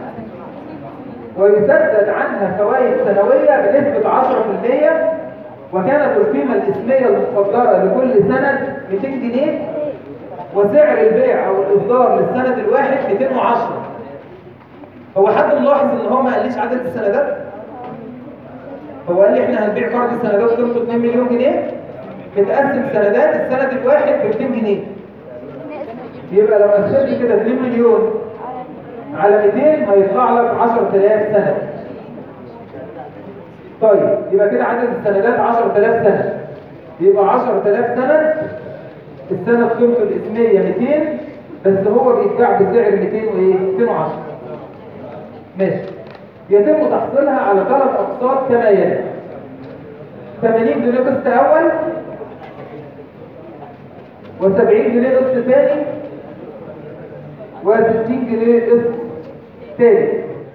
ويسدد عنها فوائد سنوية بنسبة 10% وكانت القيمة الإسمية المقدرة لكل سند 200 جنيه وسعر البيع أو الإصدار للسند الواحد 210 هو حد ملاحظ إن هو ما قاليش عدد السندات؟ هو قال لي إحنا هنبيع قرض السندات قيمته 2 مليون جنيه متقسم سندات السند الواحد ب 200 جنيه يبقى لو قسمت كده 2 مليون على 200 هيطلع لك 10000 سنة طيب يبقى كده عدد السندات 10000 سنة يبقى 10000 سنة السنة قيمته الاسمية 200 بس هو بيتباع بسعر 200 وايه 210 ماشي يتم تحصيلها على ثلاث اقساط كما يلي 80 جنيه قسط اول و70 جنيه قسط ثاني و60 جنيه قسط ثالث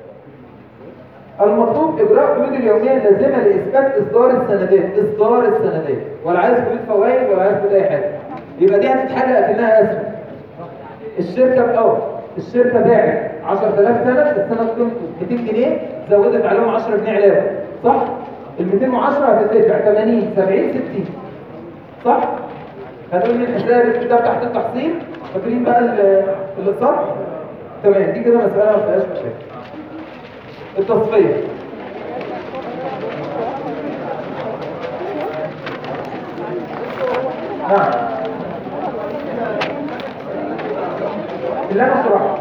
المطلوب اجراء قيود اليوميه اللازمه لاثبات اصدار السندات اصدار السندات ولا عايز قيود فوائد ولا عايز قيود اي حاجه يبقى دي هتتحل اكنها اسهم الشركه اه الشركه باعت 10000 سنه السنه قيمته 200 جنيه زودت عليهم 10 جنيه علاوه صح ال 210 هتدفع 80 70 60 صح هنقول من حساب الكتاب تحت التحصيل فاكرين بقى الاقساط تمام دي كده مساله ما فيهاش مشاكل التصفيه نعم اللي انا شرحته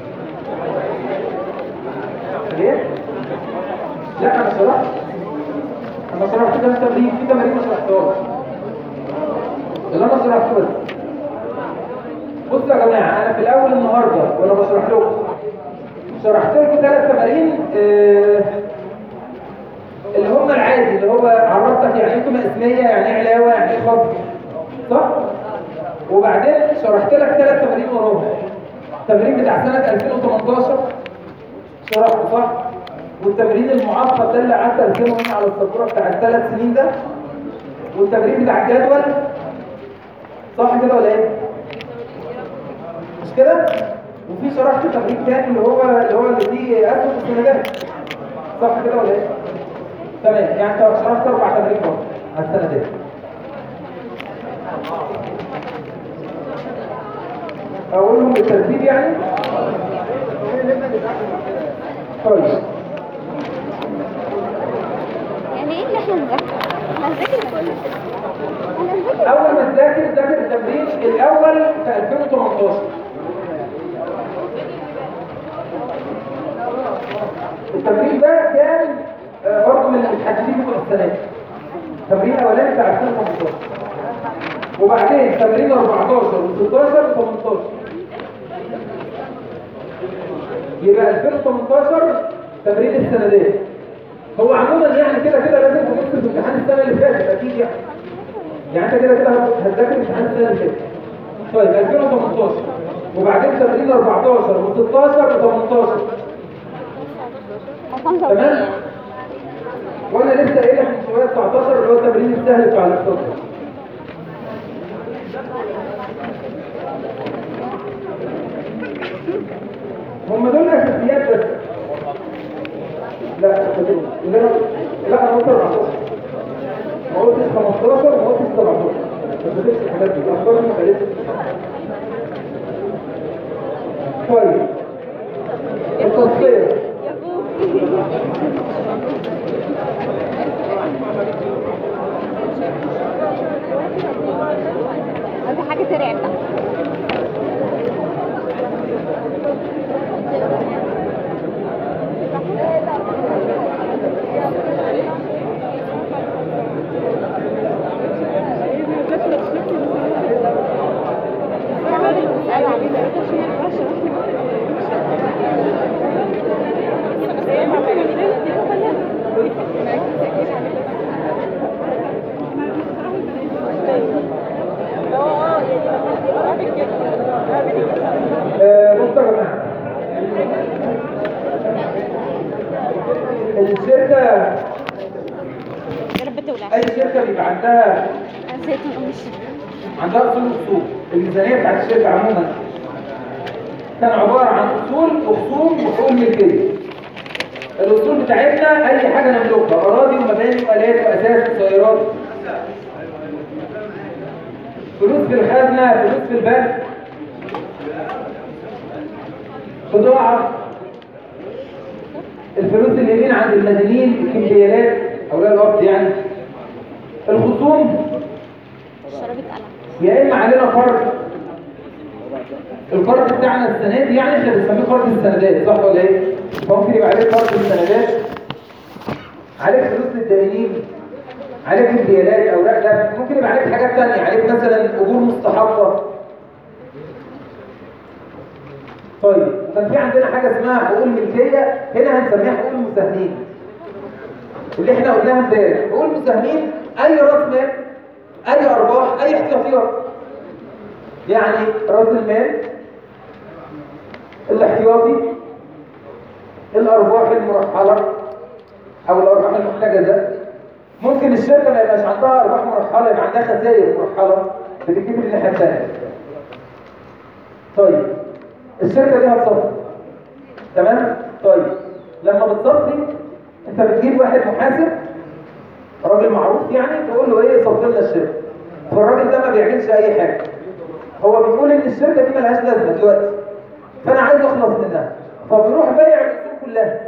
ليه؟ لا انا شرحت انا شرحت ده تمرين في تمارين ما شرحتهاش اللي انا شرحته بس بصوا يا جماعه انا في الاول النهارده وانا بشرح لكم شرحت لكم ثلاث تمارين آه اللي هم العادي اللي هو عرفتك يعني ايه قيمه اسميه يعني ايه علاوه يعني ايه خفض صح وبعدين شرحت لك ثلاث تمارين وراهم التمرين بتاع سنه 2018 شرحته صح والتمرين المعقد ده اللي قعدت ارسمه هنا على السبوره بتاع الثلاث سنين ده والتمرين بتاع الجدول صح كده ولا ايه مش كده وفي شرحت تمرين تاني اللي هو اللي هو اللي فيه اسهم السندات صح كده ولا ايه تمام يعني انت شرحت اربع تمارين برضه على السندات اقولهم بالترتيب يعني طيب يعني ايه اللي احنا نذاكر؟ احنا هنذاكر كل احنا هنذاكر اول ما تذاكر ذاكر التمرين الاول في 2018 التمرين ده كان آه، برضه من المتحدثين بتوع السنه دي التمرين الاولاني بتاع 2018 وبعدين تمرين 14 و16 و18 يبقى 2018 تمرين السندات هو عموما يعني كده كده لازم تبص في امتحان السنه اللي فاتت اكيد يعني يعني انت كده كده هتذاكر امتحان السنه اللي فاتت طيب 2018 وبعدين تمرين 14 و16 و18 عشان تمام وانا لسه قايل لك من شويه 19 اللي هو التمرين السهل بتاع الاستاذ هم دول اساسيات بس لا اللي انا لا انا قلت 14 ما قلتش 15 ما قلتش 17 ما قلتش الحاجات دي الافكار ما قالتش طيب التصفيه دي حاجة ترعب بقى آه، بصوا يا جماعه الشركه يا رب تولع اي شركه بيبقى عندها انا نسيت من ام الشركة عندها اصول واصول الميزانيه بتاعت الشركه عموما كان عباره عن اصول وخصوم وحقوق ملكيه الاصول بتاعتنا اي حاجه نملكها اراضي ومباني والات واساس وسيارات فلوس في الخزنه فلوس في البنك بضاعه الفلوس اللي يمين عند المدينين الكمبيالات اولياء الارض يعني الخصوم الشراب اتقلع يا اما علينا قرض القرض بتاعنا السنه دي يعني احنا بنسميه قرض السندات صح ولا ايه؟ ممكن يبقى عليك قرض السندات عليك فلوس للدائنين عليك امتيازات اوراق ده ممكن يبقى عليك حاجات تانية عليك مثلا اجور مستحقه طيب وكان في عندنا حاجه اسمها حقوق الملكيه هنا هنسميها حقوق المساهمين اللي احنا قلناها امبارح حقوق المساهمين اي راس مال اي ارباح اي احتياطيات يعني راس المال الاحتياطي الارباح المرحله او الارباح المحتجزه ممكن الشركه ما يبقاش عندها ارباح مرحله يبقى عندها خسائر مرحله بتجيب الناحيه الثانيه طيب الشركه دي هتصفي تمام طيب لما بتصفي انت بتجيب واحد محاسب راجل معروف يعني تقول له ايه صفي لنا الشركه فالراجل ده ما بيعملش اي حاجه هو بيقول ان الشركه دي ملهاش لازمه دلوقتي فانا عايز اخلص منها فبيروح بايع الاصول كلها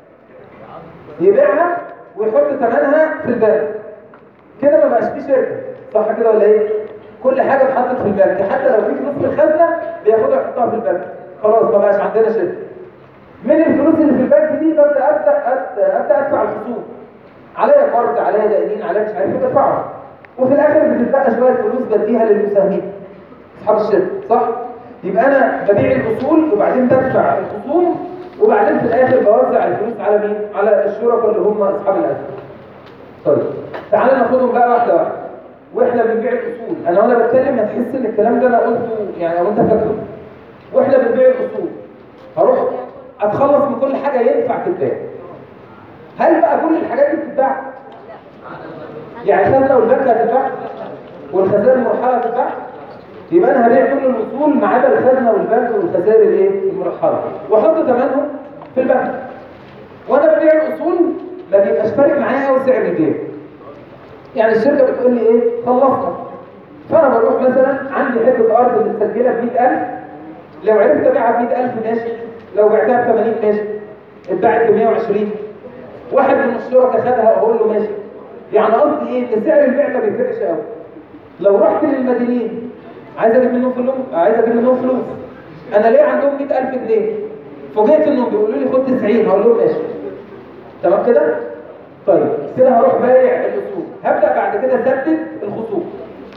يبيعها ويحط ثمنها في البنك كده ما بقاش فيه شركه صح كده ولا ايه كل حاجه اتحطت في البنك حتى لو في فلوس في الخزنه بياخدها يحطها في البنك خلاص ما بقاش عندنا شركه من الفلوس اللي في البنك دي ببدا ابدا ابدا, أبدأ ادفع الخصوم عليا قرض عليا دائنين عليا مش عارف ايه بدفعهم وفي الاخر بتتبقى شويه فلوس بديها للمساهمين اصحاب الشركه صح يبقى انا ببيع الاصول وبعدين بدفع الخصوم وبعدين في الاخر بوزع الفلوس على مين على الشركاء اللي هم اصحاب الاسهم طيب تعالى ناخدهم بقى واحده واحده واحنا بنبيع الاصول انا وانا بتكلم هتحس ان الكلام ده انا قلته يعني او انت فاكره واحنا بنبيع الاصول هروح اتخلص من كل حاجه ينفع تتباع هل بقى كل الحاجات دي بتتباع يعني الخزنه والبنك هتتباع والخزائن المرحله هتتباع يبقى انا هبيع كل الاصول ما عدا الخزنه والبنك والخسائر الايه المرحله واحط ثمنهم في البنك وانا ببيع الاصول ما بيبقاش فارق معايا قوي سعر البيع يعني الشركه بتقول لي ايه خلصنا فانا بروح مثلا عندي حته ارض متسجله ب 100000 لو عرفت ابيعها ب 100000 ماشي لو بعتها ب 80 ماشي اتباعت ب 120 واحد من الشركاء خدها اقول له ماشي يعني قصدي ايه ان سعر البيع ما بيفرقش قوي لو رحت للمدينين عايز اجيب منهم فلوس عايز اجيب منهم فلوس انا ليه عندهم 100000 جنيه فوجئت انهم بيقولوا لي خد 90 هقول لهم ماشي تمام كده طيب كده هروح بايع الاصول هبدا بعد كده اسدد الخصوم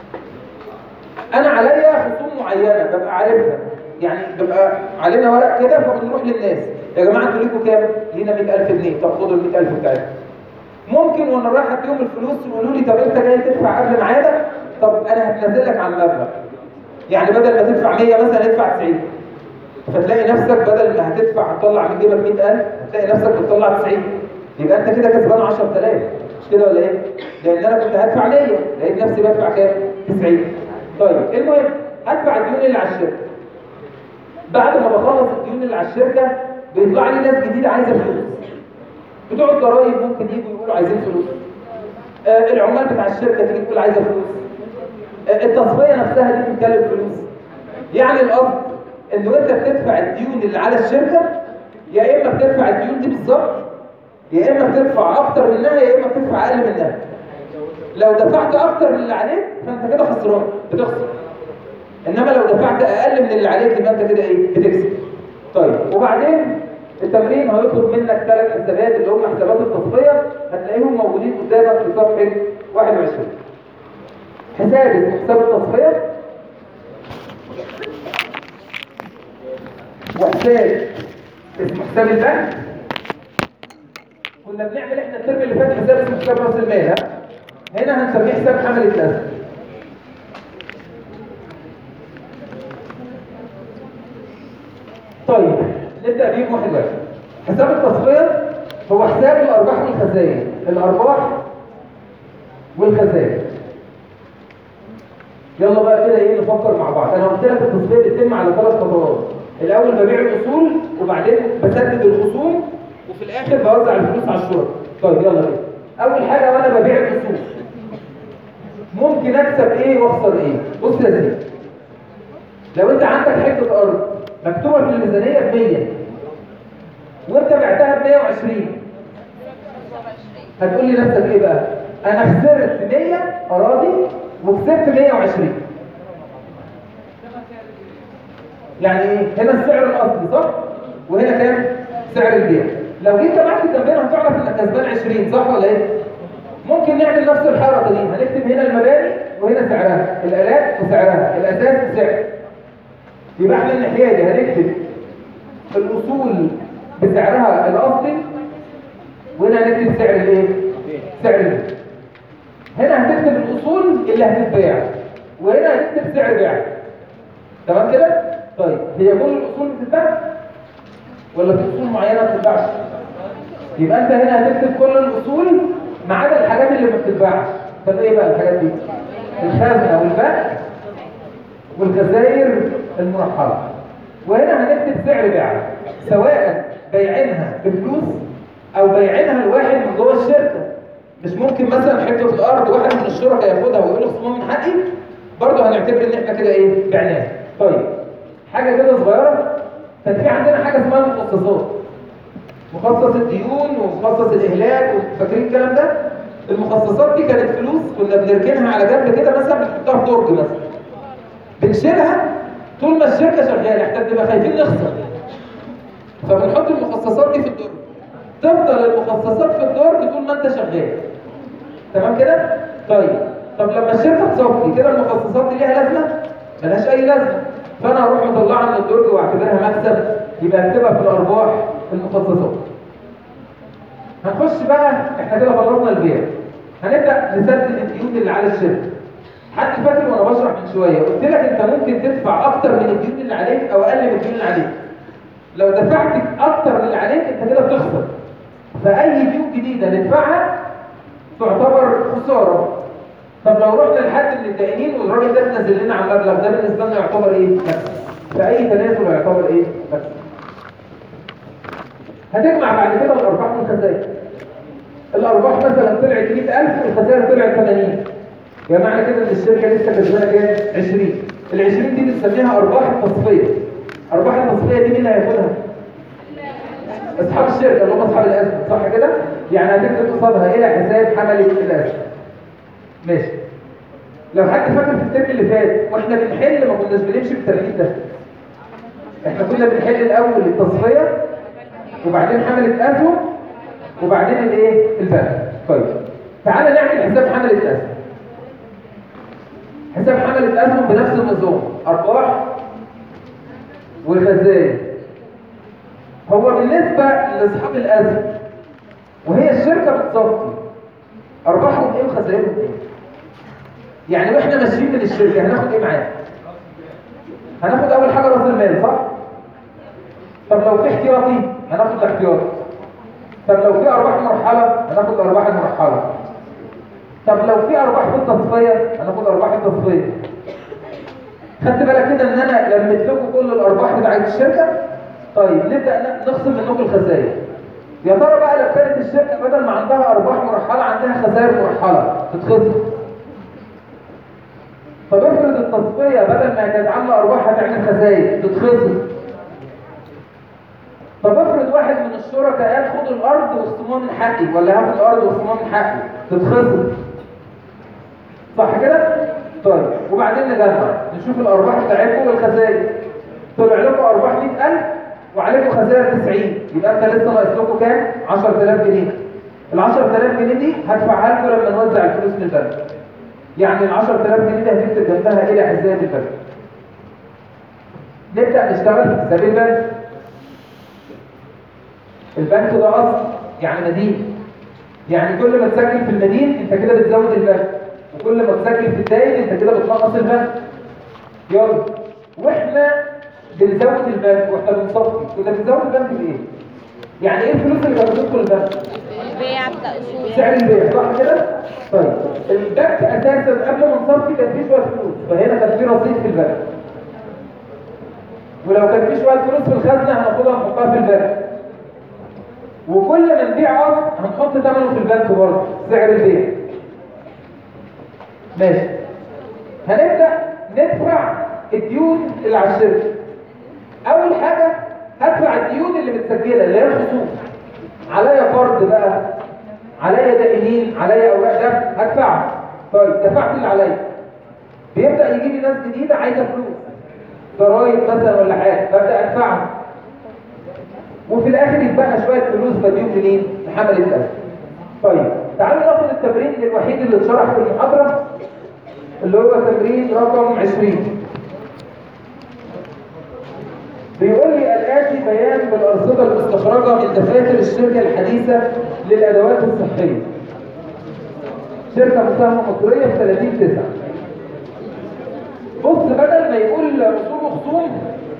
انا عليا خصوم معينه ببقى عارفها يعني بيبقى علينا ورق كده فبنروح للناس يا جماعه انتوا ليكوا كام؟ لينا 100000 جنيه طب خدوا ال 100000 بتاعتكم ممكن وانا رايح اديهم الفلوس يقولوا لي طب انت جاي تدفع قبل ميعادك طب انا هتنزل لك على المبلغ يعني بدل ما تدفع 100 مثلا ادفع 90 فتلاقي نفسك بدل ما هتدفع هتطلع من جيبك 100000 هتلاقي نفسك بتطلع 90 يبقى انت كده كسبان 10000 مش كده ولا ايه؟ لان انا كنت هدفع 100 لقيت نفسي بدفع كام؟ 90 طيب المهم هدفع الديون اللي على الشركه بعد ما بخلص الديون اللي على الشركه بيطلع لي ناس جديده عايزه فلوس بتوع الضرايب ممكن يجوا يقولوا عايزين فلوس آه العمال بتاع الشركه تيجي تقول عايزه فلوس آه التصفيه نفسها دي بتتكلم فلوس يعني القصد ان وانت بتدفع الديون اللي على الشركه يا اما بتدفع الديون دي بالظبط يا اما بتدفع اكتر منها يا اما بتدفع اقل منها لو دفعت اكتر من اللي عليك فانت كده خسران بتخسر انما لو دفعت اقل من اللي عليك يبقى انت كده ايه بتكسب طيب وبعدين التمرين هيطلب منك ثلاث حسابات اللي هم حسابات التصفيه هتلاقيهم موجودين قدامك في صفحه 21 حساب اسمه حساب التصفيه وحساب اسمه حساب البنك كنا بنعمل احنا الترم اللي فات حساب اسمه حساب راس المال ها هنا هنسميه حساب حمل الاسهم طيب نبدا بيه واحد واحد حساب التصفيه هو حساب الارباح والخسائر الارباح والخسائر يلا بقى كده ايه نفكر مع بعض انا قلت لك التصفيه بتتم على ثلاث خطوات الاول ببيع الاصول وبعدين بسدد الخصوم وفي الاخر بوزع الفلوس على الشركاء طيب يلا بينا اول حاجه وانا ببيع الاصول ممكن اكسب ايه واخسر ايه بص يا سيدي لو انت عندك حته ارض مكتوبه في الميزانيه ب 100 وانت بعتها ب 120 هتقول لي نفسك ايه بقى انا خسرت 100 اراضي وكسبت 120 يعني ايه هنا السعر الاصلي صح وهنا كام سعر البيع لو جيت جمعت الجنبين هتعرف انك كسبان 20 صح ولا ايه ممكن نعمل نفس الحركه دي هنكتب هنا المباني وهنا سعرها الالات وسعرها الاساس وسعر يبقى احنا الناحيه دي هنكتب الاصول بسعرها الاصلي وهنا هنكتب سعر الايه سعر البيع هنا هتكتب الاصول اللي هتتباع وهنا هتكتب سعر بيعها تمام كده طيب هي كل الاصول بتتباع ولا في اصول معينه ما بتتباعش يبقى انت هنا هتكتب كل الاصول ما عدا الحاجات اللي ما بتتباعش طب ايه بقى الحاجات دي الخزنه والبنك والخسائر المرحله وهنا هنكتب سعر بيعها سواء بيعينها بفلوس او بيعينها لواحد من جوه الشركه مش ممكن مثلا حته الارض واحد من الشركاء ياخدها ويقول لك خصمها من حقي برضه هنعتبر ان احنا كده ايه بعناها طيب حاجه كده صغيره كان في عندنا حاجه اسمها المخصصات مخصص الديون ومخصص الاهلاك فاكرين الكلام ده المخصصات دي كانت فلوس كنا بنركنها على جنب كده مثلا بنحطها في درج مثلا بنشيلها طول ما الشركه شغاله احنا بنبقى خايفين نخسر فبنحط المخصصات دي في الدرج تفضل المخصصات في الدرج طول ما انت شغال تمام كده طيب طب لما الشركه تصفي كده المخصصات دي ليها لازمه ملهاش اي لازمه فانا اروح مطلعها من الدرج واعتبرها مكسب يبقى اكتبها في الارباح المخصصات هنخش بقى احنا كده خلصنا البيع هنبدا نسدد الديون اللي على الشركه حد فاكر وانا بشرح من شويه قلت لك انت ممكن تدفع اكتر من الديون اللي عليك او اقل من الديون اللي عليك لو دفعت اكتر من اللي عليك انت كده بتخسر فاي ديون جديده ندفعها تعتبر خساره طب لو رحنا لحد من الدائنين والراجل ده نزل لنا على المبلغ ده بالنسبه لنا يعتبر ايه مكسب فاي تنازل يعتبر ايه مكسب هتجمع بعد كده الارباح والخسائر الارباح مثلا طلعت 100000 والخسائر طلعت 80 يبقى معنى كده ان الشركه لسه كسبانه كام 20 ال 20 دي بنسميها ارباح التصفيه ارباح التصفيه دي مين اللي هياخدها اصحاب الشركه اللي هم اصحاب الاسهم صح كده يعني هتكتب قصادها الى حساب حمله الاسهم ماشي لو حد فاكر في الترم اللي فات واحنا بنحل ما كناش بنمشي بالترتيب ده احنا كنا بنحل الاول التصفيه وبعدين حمله اسهم وبعدين الايه البنك طيب تعالى نعمل حساب حمله اسهم حساب حمله اسهم بنفس النظام ارباح وخسائر هو بالنسبه لاصحاب الاسهم وهي الشركه بتصفي ارباحهم ايه وخسائرهم ايه يعني واحنا ماشيين من الشركه هناخد ايه معانا هناخد اول حاجه راس المال صح طب لو في احتياطي هناخد الاحتياطي طب لو في ارباح مرحله هناخد ارباح المرحله طب لو في ارباح في التصفيه هناخد ارباح التصفيه خدت بالك كده ان انا لميت لكم كل الارباح بتاعت الشركه طيب نبدا ن- نخصم منكم الخسائر يا ترى بقى لو كانت الشركه بدل ما عندها ارباح مرحله عندها خسائر مرحله تتخصم طب افرض التصفيه بدل ما كانت عامله ارباح هتعمل خسائر تتخصم طب افرض واحد من الشركاء قال خدوا الارض واخصموها من حقي ولا هاخد الارض واخصموها من حقي تتخصم صح كده طيب وبعدين نجمع نشوف الارباح بتاعتكم والخسائر طلع لكم ارباح 100000 وعليكم خسائر 90 يبقى انت لسه ناقص لكم كام 10000 جنيه ال 10000 جنيه دي هدفعها لكم لما نوزع الفلوس من البنك يعني ال 10000 جنيه دي هتكتب جنبها الى حساب البنك نبدا نشتغل في حساب البنك البنك ده اصل يعني مدين يعني كل ما تسجل في المدين انت كده بتزود البنك وكل ما تسجل في الداين انت كده بتنقص البنك يلا واحنا بنزود البنك واحنا بنصفي كنا بنزود البنك بايه؟ يعني ايه الفلوس اللي كانت بتدخل البنك؟ البيع بتاع اصول سعر البيع صح كده؟ طيب البنك اساسا قبل ما نصفي كان فيه شويه فلوس فهنا كان فيه رصيد في البنك ولو كان فيه شويه فلوس في الخزنه هناخدها نحطها في البنك وكل ما نبيع اصل هنحط ثمنه في البنك برضه سعر البيع ماشي هنبدا ندفع الديون اللي على الشركه اول حاجه هدفع الديون اللي متسجله اللي هي الخصوم عليا قرض بقى عليا دائنين عليا اوراق دفع هدفعها طيب دفعت اللي عليا بيبدا يجي لي ناس جديده عايزه فلوس ضرايب مثلا ولا حاجه ببدا ادفعها وفي الاخر يتبقى شويه فلوس بديهم منين؟ لحمل الاسد. طيب تعالوا ناخد التمرين الوحيد اللي اتشرح في المحاضره اللي هو تمرين رقم 20 بيقول لي الآتي بيان بالأرصدة المستخرجة من دفاتر الشركة الحديثة للأدوات الصحية. شركة مساهمة مصرية في 30 9 بص بدل ما يقول رسوم وخصوم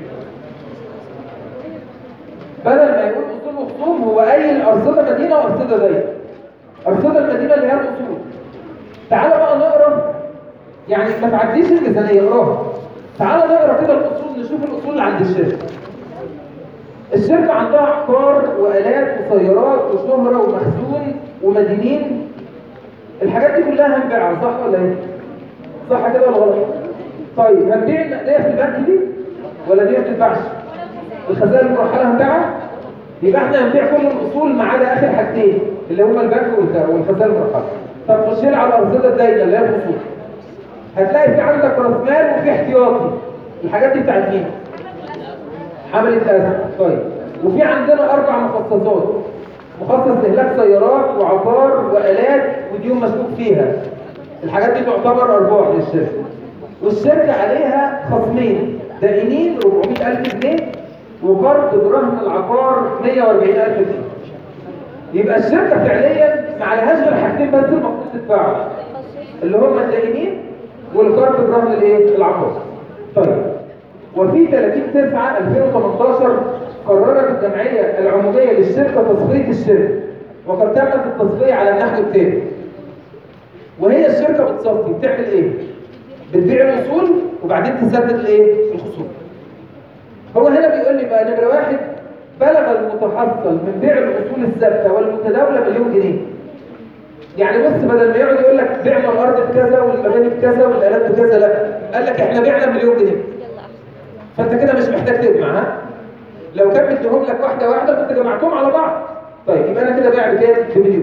بدل ما يقول اصول وخصوم هو قايل ارصده مدينه وارصده ضيقه ارصده المدينه اللي هي الاصول تعالى بقى نقرا يعني ما تعديش الميزانيه اقراها تعالى نقرا كده الاصول نشوف الاصول اللي عند الشركه الشركه عندها عقار والات وسيارات وشهره ومخزون ومدينين الحاجات دي كلها هنبيعها صح ولا ايه؟ صح كده ولا غلط؟ طيب هنبيع النقديه في البنك دي ولا دي ما بتنفعش؟ الخزائن المرحله هنبيعها يبقى احنا هنبيع كل الاصول ما عدا اخر حاجتين اللي هما البنك والخ- والخزائن المرحله طب خش لي على الارصده الداينه اللي هي الخصوم هتلاقي في عندك راس مال وفي احتياطي الحاجات دي بتاعت مين؟ حمل الاسد طيب وفي عندنا اربع مخصصات مخصص استهلاك سيارات وعقار والات وديون مسبوق فيها الحاجات دي تعتبر ارباح للشركه والشركه عليها خصمين دائنين 400000 جنيه وقرض برهن العقار 140000 جنيه يبقى الشركه فعليا ما عليهاش غير حاجتين بس المفروض تدفعهم اللي هم الدائنين والقرض برهن الايه العقار طيب وفي 30 9 2018 قررت الجمعيه العموميه للشركه تصفيه الشركه وقد تمت التصفيه على النحو التالي وهي الشركه بتصفي بتعمل ايه بتبيع الاصول وبعدين تسدد الايه الخصوم هو هنا بيقول لي بقى نمره واحد بلغ المتحصل من بيع الاصول الثابته والمتداوله مليون جنيه يعني بص بدل ما يقعد يقول لك بعنا الارض بكذا والمباني بكذا والالات بكذا لا قال لك احنا بعنا مليون جنيه يلا فانت كده مش محتاج تجمع ها لو كان مديهم لك واحده واحده كنت جمعتهم على بعض طيب يبقى انا كده بايع بكام بمليون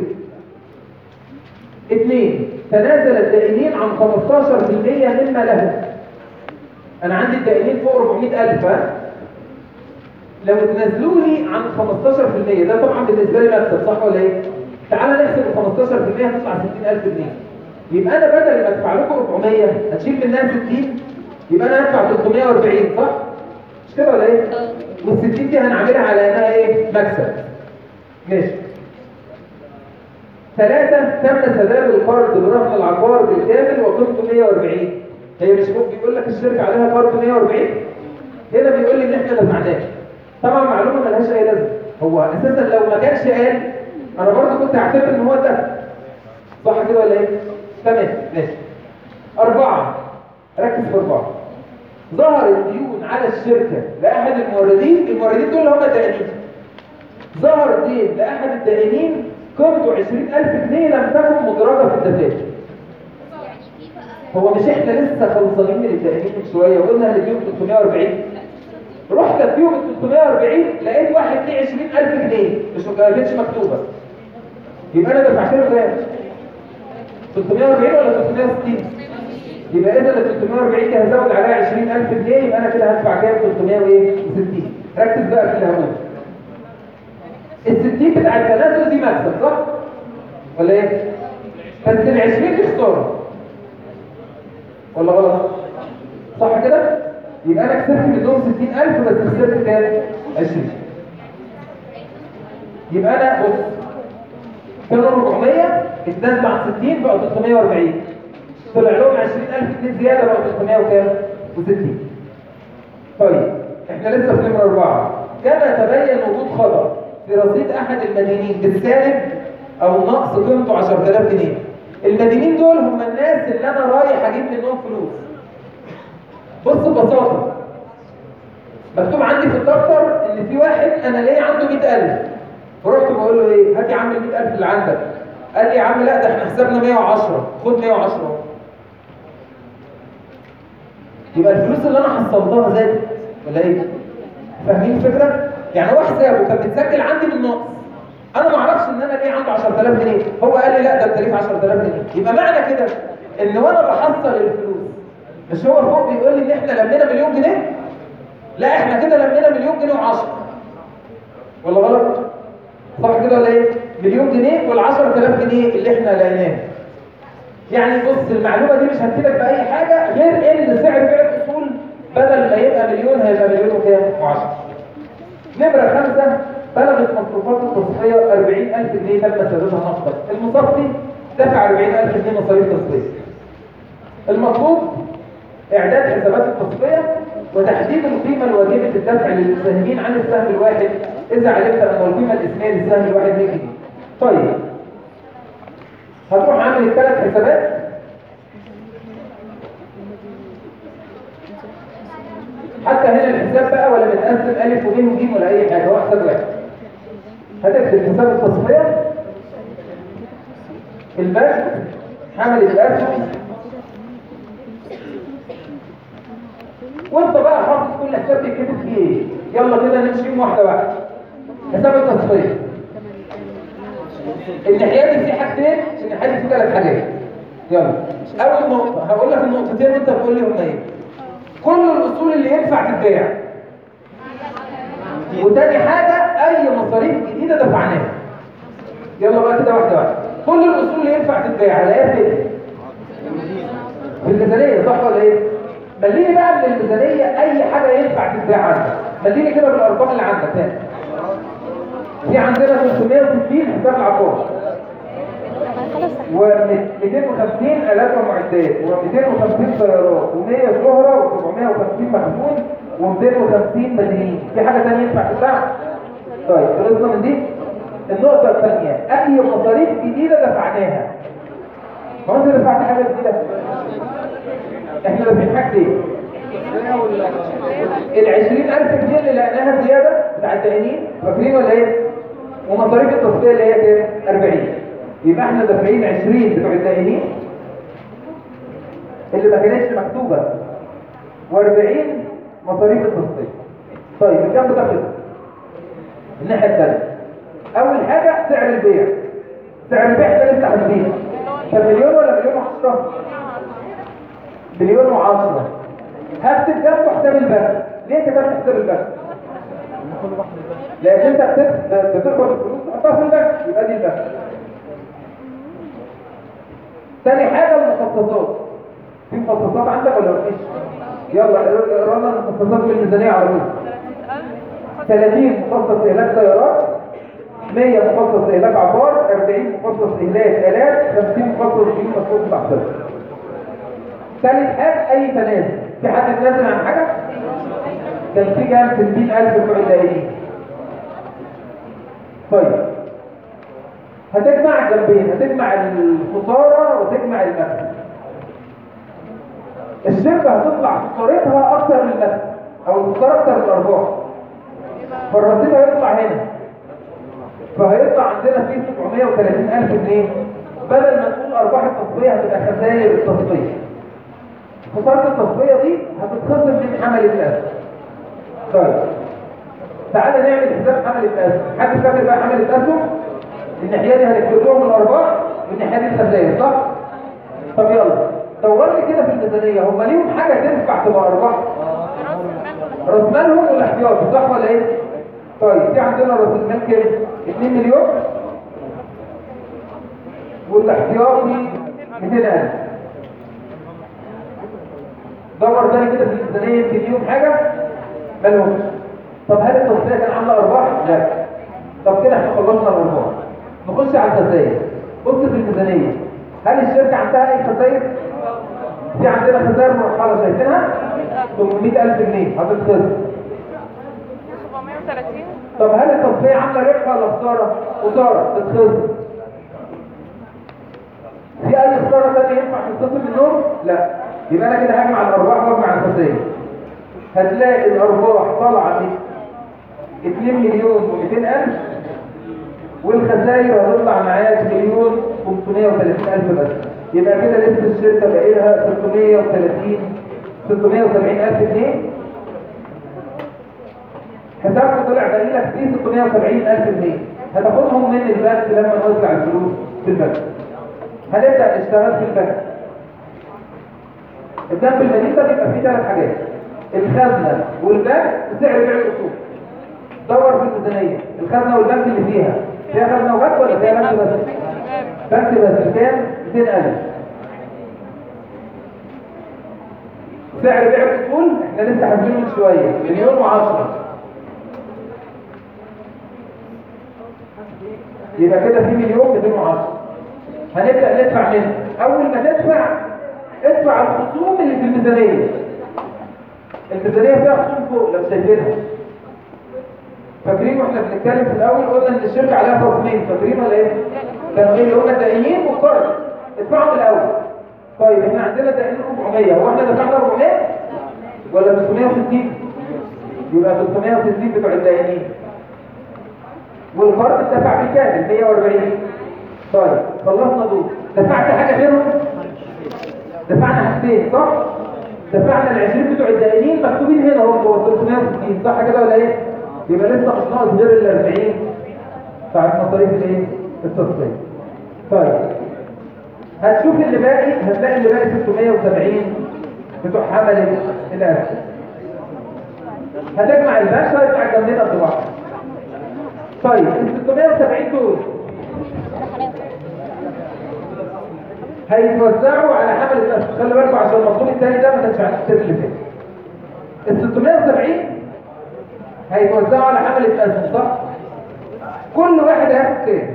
اثنين تنازل الدائنين عن 15% مما له انا عندي الدائنين فوق 400000 ها لو تنزلوا لي عن 15% ده طبعا بالنسبه لي مكسب صح ولا ايه تعال نحسب ال 15% هتطلع 60000 جنيه يبقى انا بدل ما ادفع لكم 400 هتشيل منها 60 يبقى انا هدفع 340 صح مش كده ولا ايه اه وال 60 دي هنعملها على انها ايه مكسب ماشي ثلاثة تم سداد القرض برهن العقار بالكامل وقيمته 140 هي مش ممكن بيقول لك الشركة عليها قرض 140 هنا بيقول لي ان احنا دفعناه طبعا معلومة ملهاش اي لازمة هو اساسا لو ما كانش قال انا برضه كنت هعتبر ان هو ده صح كده ولا ايه تمام ماشي أربعة ركز في أربعة ظهر الديون على الشركة لأحد الموردين الموردين دول اللي هم الدائنين ظهر دين لأحد الدائنين قيمته 20000 جنيه لم تكن مدرجة في الدفاتر هو مش احنا لسه خلصانين من الدائنين من شوية وقلنا هنديهم 340 رحت اديهم ال 340 لقيت واحد ليه 20000 جنيه مش ما كانتش مكتوبة يبقى انا دفعت له كام؟ 340 ولا 360 يبقى اذا ال 340 دي هزود عليها 20000 جنيه يبقى انا كده هدفع كام 360 ركز بقى في اللي هقوله ال 60 بتاع التنازل دي مكسب صح ولا ايه بس ال 20 دي خساره ولا غلط صح كده يبقى انا كسبت منهم 60000 بس خسرت كام 20 يبقى انا بص كانوا 400 اتنازلوا عن 60 بقوا 340 طلع لهم 20000 جنيه زياده بقوا 300 وكام؟ و60 طيب احنا لسه في نمره اربعه كما تبين وجود خطا في رصيد احد المدينين بالسالب او نقص قيمته 10000 جنيه المدينين دول هم الناس اللي انا رايح اجيب منهم فلوس بص ببساطه مكتوب عندي في الدفتر ان في واحد انا ليا عنده 100000 فرحت بقول له ايه هات يا عم ال 100000 اللي عندك قال لي يا عم لا ده احنا حسابنا 110 خد 110 يبقى الفلوس اللي انا حصلتها زادت ولا ايه فاهمين الفكره يعني هو حسابه كان بيتسجل عندي بالنقص انا ما اعرفش ان انا ليه عنده 10000 جنيه هو قال لي لا ده انت ليك 10000 جنيه يبقى معنى كده ان وانا بحصل الفلوس مش هو فوق بيقول لي ان احنا لمينا مليون جنيه لا احنا كده لمينا مليون جنيه و10 ولا غلط صح كده ولا ايه مليون جنيه وال 10000 جنيه اللي احنا لقيناه يعني بص المعلومه دي مش هتفيدك باي حاجه غير ان سعر بيع الاصول بدل ما يبقى مليون هيبقى مليون وكام و10 نمره خمسه بلغت مصروفات التصفيه 40000 جنيه تم سدادها نقدا المصفي دفع 40000 جنيه مصاريف تصفيه المطلوب اعداد حسابات التصفيه وتحديد القيمه الواجبه الدفع للمساهمين عن السهم الواحد اذا علمت ان القيمه الاسميه للسهم الواحد 100 جنيه طيب هتروح عامل الثلاث حسابات حتى هنا الحساب بقى ولا متقسم الف وب وج ولا اي حاجه هو حساب واحد هتكتب حساب التصفيه البنك حمل الاسهم وانت بقى حافظ كل حساب بيتكتب فيه ايه يلا كده نمشي واحده واحده حساب التصفيه الناحيه دي في حاجتين الناحيه دي في ثلاث حاجات يلا اول نقطه هقول لك النقطتين وانت تقول لي هم ايه كل الاصول اللي ينفع تتباع وتاني حاجه اي مصاريف جديده دفعناها يلا بقى كده واحده واحده كل الاصول اللي ينفع تتباع على ايه فين في الميزانيه صح ولا ايه مليني بقى من الميزانيه اي حاجه ينفع تتباع عندك مليني كده بالارقام اللي عندك تاني في عندنا 360 حساب العقار خلاص و250 آلات ومعدات و250 سيارات و100 شهرة و750 محمول و250 مدنيين في حاجة تانية ينفع تدفع؟ طيب خلصنا من دي النقطة الثانية أي مصاريف جديدة دفعناها ما هو أنت دفعت حاجة جديدة احنا دافعين حاجتين ال 20000 جنيه اللي لقيناها زيادة بتاع التأمين فاكرين ولا ايه؟ ومصاريف التصفية اللي هي كام؟ 40 يبقى احنا دافعين 20 بتوع الدائنين اللي ما كانتش مكتوبة و40 مصاريف التصفية طيب الكام ده كده الناحية الثالثة أول حاجة سعر البيع سعر البيع ده لسه حاسبينه كان مليون ولا مليون وعشرة؟ مليون وعشرة هكتب جنبه حساب البنك ليه كتبت حساب البنك؟ لأن أنت بتت- بتاخد الفلوس تحطها في البنك يبقى دي البنك تاني حاجة المخصصات في مخصصات عندك ولا مفيش؟ يلا اقرا لنا المخصصات بالميزانية على طول 30 مخصص إهلاك سيارات 100 مخصص إهلاك عقار 40 مخصص إهلاك آلات 50 مخصص ديون مسؤول محسوب ثالث حاجة أي تنازل في حد تنازل عن حاجة؟ كان في كام 60000 بتوع الدائرين طيب هتجمع هتجمع جنبين هتجمع الخساره وتجمع المكسب الشركه هتطلع خسارتها اكتر من المكسب او الخساره اكتر من الارباح فالرصيد هيطلع هنا فهيطلع عندنا فيه 730 ألف جنيه بدل ما نقول أرباح التصفية هتبقى خسائر التصفية خسارة التصفية دي هتتخصم من حمل الأسهم طيب تعالى نعمل حساب حمل الأسهم حد فاكر بقى حمل الأسهم الناحية دي هنكتب لهم الأرباح والناحية دي الخسائر صح؟ طب يلا دور لي كده في الميزانية هم ليهم حاجة تنفع تبقى أرباح راس مالهم والاحتياطي صح ولا ايه؟ طيب في عندنا راس المال كام؟ 2 مليون والاحتياطي 200000 دور تاني كده في الميزانيه يمكن ليهم حاجه مالهمش طب هل التصفيه كان عامله ارباح؟ لا طب كده احنا خلصنا الارباح نخش على الخسائر بص في الميزانيه هل الشركه عندها اي خسائر؟ في عندنا خسائر مرحله شايفينها؟ 800000 جنيه هتتخسر 730 طب هل التصفية عاملة ربح ولا خسارة؟ خسارة تتخسر في أي خسارة تانية ينفع تتصل منهم؟ لا يبقى أنا كده هجمع الأرباح وأجمع الخسائر هتلاقي الأرباح طالعة من 2 مليون و200 ألف والخسائر هتطلع معاك مليون 530 ألف بس يبقى كده لسه الشركة باقي لها 630 670 ألف جنيه حسابك طلع باقي لك فيه 670 ألف جنيه هتاخدهم من البنك لما نوزع الفلوس في البنك هنبدأ نشتغل في البنك البنك المدينة بيبقى فيه ثلاث حاجات الخزنة والبنك وسعر بيع الأصول دور في الميزانية الخزنة والبنك اللي فيها فيها خزنة وبنك ولا فيها بنك بس؟ بنك بس كام؟ 200000 سعر بيع الأصول احنا لسه حاسبينه من شوية مليون وعشرة يبقى كده في مليون 210 هنبدأ ندفع منه أول ما تدفع ادفع الخصوم اللي في الميزانية الميزانية فيها خصوم فوق لو شايفينها فاكرين واحنا بنتكلم في الأول قلنا إن الشركة عليها خصمين فاكرين ولا إيه؟ كانوا إيه اللي هم الدائنين والقرض ادفعهم الأول طيب احنا عندنا دائنين 400 هو احنا دفعنا 400 ولا 360 يبقى 360 بتوع الدائنين والقرض اتدفع بالكامل 140 طيب خلصنا دول دفعت حاجه غيرهم دفعنا حاجتين صح دفعنا ال 20 بتوع الدائنين مكتوبين هنا هم 360 صح كده ولا ايه يبقى لسه مش ناقص غير ال 40 بتاعت مصاريف الايه التصفيه طيب هتشوف اللي باقي هتلاقي اللي باقي 670 بتوع حمل الاسد هتجمع الباشا يبقى جنبنا قد بعض طيب ال 670 دول هيتوزعوا على حمل الاسد خلي بالكم عشان المطلوب الثاني ده ما كانش على الكتاب اللي فات ال 670 هيتوزعوا على حمل الاسد صح كل واحد هياخد كام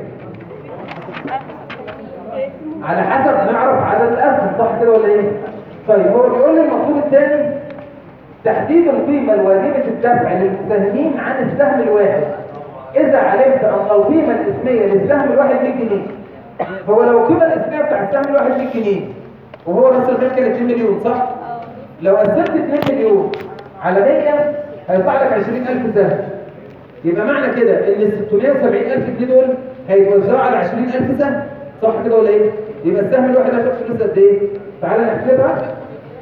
على حسب نعرف عدد الاسهم صح كده ولا ايه طيب هو بيقول لي المطلوب الثاني تحديد القيمه الواجبه الدفع للمساهمين عن السهم الواحد إذا علمت أن القيمة الإسمية للسهم الواحد 100 جنيه هو لو القيمة الإسمية بتاع السهم الواحد 100 جنيه وهو راس المال كان 2 مليون صح؟ لو قسمت 2 مليون على 100 هيطلع لك 20000 سهم يبقى معنى كده إن ال 670000 جنيه دول هيتوزعوا على 20000 سهم صح كده ولا إيه؟ يبقى السهم الواحد هياخد فلوس قد إيه؟ تعالى نحسبها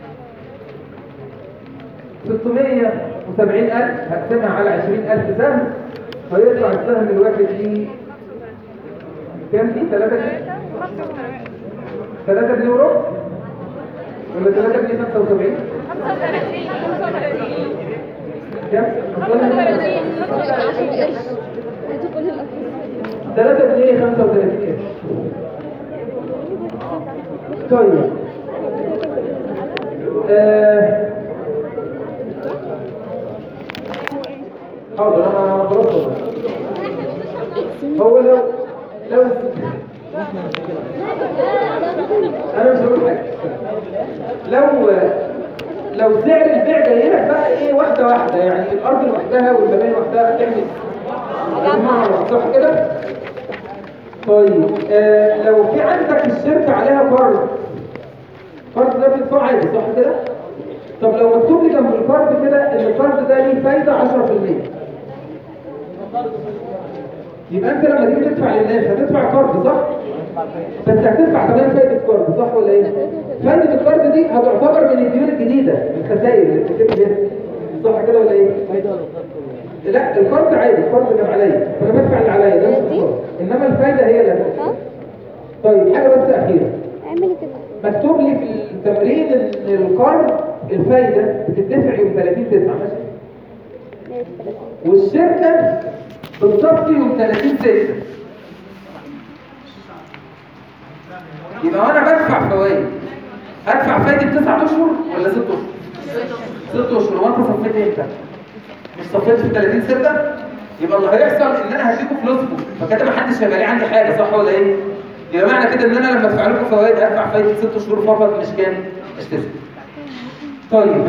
670000 هقسمها على 20000 سهم فيطلع السهم الواحد دي كام دي 3 جنيه 3 جنيه وربع ولا 3 جنيه 75 كام 3 جنيه 35 قرش طيب آه حاضر انا خلاص هو لو لو انا مش هقول حاجه لو لو سعر البيع جاي لك بقى ايه واحده واحده يعني الارض لوحدها والمباني لوحدها تعمل مجموعه صح كده طيب آه لو في عندك الشركه عليها قرض قرض ده بتدفعه عادي صح كده؟ طب لو مكتوب لي جنب القرض كده ان القرض ده ليه فايده 10% يبقى انت لما تيجي تدفع للناس هتدفع قرض صح؟ بس هتدفع كمان فايده قرض صح ولا ايه؟ فايده القرض دي هتعتبر من الديون الجديده من الخسائر اللي بتتم هنا صح كده ولا ايه؟ فايدة ولا قرض؟ لا القرض عادي القرض كان عليا فانا بدفع اللي عليا ده مش خساره انما الفايده هي اللي هتدفع. ها طيب حاجه بس اخيره اعملي كده مكتوب لي في التمرين ان القرض الفايده بتدفع يوم 30 9 ماشي ماشي ثلاثين. والشركه بالظبط يوم 30 6 يبقى وانا بدفع فوائد ادفع فايده 9 اشهر ولا 6 اشهر 6 اشهر وانت صفيت امتى مش صفيت في 30 6 يبقى اللي هيحصل ان انا هديكم فلوسكم فكده ما حدش هيبقى لي عندي حاجه صح ولا ايه يبقى معنى كده ان انا لما ادفع لكم فوائد هدفع فايده 6 شهور فقط مش كام مش 9 طيب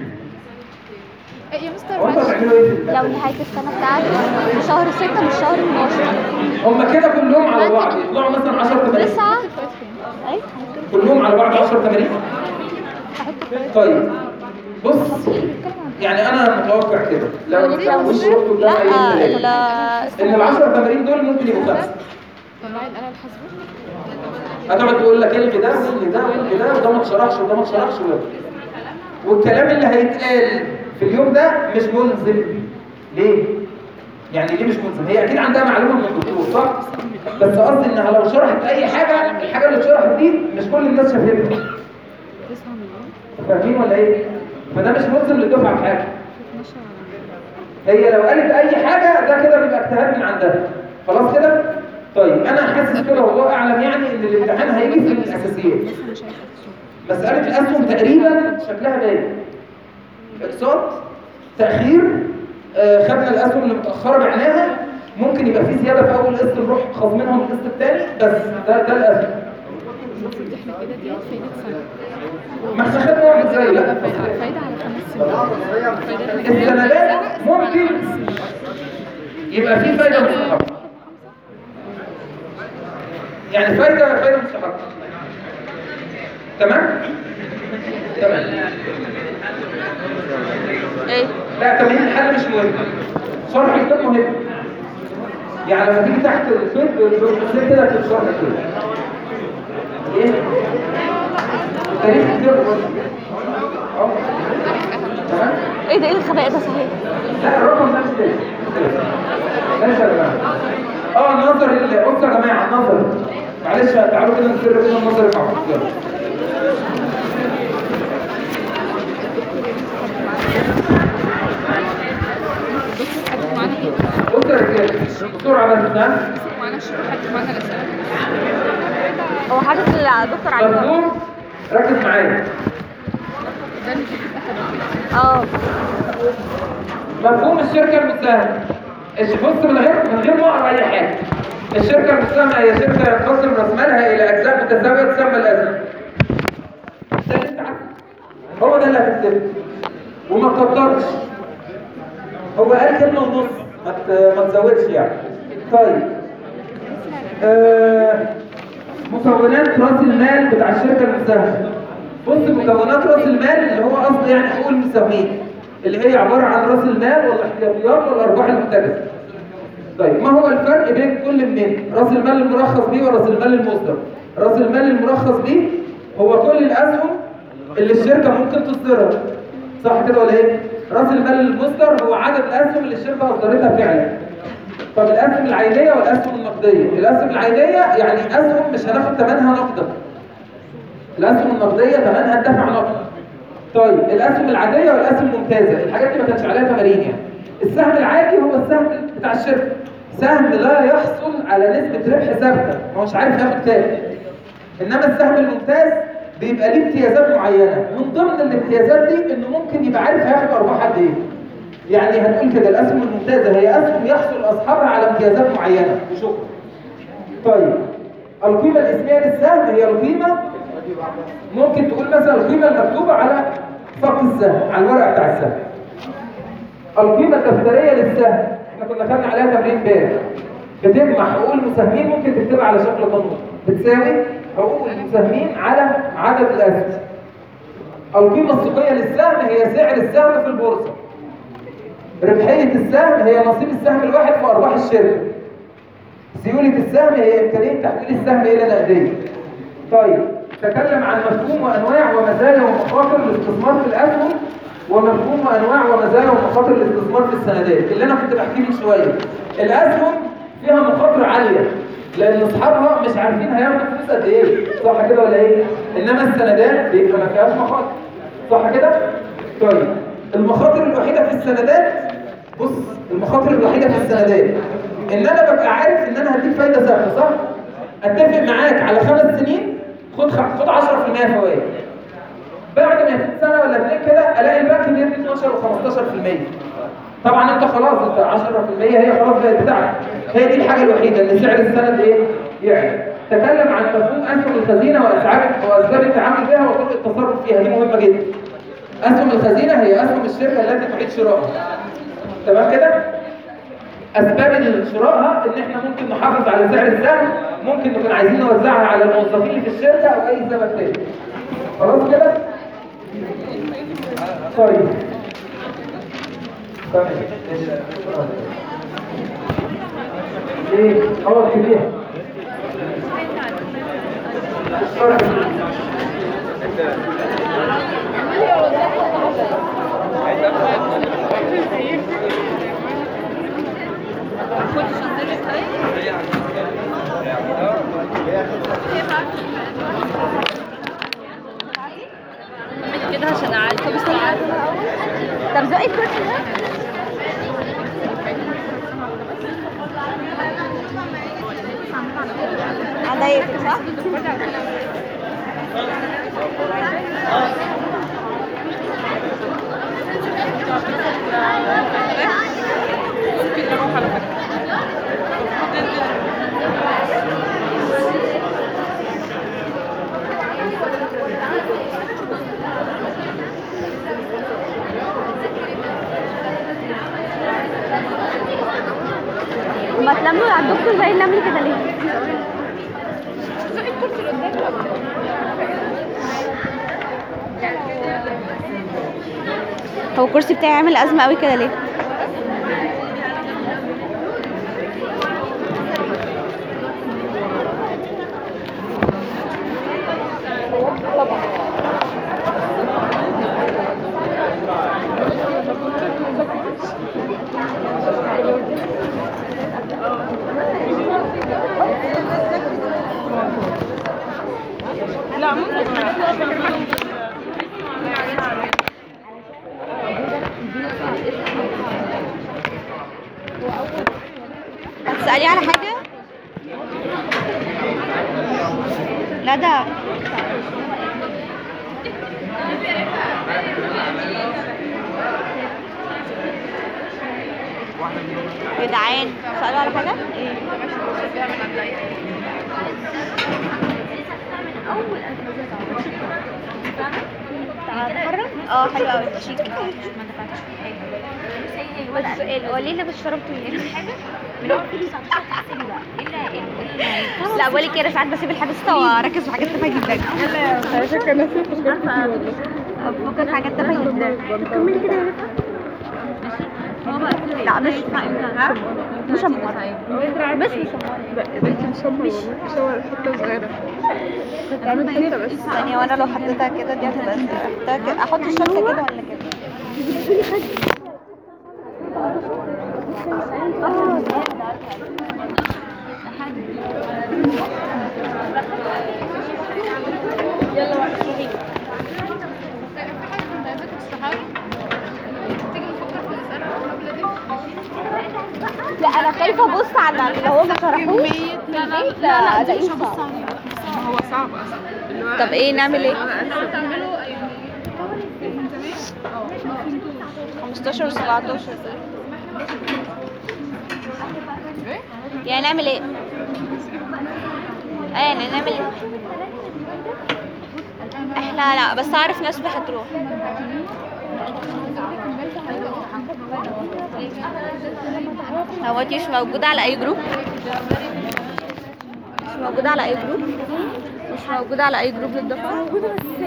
يا مستر هو انتوا معلش هتعملوا ايه في البتاع لو نهاية السنة بتاعتي في شهر ستة مش شهر 12 هم كده كلهم على بعض يطلعوا مثلا 10 تمارين تسعة ايوه كلهم على بعض 10 تمارين طيب بص يعني انا متوقع كده لو لو لو مش رحتوا لا قدام اي ال مثال ان ال 10 تمارين دول ممكن يبقوا خمسه طلعي الآلة الحاسبة هتقعد تقول لك الغي ده والغي ده والغي ده وده ما اتشرحش وده ما اتشرحش وده والكلام اللي هيتقال في اليوم ده مش ملزم ليه؟ يعني ليه مش ملزم؟ هي اكيد عندها معلومه من الدكتور صح؟ بس قصدي انها لو شرحت اي حاجه الحاجه اللي اتشرحت دي مش كل الناس شافتها 9 مليون فاهمين ولا ايه؟ فده مش ملزم للدفعه بحاجه 12 هي لو قالت اي حاجه ده كده بيبقى اجتهاد من عندها خلاص كده؟ طيب انا حاسس كده والله اعلم يعني ان الامتحان هيجي في الاساسيات لسه مش عارفة مسألة الأسهم تقريبا شكلها باين اقساط تأخير آه، خدنا الأسهم اللي متأخرة بعناها ممكن يبقى في زيادة في أول قسط نروح خاصمينها من القسط الثاني بس ده ده الأسهم المفروض احنا كده دي فايدة سنة ما احنا خدنا واحد زي لا فايدة فايدة على خمس سنين فايدة السندات ممكن يبقى في فايدة مستحقة يعني فايدة فايدة مستحقة تمام؟ تمام ايه لا تمرين الحل مش مهم شرح الكتاب مهم يعني لما تيجي تحت الفيد الفيد كده بتشرح الكتاب ايه تاريخ كتير اه تمام ايه ده ايه الخباء ده صحيح لا الرقم ده مش تاريخ ماشي يا جماعه اه النظر اللي بصوا يا جماعه النظر معلش تعالوا كده نسر كده النظر مع بعض يلا. حد معانا ايه؟ بصوا يا رجاله بسرعه بس ها معانا الشيخ حد معانا الأسئلة هو حاطط الدكتور علي مفهوم ركز معايا ده اللي فيه أحد اه مفهوم الشركة المساهمة الش- بص من غير من غير ما اقرا اي حاجة الشركة المساهمة هي شركة ينقسم راس مالها إلى أجزاء متساوية تسمى الأسهم ده اللي أنت عارفه. هو ده اللي هتكتبه وما تكترش هو قال كلمة ونص ما ت- ما تزودش يعني طيب آه مكونات رأس المال بتاع الشركة المساهمة بص مكونات رأس المال اللي هو أصل يعني حقوق المساهمين اللي هي عبارة عن رأس المال والاحتياطيات والأرباح المحتجزة طيب ما هو الفرق بين كل منين؟ رأس المال المرخص به ورأس المال المصدر رأس المال المرخص به هو كل الأسهم اللي الشركة ممكن تصدرها صح كده ولا ايه؟ رأس المال المصدر هو عدد الأسهم اللي الشركة أصدرتها فعلا طب الأسهم العينية والأسهم النقدية الأسهم العينية يعني أسهم مش هناخد ثمنها نقدا الأسهم النقدية ثمنها الدفع نقدا طيب الأسهم العادية والأسهم الممتازة الحاجات دي ما كانش عليها تمارين يعني السهم العادي هو السهم بتاع الشركة سهم لا يحصل على نسبة ربح ثابتة هو مش عارف ياخد كام انما السهم الممتاز بيبقى ليه امتيازات معينه من ضمن الامتيازات دي انه ممكن يبقى عارف هياخد ارباح قد ايه يعني هنقول كده الاسهم الممتازه هي اسهم يحصل اصحابها على امتيازات معينه وشكرا طيب القيمه الاسميه للسهم هي القيمه ممكن تقول مثلا القيمه المكتوبه على فق السهم على الورقه بتاع السهم القيمه الدفتريه للسهم احنا كنا خدنا عليها تمرين امبارح بتجمع حقوق المساهمين ممكن تكتبها على شكل قانون بتساوي حقوق المساهمين على عدد الاسهم القيمة السوقية للسهم هي سعر السهم في البورصة ربحية السهم هي نصيب السهم الواحد في أرباح الشركة سيولة السهم هي إمكانية تحويل السهم إلى نقدية طيب تكلم عن مفهوم وأنواع ومزايا ومخاطر الاستثمار في الأسهم ومفهوم وأنواع ومزايا ومخاطر الاستثمار في السندات اللي أنا كنت بحكي من شوية الأسهم فيها مخاطر عالية لأن أصحابها مش عارفين هياخدوا فلوس قد إيه صح كده ولا إيه؟ إنما السندات بيبقى ما فيهاش مخاطر صح كده؟ طيب المخاطر الوحيدة في السندات بص المخاطر الوحيدة في السندات ان انا ببقى عارف ان انا هديك فايدة ثابتة صح؟ اتفق معاك على خمس سنين خد خ- خد 10% فوائد بعد ما يفوت سنة ولا اتنين كده الاقي البنك بيدي 12 و15% طبعا انت خلاص انت 10% هي خلاص بقت بتاعتك هي دي الحاجة الوحيدة اللي سعر السند ايه؟ يعلى تكلم عن مفهوم اسهم الخزينة واسعار واسباب التعامل بها وطرق التصرف فيها دي مهمة جدا اسهم الخزينة هي اسهم الشركة التي تعيد شرائها تمام كده اسباب شرائها ان احنا ممكن نحافظ على سعر السهم ممكن نكون عايزين نوزعها على الموظفين اللي في الشركه او اي سبب تاني خلاص كده طيب تمام ايه خلاص كده كده عشان اعرف طب استنى طب زقي الكرسي ده عضايتك صح؟ ما تلموا على الدكتور زي النمل كده ليه؟ هو الكرسي بتاعي عامل أزمة قوي كده ليه؟ هتسألي على حاجة؟ لا ده جدعان سألوا على حاجة؟ اه حلو قوي شيك بس سؤال هو ليه لابس شراب طويل؟ لا بقول لك كده ساعات بسيب الحاجات واركز في حاجات تافهه جدا على فكرة نسيت مش عارفة والله بفكر في حاجات تافهه جدا كملي كده يا لا مش مش أمورة. بس مش بنتي مصممة مش هو الحتة صغيرة كنت عامل حتة بس ثانية وانا لو حطيتها كده دي هتبقى ازاي؟ أحطها كده- احط الشنطة كده ولا كده؟ لا انا خايفة ابص على اللي هو ما شرحوش في البيت لا الاقيه صعب هو صعب اصلا اللي هو طب ايه نعمل ايه؟ تعمله 15 و 17 يعني نعمل ايه؟ اه يعني نعمل ايه؟ احنا لا بس اعرف ناس هتروح هو انتي مش موجودة على اي جروب مش موجودة على اي جروب مش موجودة على اي جروب للدفعة